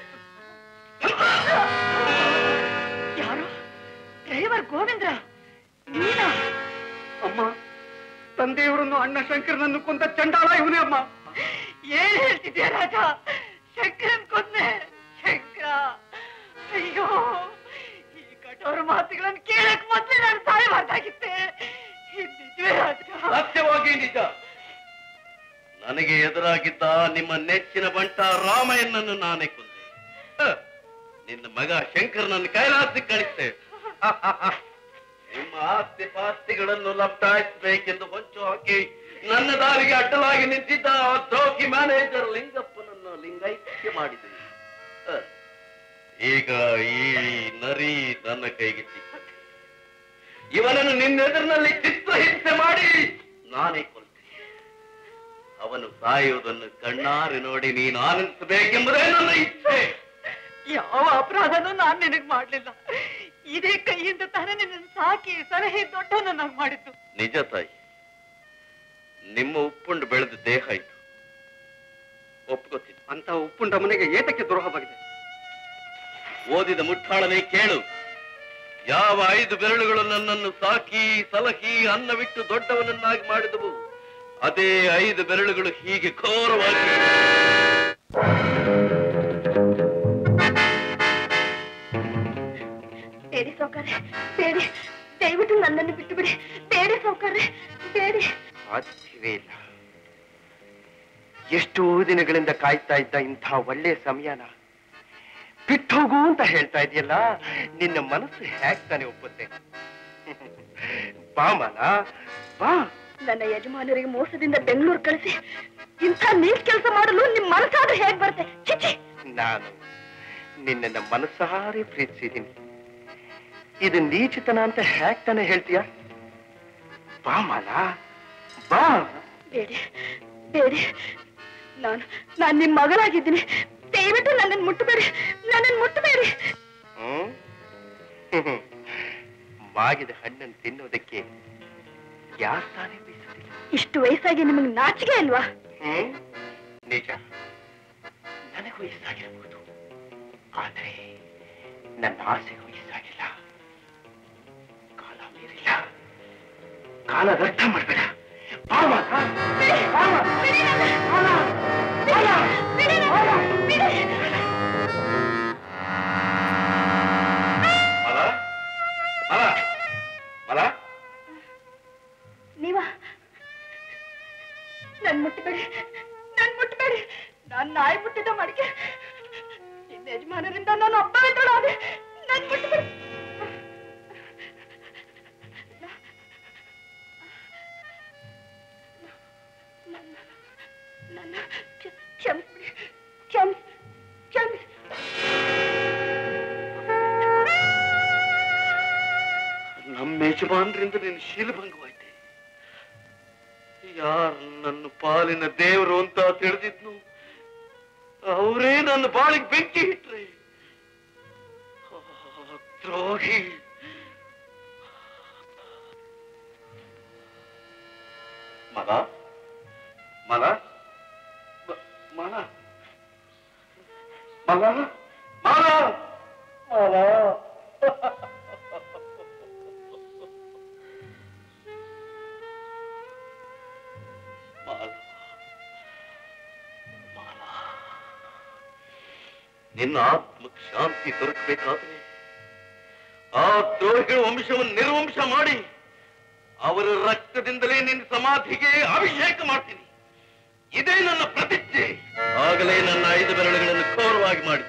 ಯಾರು ಡ್ರೈವರ್ ಗೋವಿಂದ್ರ ನೀನಾ ಅಮ್ಮ ತಂದೆಯವರನ್ನು ಅಣ್ಣ ಶಂಕರನನ್ನು ಕೊಂದ ಚಂಡಾಳ ಇವನೇ ಅಮ್ಮ ಏನ್ ಹೇಳ್ತಿದ್ಯಾ ರಾಜ ಶಂಕರನ್ ಕೊಂದೆ ಶಂಕರ ಅಯ್ಯೋ ಈ ಕಠೋರ ಮಾತುಗಳನ್ನು ಕೇಳಕ್ ಮೊದ್ಲೇ ನಾನು ಸಾಯಬಾರ್ದಾಗಿತ್ತೆ ಇದ್ ನಿಜವೇ ರಾಜ ಸತ್ಯವಾಗಿ ನಿಜ ನನಗೆ ಎದುರಾಗಿದ್ದ ನಿಮ್ಮ ನೆಚ್ಚಿನ ಬಂಟ ರಾಮಯ್ಯನನ್ನು ನಾನೇ ಕೊಂದೆ ಹ, ನಿನ್ನ ಮಗ ಶಂಕರನನ್ನು ಕೈಲಾಸಕ್ಕೆ ಕಳಿಸ್ತೆ ನಿಮ್ಮ ಆಸ್ತಿ ಪಾಸ್ತಿಗಳನ್ನು ಲಪ್ಟಾಯಿಸಬೇಕೆಂದು ಹೊಂಚು ಹಾಕಿ ನನ್ನ ದಾರಿಗೆ ಅಡ್ಡಲಾಗಿ ನಿಂತಿದ್ದ ಆ ದ್ರೋಹಿ ಮ್ಯಾನೇಜರ್ ಲಿಂಗಪ್ಪನನ್ನು ಲಿಂಗೈಕ್ಯ ಮಾಡಿದೆ ಹ, ಈಗ ಈ ನರಿ ನನ್ನ ಕೈಗೆ ಸಿಕ್ಕಿದೆ ಇವನನ್ನು ನಿನ್ನೆದುರಿನಲ್ಲಿ ಚಿತ್ರಹಿಂಸೆ ಮಾಡಿ ನಾನೇ ಕೊಲ್ತೆ ಅವನು ಸಾಯುವುದನ್ನು ಕಣ್ಣಾರೆ ನೋಡಿ ನೀನು ಆನಂದಿಸಬೇಕೆಂಬುದೇ ನನ್ನ ಇಚ್ಛೆ ಯಾವ ಅಪರಾಧನೂ ನಾನ್ ನಿನಗ್ ಮಾಡ್ಲಿಲ್ಲ ಇದೇ ಕೈಯಿಂದ ತಾನೇ ನಿನ್ನ ಸಾಕಿ ಸಲಹೆ ದೊಡ್ಡವನನ್ನಾಗಿ ಮಾಡಿದ್ದು ನಿಜ ತಾಯಿ ನಿಮ್ಮ ಉಪ್ಪುಂಡು ಬೆಳೆದ ದೇಹ ಇದು ಒಪ್ಕೋತೀನಿ ಅಂತ ಉಪ್ಪುಂಡ ಮನೆಗೆ ಏತಕ್ಕೆ ದ್ರೋಹವಾಗಿದೆ ಓದಿದ ಮುಟ್ಟಾಳನೆ ಕೇಳು ಯಾವ ಐದು ಬೆರಳುಗಳು ನನ್ನನ್ನು ಸಾಕಿ ಸಲಹಿ ಅನ್ನವಿಟ್ಟು ದೊಡ್ಡವನನ್ನಾಗಿ ಮಾಡಿದವು ಅದೇ ಐದು ಬೆರಳುಗಳು ಹೀಗೆ ಘೋರವಾಗಿ ಬೇಡಿ ಸೌಕರ್ಯ ಬೇಡಿ ದಯವಿಟ್ಟು ನನ್ನನ್ನು ಬಿಟ್ಟು ಬಿಡಿ ಬೇಡಿ ಸೌಕರ್ಯ ಬೇಡಿ ಸಾಧ್ಯವೇ ಇಲ್ಲ ಎಷ್ಟೋ ದಿನಗಳಿಂದ ಕಾಯ್ತಾ ಇದ್ದ ಇಂಥ ಒಳ್ಳೆ ಸಮಯನ ಬಿಟ್ಟೋಗು ಅಂತ ಹೇಳ್ತಾ ಇದೆಯಲ್ಲ ನಿನ್ನ ಮನಸ್ಸು ಹೇಗ್ ತಾನೆ ಒಪ್ಪುತ್ತೆ ಬಾ ಮನ ಬಾ ನನ್ನ ಯಜಮಾನರಿಗೆ ಮೋಸದಿಂದ ಬೆಂಗಳೂರು ಕಳಿಸಿ ಇಂಥ ನೀಚ್ ಕೆಲಸ ಮಾಡಲು ನಿಮ್ ಮನಸ್ಸಾದ್ರೂ ಹೇಗ್ ಬರುತ್ತೆ ಚಿಚ್ಚಿ ನಾನು ನಿನ್ನನ್ನ ಮನಸ್ಸಾರೆ ಪ್ರೀತಿಸಿದ್ದೀನಿ ಇದು ನೀಚಿತನ ಅಂತ ಹೇಗ್ ತಾನೆ ಹೇಳ್ತೀಯ ಬಾ ಮಾಲ ಬಾ ಬೇಡಿ ಬೇಡಿ ನಾನು ನಾನ್ ನಿಮ್ ಮಗಳಾಗಿದ್ದೀನಿ ದಯವಿಟ್ಟು ನನ್ನನ್ನು ಮುಟ್ಟಬೇಡಿ ನನ್ನನ್ನು ಮುಟ್ಟಬೇಡಿ ಹ್ಮ್? ಹ್ಮ್. ಮಾಗಿದ ಹಣ್ಣನ್ನು ತಿನ್ನೋದಕ್ಕೆ ಯಾರು ತಾನೇ ಬಯಸೋದಿಲ್ಲ ಇಷ್ಟು ವಯಸ್ಸಾಗಿ ನಿಮಗೆ ನಾಚಿಕೆ ಅಲ್ವಾ ಹ್ಮ್ ನಿಜ ನನಗೆ ವಯಸ್ಸಾಗಿರಬಹುದು ಆದ್ರೆ ನನ್ನ ಆಸೆಗೆ ವಯಸ್ಸಾಗಿಲ್ಲ ಕಾಲ ಮೀರಿಲ್ಲ ಕಾಲ ವ್ಯರ್ಥ ಮಾಡಬೇಡ ಮಲ ಮಲ ಮಲ ನೀವ ನನ್ ಮುಟ್ಟಬೇಡಿ ನನ್ ಮುಟ್ಟಬೇಡಿ ನಾನ್ ನಾಯಿ ಮುಟ್ಟಿದ ಮಡಿಕೆ ನಿನ್ನ ಯಜಮಾನರಿಂದ ನಾನು ಒಬ್ಬ ಬಿಟ್ಟಳಾದೆ ನನ್ ಮುಟ್ಟಬೇಡಿ ನನ್ನ ಕ್ಷ- ಕ್ಷಮಿಸ್ಬಿಡಿ ಕ್ಷಮಿಸ್ ಕ್ಷಮಿಸ್ ನಮ್ಮ ಯಜಮಾನರಿಂದ ನಿನ್ನ ಶೀಲಭಂಗವಾಯ್ತೆ ಯಾರು ನನ್ನ ಪಾಲಿನ ದೇವರು ಅಂತ ತಿಳಿದಿದ್ನು ಅವರೇ ನನ್ನ ಬಾಳಿಗೆ ಬೆಂಕಿ ಇಟ್ರೆ ಆ ದ್ರೋಹಿ ಮಲ ಮಲ ಮ- ಮಲ ಮಲ ಮಲ ಮಲ ಮಾಲ ನಿನ್ನ ಆತ್ಮಕ್ಕೆ ಶಾಂತಿ ದೊರಕಬೇಕಾದ್ರೆ ಆ ದ್ರೋಹಿಗಳ ವಂಶವನ್ನು ನಿರ್ವಂಶ ಮಾಡಿ ಅವರ ರಕ್ತದಿಂದಲೇ ನಿನ್ನ ಸಮಾಧಿಗೆ ಅಭಿಷೇಕ ಮಾಡ್ತೀನಿ ಇದೇ ನನ್ನ ಪ್ರತಿಜ್ಞೆ ಆಗಲೇ ನನ್ನ ಐದು ಬೆರಳುಗಳನ್ನು ಘೋರವಾಗಿ ಮಾಡಿದೆ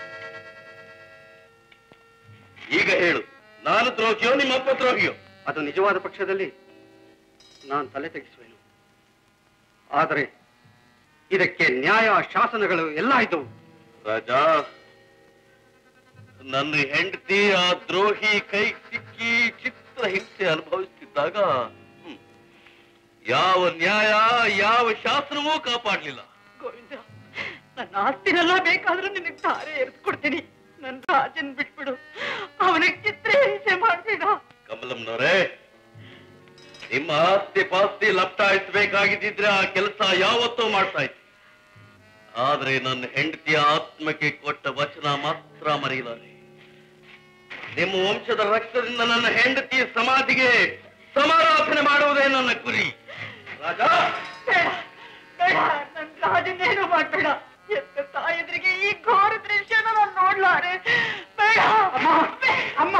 ಈಗ ಹೇಳು ನಾನು ದ್ರೋಹಿಯೋ ನಿಮ್ಮಪ್ಪ ದ್ರೋಹಿಯೋ ಅದು ನಿಜವಾದ ಪಕ್ಷದಲ್ಲಿ ನಾನು ತಲೆ ತೆಗೆಸುವೆನು ಆದರೆ ಇದಕ್ಕೆ ನ್ಯಾಯ ಶಾಸನಗಳು ಎಲ್ಲ ಇದ್ದವು ರಾಜಾ ನನ್ನ ಹೆಂಡತಿ ಆ ದ್ರೋಹಿ ಕೈ ಸಿಕ್ಕಿ ಚಿತ್ರ ಹಿಂಸೆ ಅನುಭವಿಸ್ತಿದ್ದಾಗ ಹ್ಮ್, ಯಾವ ನ್ಯಾಯ ಯಾವ ಶಾಸನವೂ ಕಾಪಾಡ್ಲಿಲ್ಲ ಗೋವಿಂದ ನನ್ನ ಆಸ್ತಿನೆಲ್ಲ ಬೇಕಾದ್ರೂ ನಿನಗೆ ಧಾರೆ ಎರೆಸ್ಕೊಡ್ತೀನಿ ನನ್ ರಾಜನ್ ಬಿಟ್ಬಿಡು ಅವನಿಗೆ ಚಿತ್ರ ಹಿಂಸೆ ಮಾಡ್ಬೇಡ ಕಮಲಮ್ನವರೇ ನಿಮ್ಮ ಆಸ್ತಿ ಪಾಸ್ತಿ ಲಪ್ಟಾಯಿಸ್ಬೇಕಾಗಿದ್ದಿದ್ರೆ ಆ ಕೆಲಸ ಯಾವತ್ತೂ ಮಾಡ್ತಾ ಇತ್ತು ಆದ್ರೆ ನನ್ನ ಹೆಂಡತಿಯ ಆತ್ಮಕ್ಕೆ ಕೊಟ್ಟ ವಚನ ಮಾತ್ರ ಮರೆಯಲಾರೆ ನಿಮ್ಮ ವಂಶದ ರಕ್ತದಿಂದ ನನ್ನ ಹೆಂಡತಿಯ ಸಮಾಧಿಗೆ ಸಮಾರಾಧನೆ ಮಾಡುವುದೇ ನನ್ನ ಗುರಿ ರಾಜಾ ಬೇಡ ಬೇಡ ನನ್ ರಾಜನೇನು ಮಾಡ್ಬೇಡ ಎತ್ತ ತಾಯದ್ರಿಗೆ ಈ ಘೋರ ದೃಶ್ಯನ ನಾನು ನೋಡ್ಲಾರೆ ಬೇಡ ಅಮ್ಮ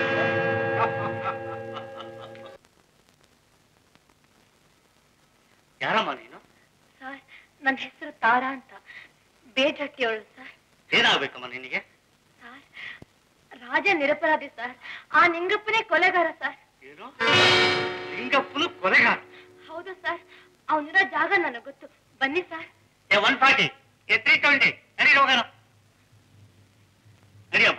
ಯಾರಮ್ಮ ನೀನು ಸರ್ ನನ್ನ ಹೆಸರು ತಾರಾ ಅಂತ ಬೇಜಟ್ಟಿಯವಳು ಸರ್ ಏನಾಗ್ಬೇಕಮ್ಮ ನಿನಗೆ ರಾಜ ನಿರಪರಾಧಿ ಸರ್ ಆ ನಿಂಗಪ್ಪನೇ ಕೊಲೆಗಾರ ಸರ್ ಏನು ಲಿಂಗಪ್ಪನು ಕೊಲೆಗಾರ ಹೌದು ಸರ್ ಅವನಿರೋ ಜಾಗ ನನಗೆ ಗೊತ್ತು ಬನ್ನಿ sir A one forty A three twenty ನಡಿ ಹೋಗೋಣ ನಡಿಯಮ್ಮ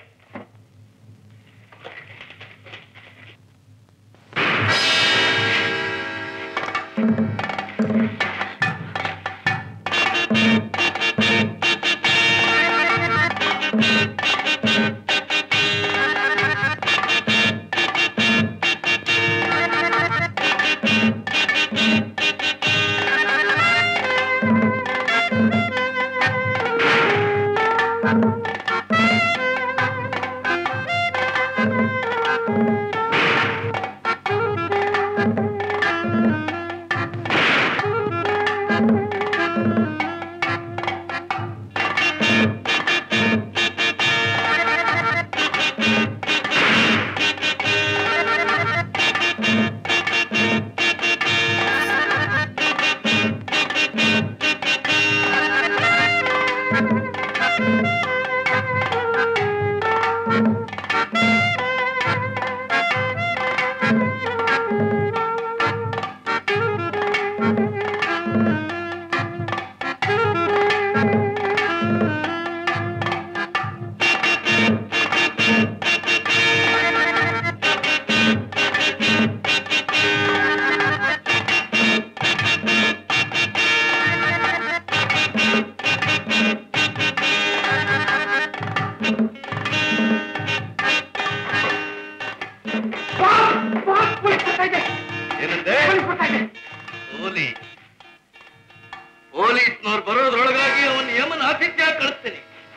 ಏನಂದೆ ಓಲಿ ಪೊಲೀಸ್ನವ್ರು ಬರೋದ್ರೊಳಗಾಗಿ ಅವನ್ ಯಮನ ಆತಿಥ್ಯ ಕಳಿಸ್ತೀನಿ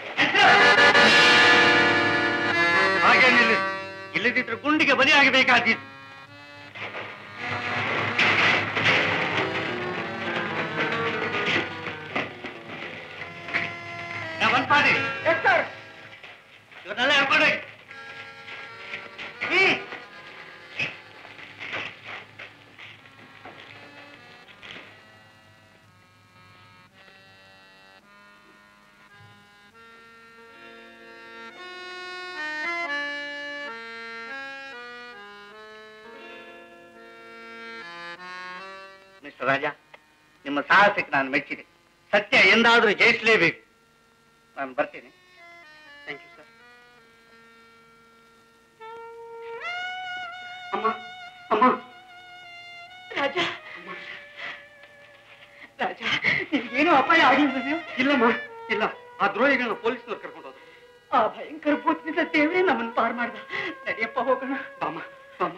ಹಾಗೇನಿಲ್ಲ ಇಲ್ಲದಿದ್ರೆ ಗುಂಡಿಗೆ ಬಲಿ ಆಗಬೇಕಾಗಿತ್ತು ಒಂದ್ ಪಾಡಿ ಇವನ್ನೆಲ್ಲ ಹೇಳ್ಕೊಂಡೆ ಹ್ಮ್ ಮಿಸ್ಟರ್ ರಾಜ ನಿಮ್ಮ ಸಾಹಸಕ್ಕೆ ನಾನು ಮೆಚ್ಚಿದೆ ಸತ್ಯ ಎಂದಾದ್ರೂ ಜಯಿಸಲೇಬೇಕು ನಾನು ಬರ್ತೀನಿ ಥ್ಯಾಂಕ್ ಯು ಸರ್ ಅಮ್ಮ ಅಮ್ಮ ರಾಜ ರಾಜ ನಿನ್ಗೇನು ಅಪಾಯ ಆಗಿಲ್ವೋ ಇಲ್ಲಮ್ಮ ಇಲ್ಲ ಆ ದ್ರೋಹಿಗಳನ್ನ ಪೊಲೀಸ್ನವ್ರು ಕರ್ಕೊಂಡು ಹೋದ್ರು ಆ ಭಯಂಕರ ಭೂತನಿಂದ ದೇವರೇ ನಮ್ಮನ್ನು ಪಾರ್ ಮಾಡ್ದ ನಡಿಯಪ್ಪ ಹೋಗೋಣ ಬಾಮ್ಮ ಬಾಮ್ಮ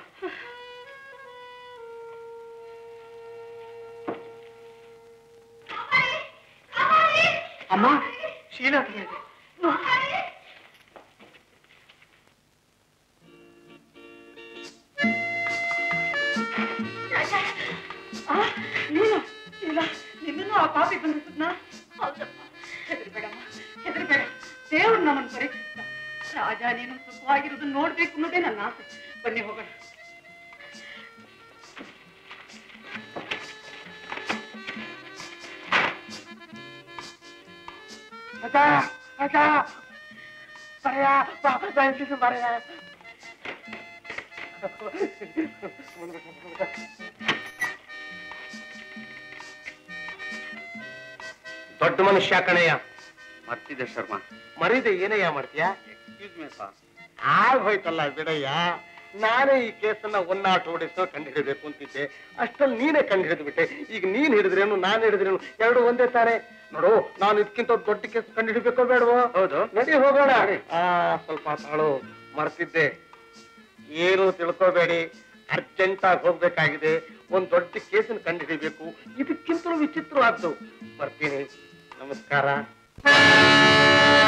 ಅಮ್ಮ ಶೀಲಾ ಹತ್ರ ಇದೆ ಆ, ನೀನು ಇಲ್ಲ ನಿನ್ನನ್ನು ಆ ಪಾಪಿ ಬಂದಿದ್ದನ್ನ ಹೌದಪ್ಪ ಹೆದರ್ಬೇಡಮ್ಮ ಹೆದರ್ಬೇಡ ದೇವ್ರು ನಮ್ಮನ್ನು ಪರೀಕ್ಷಿಸ್ತ ರಾಜ ನೀನು ಸುಖವಾಗಿರೋದನ್ನ ನೋಡ್ಬೇಕು ಅನ್ನೋದೇ ನನ್ನ ಆಸೆ ಬನ್ನಿ ಹೋಗೋಣ ಅಕ್ಕ ಅಕ್ಕ ಬರೆಯ ದಯವಿಟ್ಟು ಬರೆಯ ದೊಡ್ಡ ಮನುಷ್ಯ ಕಣಯ್ಯ ಮರ್ತಿದ್ದೆ ಶರ್ಮಾ ಮರೀದೆ ಏನಯ್ಯ ಮಾಡ್ತೀಯ ಎಕ್ಸ್ಕ್ಯೂಸ್ ಮೀ ಸರ್ ಆಗ್ ಹೋಯ್ತಲ್ಲ ಬಿಡಯ್ಯ ನಾನೇ ಈ ಕೇಸನ್ನ ಒನ್ ನಾಟ್ ಓಡಿಸೋ ಕಂಡು ಹಿಡಿಬೇಕು ಅಂತಿದ್ದೆ ಅಷ್ಟ್ರಲ್ಲಿ ನೀನೇ ಕಂಡು ಹಿಡಿದು ಬಿಟ್ಟೆ ಈಗ ನೀನ್ ಹಿಡಿದ್ರೇನು ನಾನ್ ಹಿಡಿದ್ರೇನು ಎರಡು ಒಂದೇ ತಾನೆ ನೋಡು ನಾನು ಇದಕ್ಕಿಂತ ದೊಡ್ಡ ಕೇಸ್ ಕಂಡು ಹಿಡಿಬೇಕೋ ಬೇಡವೋ ಹೌದು ನಡಿ ಹೋಗೋಣ ಆ ಸ್ವಲ್ಪ ತಾಳು ಮರ್ತಿದ್ದೆ ಏನು ತಿಳ್ಕೋಬೇಡಿ ಅರ್ಜೆಂಟ್ ಆಗಿ ಹೋಗ್ಬೇಕಾಗಿದೆ ಒಂದ್ ದೊಡ್ಡ ಕೇಸನ್ನು ಕಂಡು ಹಿಡಿಬೇಕು ಇದಕ್ಕಿಂತಲೂ ವಿಚಿತ್ರವಾದ್ದು ಬರ್ತೀನಿ ನಮಸ್ಕಾರ